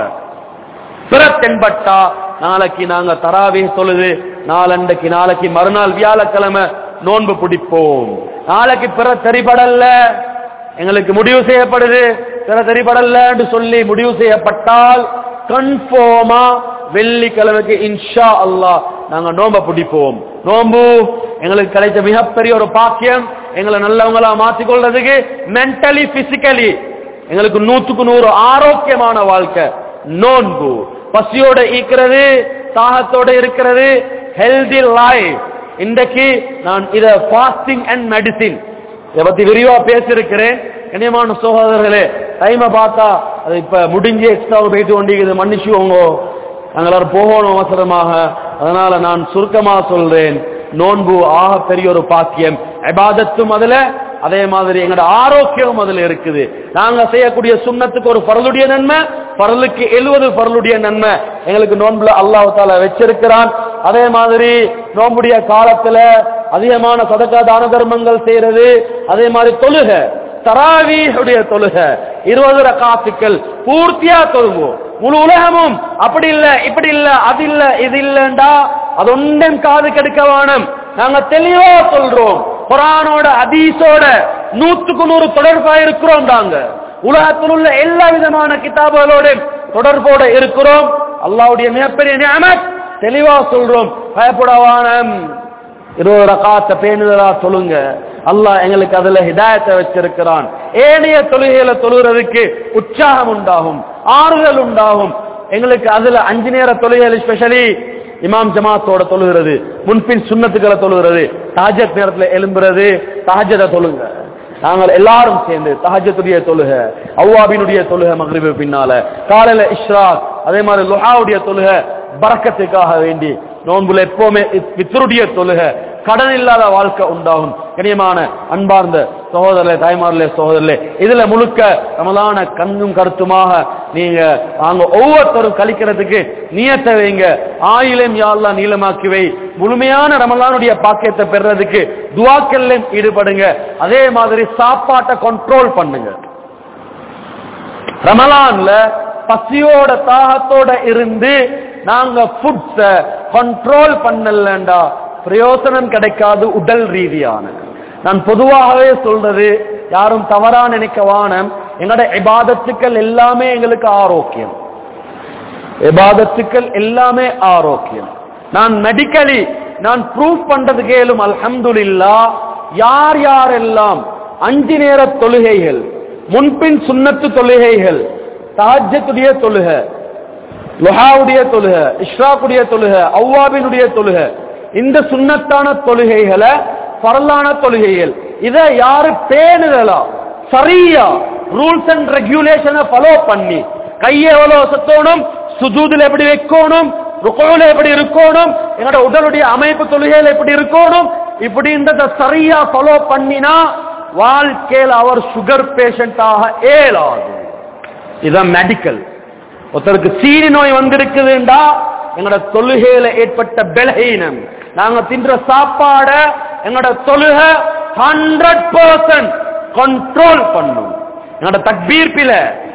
A: பிற தென்பட்டா நாளைக்கு நாங்க தராவே தொழுது நாளண்டைக்கு நாளைக்கு மறுநாள் வியாழக்கிழமை நோன்பு பிடிப்போம் நாளைக்கு பிற தெரிபடல்ல எங்களுக்கு முடிவு செய்யப்படுது பிற தெரிபடல்ல என்று சொல்லி முடிவு செய்யப்பட்டால் கன்ஃபார்மா வெள்ளிக்கிழமைக்கு இன்ஷா அல்லாஹ் நாங்க நோம்ப பிடிப்போம் நோம்பு எங்களுக்கு கிடைச்ச மிகப்பெரிய ஒரு பாக்கியம் எங்களை நல்லவங்களா மாத்திக்கொள்றதுக்கு மென்டலி பிசிக்கலி எங்களுக்கு நூத்துக்கு நூறு ஆரோக்கியமான வாழ்க்கை நோன்பு பசியோட ஈக்கிறது தாகத்தோட இருக்கிறது ஹெல்தி லைஃப் இன்றைக்கு நான் இத ஃபாஸ்டிங் அண்ட் மெடிசின் இதை பத்தி விரிவா பேசியிருக்கிறேன் கண்ணியமான சகோதரர்களே டைமை பார்த்தா அது இப்ப முடிஞ்சு எக்ஸ்ட்ரா போயிட்டு கொண்டிருக்குது மன்னிச்சுவோங்க நாங்கள் எல்லாரும் போகணும் அவசரமாக அதனால நான் சுருக்கமா சொல்றேன் நோன்பு ஆக பெரிய ஒரு பாக்கியம் இபாதத்தும் அதுல அதே மாதிரி எங்களோட ஆரோக்கியம் அதுல இருக்குது நாங்க செய்யக்கூடிய சுண்ணத்துக்கு ஒரு பரலுடைய நன்மை பரலுக்கு எழுவது பரலுடைய நன்மை எங்களுக்கு நோன்புல அல்லாஹ் தால வச்சிருக்கிறான் அதே மாதிரி நோன்புடைய காலத்துல அதிகமான சதக்கா தான தர்மங்கள் செய்யறது அதே மாதிரி தொழுக தராவீஹுடைய தொழுக இருபது ரகாத்துக்கள் பூர்த்தியா தொழுவோம் முழு உலகமும் அப்படி இல்ல இப்படி இல்ல அது இல்ல இது இல்லண்டா அது ஒன்றும் காது கெடுக்க வேணும் நாங்க தெளிவா சொல்றோம் குரானோட அதீசோட நூத்துக்கு நூறு தொடர்பா இருக்கிறோம் நாங்க உலகத்தில் உள்ள எல்லா விதமான கிதாபுகளோட தொடர்போட இருக்கிறோம் அல்லாவுடைய மிகப்பெரிய நியமத் தெளிவா சொல்றோம் பயப்படவானம் இருபது ரகாத்த பேணுதலா தொழுங்க அல்லாஹ் எங்களுக்கு அதுல ஹிதாயத்தை வச்சிருக்கிறான் ஏனைய தொழுகையில தொழுகிறதுக்கு உற்சாகம் உண்டாகும் ஆறுதல் உண்டாகும் எங்களுக்கு அதுல அஞ்சு நேர தொழுகைகள் ஸ்பெஷலி இமாம் ஜமாத்தோட தொழுகிறது முன்பின் சுண்ணத்துக்களை தொழுகிறது தாஜத் நேரத்துல எழும்புறது தாஜத்தை தொழுங்க நாங்கள் எல்லாரும் சேர்ந்து தஹஜத்துடைய தொழுக அவ்வாபினுடைய தொழுக மகரிபு பின்னால காலையில இஷ்ராக் அதே மாதிரி லுஹாவுடைய தொழுக பறக்கத்துக்காக வேண்டி நோன்புல எப்பவுமே பித்தருடைய தொழுக கடன் இல்லாத வாழ்க்கை உண்டாகும் கனியமான அன்பார்ந்த சகோதரர்களே தாய்மார்களே சகோதரர்களே இதுல முழுக்க ரமலான கண்ணும் கருத்துமாக நீங்க நாங்க ஒவ்வொருத்தரும் கழிக்கிறதுக்கு நியத்தை வைங்க ஆயிலம் யாழ்லாம் நீளமாக்கி வை முழுமையான ரமலானுடைய பாக்கியத்தை பெறதுக்கு துவாக்கல்லையும் ஈடுபடுங்க அதே மாதிரி சாப்பாட்டை கண்ட்ரோல் பண்ணுங்க ரமலான்ல பசியோட தாகத்தோட இருந்து நாங்க ஃபுட்ஸ கண்ட்ரோல் பண்ணலண்டா பிரயோசனம் கிடைக்காது உடல் ரீதியான நான் பொதுவாகவே சொல்றது யாரும் தவறா நினைக்க வானம் எங்களோட இபாதத்துக்கள் எல்லாமே எங்களுக்கு ஆரோக்கியம் இபாதத்துக்கள் எல்லாமே ஆரோக்கியம் நான் மெடிக்கலி நான் ப்ரூவ் பண்றது கேளும் அல்ஹம்துலில்லா யார் யாரெல்லாம் அஞ்சு நேர தொழுகைகள் முன்பின் சுன்னத்து தொழுகைகள் தாஜத்துடைய தொழுக லுஹாவுடைய தொழுக இஷ்ராக்குடைய தொழுக அவ்வாபினுடைய தொழுக இந்த சுன்னத்தான தொழுகைகளை பரலான தொழுகைகள் இதை யாரு பேணுதலா சரியா ரூல்ஸ் அண்ட் ரெகுலேஷனை ஃபாலோ பண்ணி கையை எவ்வளவு சத்தோணும் சுஜூதுல எப்படி வைக்கணும் ருக்கோல எப்படி இருக்கணும் என்னோட உடலுடைய அமைப்பு தொழுகையில் எப்படி இருக்கணும் இப்படின்றத சரியா ஃபாலோ பண்ணினா வாழ்க்கையில் அவர் சுகர் பேஷண்டாக ஏலாது இதான் மெடிக்கல் ஒருத்தருக்கு சீனி நோய் வந்திருக்குதுண்டா எங்களோட தொழுகையில ஏற்பட்ட பலகீனம் நாங்க தின்ற சாப்பாட எங்களோட தொழுக ஹண்ட்ரட் பர்சன்ட் கண்ட்ரோல் பண்ணும் எங்களோட தக்பீர்பில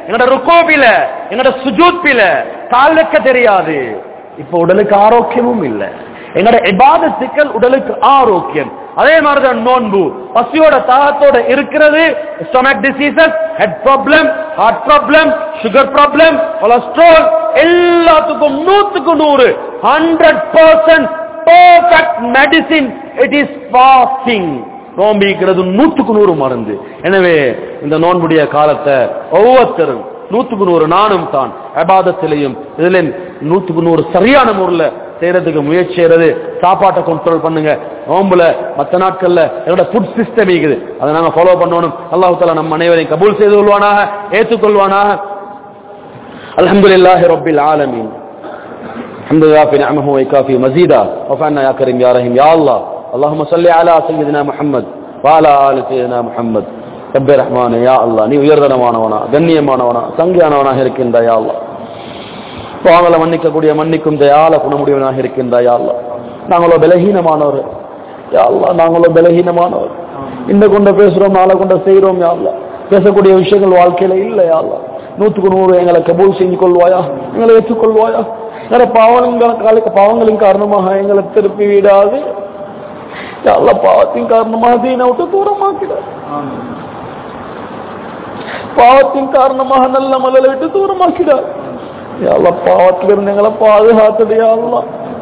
A: எங்கட ருக்கோபில எங்கட சுஜூத்பில கால் வைக்க தெரியாது இப்ப உடலுக்கு ஆரோக்கியமும் இல்ல எங்கட இபாதத்துக்கள் உடலுக்கு ஆரோக்கியம் அதே மாதிரிதான் நோன்பு பசியோட தாகத்தோட இருக்கிறது stomach diseases head problem heart problem sugar problem cholesterol எல்லாத்துக்கும் நூத்துக்கு நூறு hundred percent perfect medicine it is fasting நோம்பிக்கிறது நூத்துக்கு நூறு மருந்து எனவே இந்த நோன்புடைய காலத்தை ஒவ்வொருத்தரும் நூத்துக்கு நூறு நானும் தான் அபாதத்திலையும் இதுல நூத்துக்கு நூறு சரியான முறையில் செய்யறதுக்கு முயற்சி செய்யறது சாப்பாட்டை கண்ட்ரோல் பண்ணுங்க நோம்புல மற்ற நாட்கள்ல என்னோட ஃபுட் சிஸ்டம் இருக்குது அதை நாங்க ஃபாலோ பண்ணணும் அல்லாஹு தாலா நம்ம அனைவரையும் கபூல் செய்து கொள்வானாக ஏற்றுக்கொள்வானாக அல்ஹம்துலில்லாஹி ரப்பில் ஆலமீன் الحمد لله في نعمه ويكافي مزيدا وفعنا يا كريم يا رحيم يا الله اللهم صل على سيدنا محمد وعلى آل سيدنا محمد ரப்பே ரஹ்மானே யா அல்லா நீ உயர்தனமானவனா கண்ணியமானவனா சங்கியானவனாக இருக்கின்ற யா அல்லா பாவங்களை மன்னிக்கக்கூடிய மன்னிக்கும் தயால குணமுடியவனாக இருக்கின்ற யா அல்லா நாங்களோ பலகீனமானவர் யா அல்லா நாங்களோ பலகீனமானவர் இந்த கொண்ட பேசுறோம் நாளை கொண்ட செய்கிறோம் யா அல்லா பேசக்கூடிய விஷயங்கள் வாழ்க்கையில இல்லை யா அல்லா நூற்றுக்கு நூறு எங்களை கபூல் செஞ்சு கொள்வாயா எங்களை ஏற்றுக்கொள்வாயா எங்களை பாவங்கள் பாவங்களின் காரணமாக எங்களை திருப்பி விடாது யா அல்லா பாவத்தின் காரணமாக தீனை விட்டு தூரமாக்கிடாது பாவத்தின் காரணமாக நல்ல மலரை விட்டு தூரமாக்கிடார் யாழ்லா பாவத்திலிருந்து எங்களை பாதுகாத்தது யாழ்லா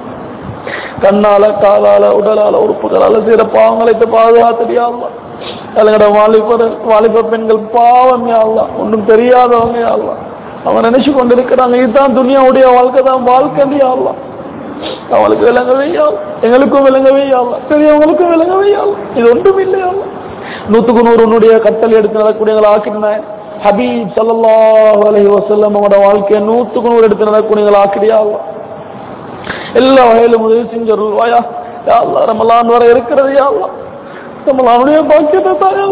A: கண்ணால காலால உடலால உறுப்புகளால செய்யற பாவங்களை பாதுகாத்தது யாழ்லா எங்களோட வாலிபர் வாலிப பெண்கள் பாவம் யாழ்லா ஒன்றும் தெரியாதவங்க யாழ்லா அவன் நினைச்சு கொண்டிருக்கிறாங்க இதுதான் துனியாவுடைய வாழ்க்கை தான் வாழ்க்கை யாழ்லா அவளுக்கு விளங்கவே யாழ் எங்களுக்கும் விளங்கவே யாழ் பெரியவங்களுக்கும் விளங்கவே யாழ் இது ஒன்றும் இல்லையாள் நூத்துக்கு நூறு உன்னுடைய கட்டளை எடுத்து நடக்கூடியவங்களை ஆக்கினான் ஹபீப் சல்லாஹ் அலஹி வசல்லம் அவனோட வாழ்க்கையை நூத்துக்கு நூறு எடுத்து நடக்கூடியவங்களை ஆக்கிறியா எல்லா வகையிலும் உதவி செஞ்சருள்வாயா யாழ்லா ரமலான் வர இருக்கிறது யாழ்லா ரமலானுடைய பாக்கியத்தை தாயா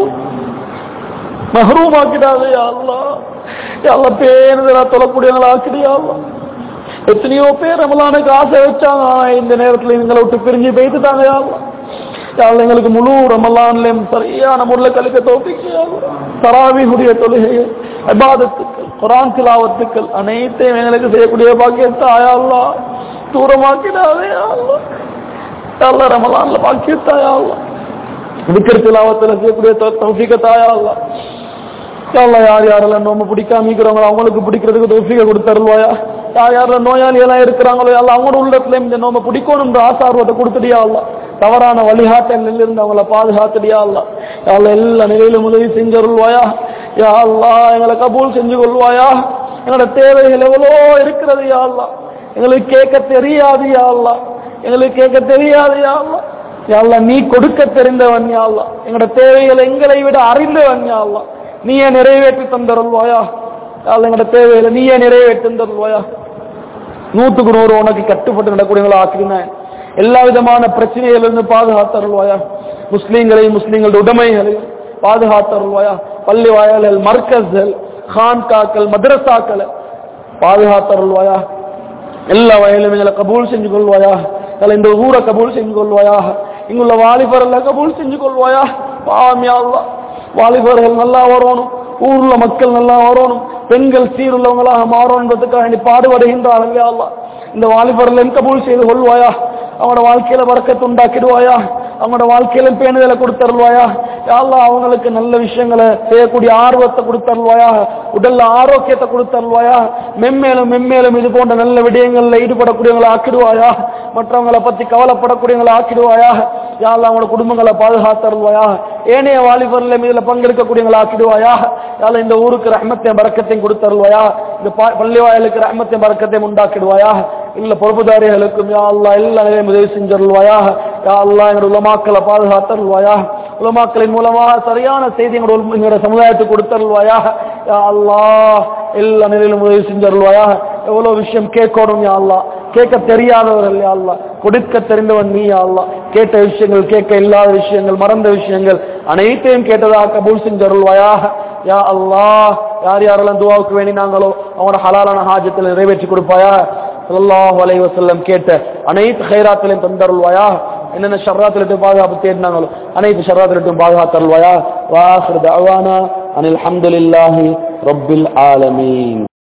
A: மஹரூம் ஆக்கிடாது யாழ்லா யாழ்லா பேருந்தா தொழக்கூடியவங்களை ஆக்கிறியா எத்தனையோ பேர் ரமலானுக்கு ஆசை வச்சாங்க ஆனா இந்த நேரத்துல எங்களை விட்டு பிரிஞ்சு போயிட்டுட்டாங்க யாழ்லா யாழ் எங்களுக்கு முழு ரமலான்லையும் சரியான முறையில் கழிக்க தோப்பிக்கு தராவிகுடைய தொழுகை அபாதத்துக்கள் குரான் திலாவத்துக்கள் அனைத்தையும் எங்களுக்கு செய்யக்கூடிய பாக்கியத்தை ஆயாள்லா தூரமாக்கிடாதே யாழ்லா ரமலான்ல பாக்கியத்தாயாள்லா விக்கிர திலாவத்தில் செய்யக்கூடிய தௌஃபிக்கத்தாயாள்லா யாழ்லா யார் யாரெல்லாம் நோம்பு பிடிக்காமிக்கிறவங்களோ அவங்களுக்கு பிடிக்கிறதுக்கு தௌஃபிக்க கொடுத்தருவாயா யார் யாரெல்லாம் நோயாளியெல்லாம் இருக்கிறாங்களோ எல்லாம் அவங்களோட உள்ளத்துலயும் இந்த நோம்பை பிடிக்கணும்ன்ற ஆசார்வத்தை கொடுத்துடியா அல்ல தவறான வழிகாட்டலில் இருந்து அவங்கள பாதுகாத்துடியா அல்ல யாழ்ல எல்லா நிலையிலும் உதவி செஞ்சருள்வாயா யா அல்லா எங்களை கபூல் செஞ்சு கொள்வாயா எங்களோட தேவைகள் எவ்வளோ இருக்கிறது யா அல்லா எங்களுக்கு கேட்க தெரியாது யா அல்லா எங்களுக்கு கேட்க தெரியாது யா அல்லா யா அல்லா நீ கொடுக்க தெரிந்தவன் யா அல்லா எங்களோட தேவைகள் எங்களை விட அறிந்தவன் யா அல்லா நீயே நிறைவேற்றி தந்தருள்வாயா யாழ் எங்களோட தேவையில நீயே நிறைவேற்றி தந்தருள்வாயா நூத்துக்கு நூறு உனக்கு கட்டுப்பட்டு நடக்கூடியவங்களா ஆக்கினேன் எல்லா விதமான பிரச்சனைகளிலிருந்து பாதுகாத்தருள்வாயா முஸ்லீம்களையும் முஸ்லீம்களுடைய உடைமைகளையும் பாதுகாத்தருள்வாயா பள்ளி வாயல்கள் மர்க்கஸ்கள் கான்காக்கள் மதரசாக்களை பாதுகாத்தருள்வாயா எல்லா வயலும் எங்களை கபூல் செஞ்சு கொள்வாயா எங்களை இந்த ஊரை கபூல் செஞ்சு கொள்வாயா இங்குள்ள வாலிபர்கள் கபூல் செஞ்சு கொள்வாயா பாவமியா வாலிபர்கள் நல்லா வரணும் ஊர்ல மக்கள் நல்லா வரணும் பெண்கள் சீருள்ளவங்களாக மாறணுன்றதுக்காக நீ பாடுபடுகின்றார்கள் யா அல்லாஹ் இந்த வாலிபர்கள் கபூல் செய்து கொள்வாயா அவனோட வாழ்க்கையில வரக்கத்து உண்டாக்கிடுவாயா அவங்களோட வாழ்க்கையில பேணுதலை கொடுத்தருள்வாயா யாழ்லா அவங்களுக்கு நல்ல விஷயங்களை செய்யக்கூடிய ஆர்வத்தை கொடுத்தருள்வாயா உடல்ல ஆரோக்கியத்தை கொடுத்தருள்வாயா மென்மேலும் மென்மேலும் இது போன்ற நல்ல விடயங்கள்ல ஈடுபடக்கூடியவங்களை ஆக்கிடுவாயா மற்றவங்களை பத்தி கவலைப்படக்கூடியவங்களை ஆக்கிடுவாயா யாழ்லா அவங்களோட குடும்பங்களை பாதுகாத்தருள்வாயா ஏனைய வாலிபர்ல இதுல பங்கெடுக்கக்கூடியவங்களை ஆக்கிடுவாயா யாழ் இந்த ஊருக்கு ரஹமத்தையும் பறக்கத்தையும் கொடுத்தருள்வாயா இந்த பா- பள்ளி வாயலுக்கு ரஹமத்தையும் பறக்கத்தையும் உண்டாக்கிடுவாயா இல்ல பொறுப்புதாரிகளுக்கும் யா அல்லா எல்லா நிலையும் உதவி செஞ்சருள்வாயா யா அல்லா எங்களோட உலமாக்களை பாதுகாத்தருள்வாயா உலமாக்களின் மூலமாக சரியான செய்தி எங்களோட உள்- எங்களோட சமுதாயத்துக்கு கொடுத்தருள்வாயா யா அல்லா எல்லா நிலையிலும் உதவி செஞ்சருள்வாயா எவ்வளவு விஷயம் கேட்கணும் யா அல்லா கேட்க தெரியாதவர்கள் யா அல்லா கொடுக்க தெரிந்தவன் நீ யா அல்லா கேட்ட விஷயங்கள் கேட்க இல்லாத விஷயங்கள் மறந்த விஷயங்கள் அனைத்தையும் கேட்டதாக கபூல் செஞ்சருள்வாயா யா அல்லாஹ் யார் யாரெல்லாம் துவாவுக்கு வேண்டினாங்களோ அவனோட ஹலாலான ஹாஜத்தில் நிறைவேற்றி கொடுப்பாயா ஸல்லல்லாஹு அலைஹி வஸல்லம் கேட்ட அனைத்து ஹைராத்திலையும் தந்தருள்வாயா என்னென்ன ஷர்ராத்திலிட்டு பாதுகாப்பு தேடினாங்களோ அனைத்து ஷர்ராத்திலிட்டும் பாதுகாத்தருள்வாயா வாஹிர் தஅவானா அனில் ஹம்துலில்லாஹி رب العالمين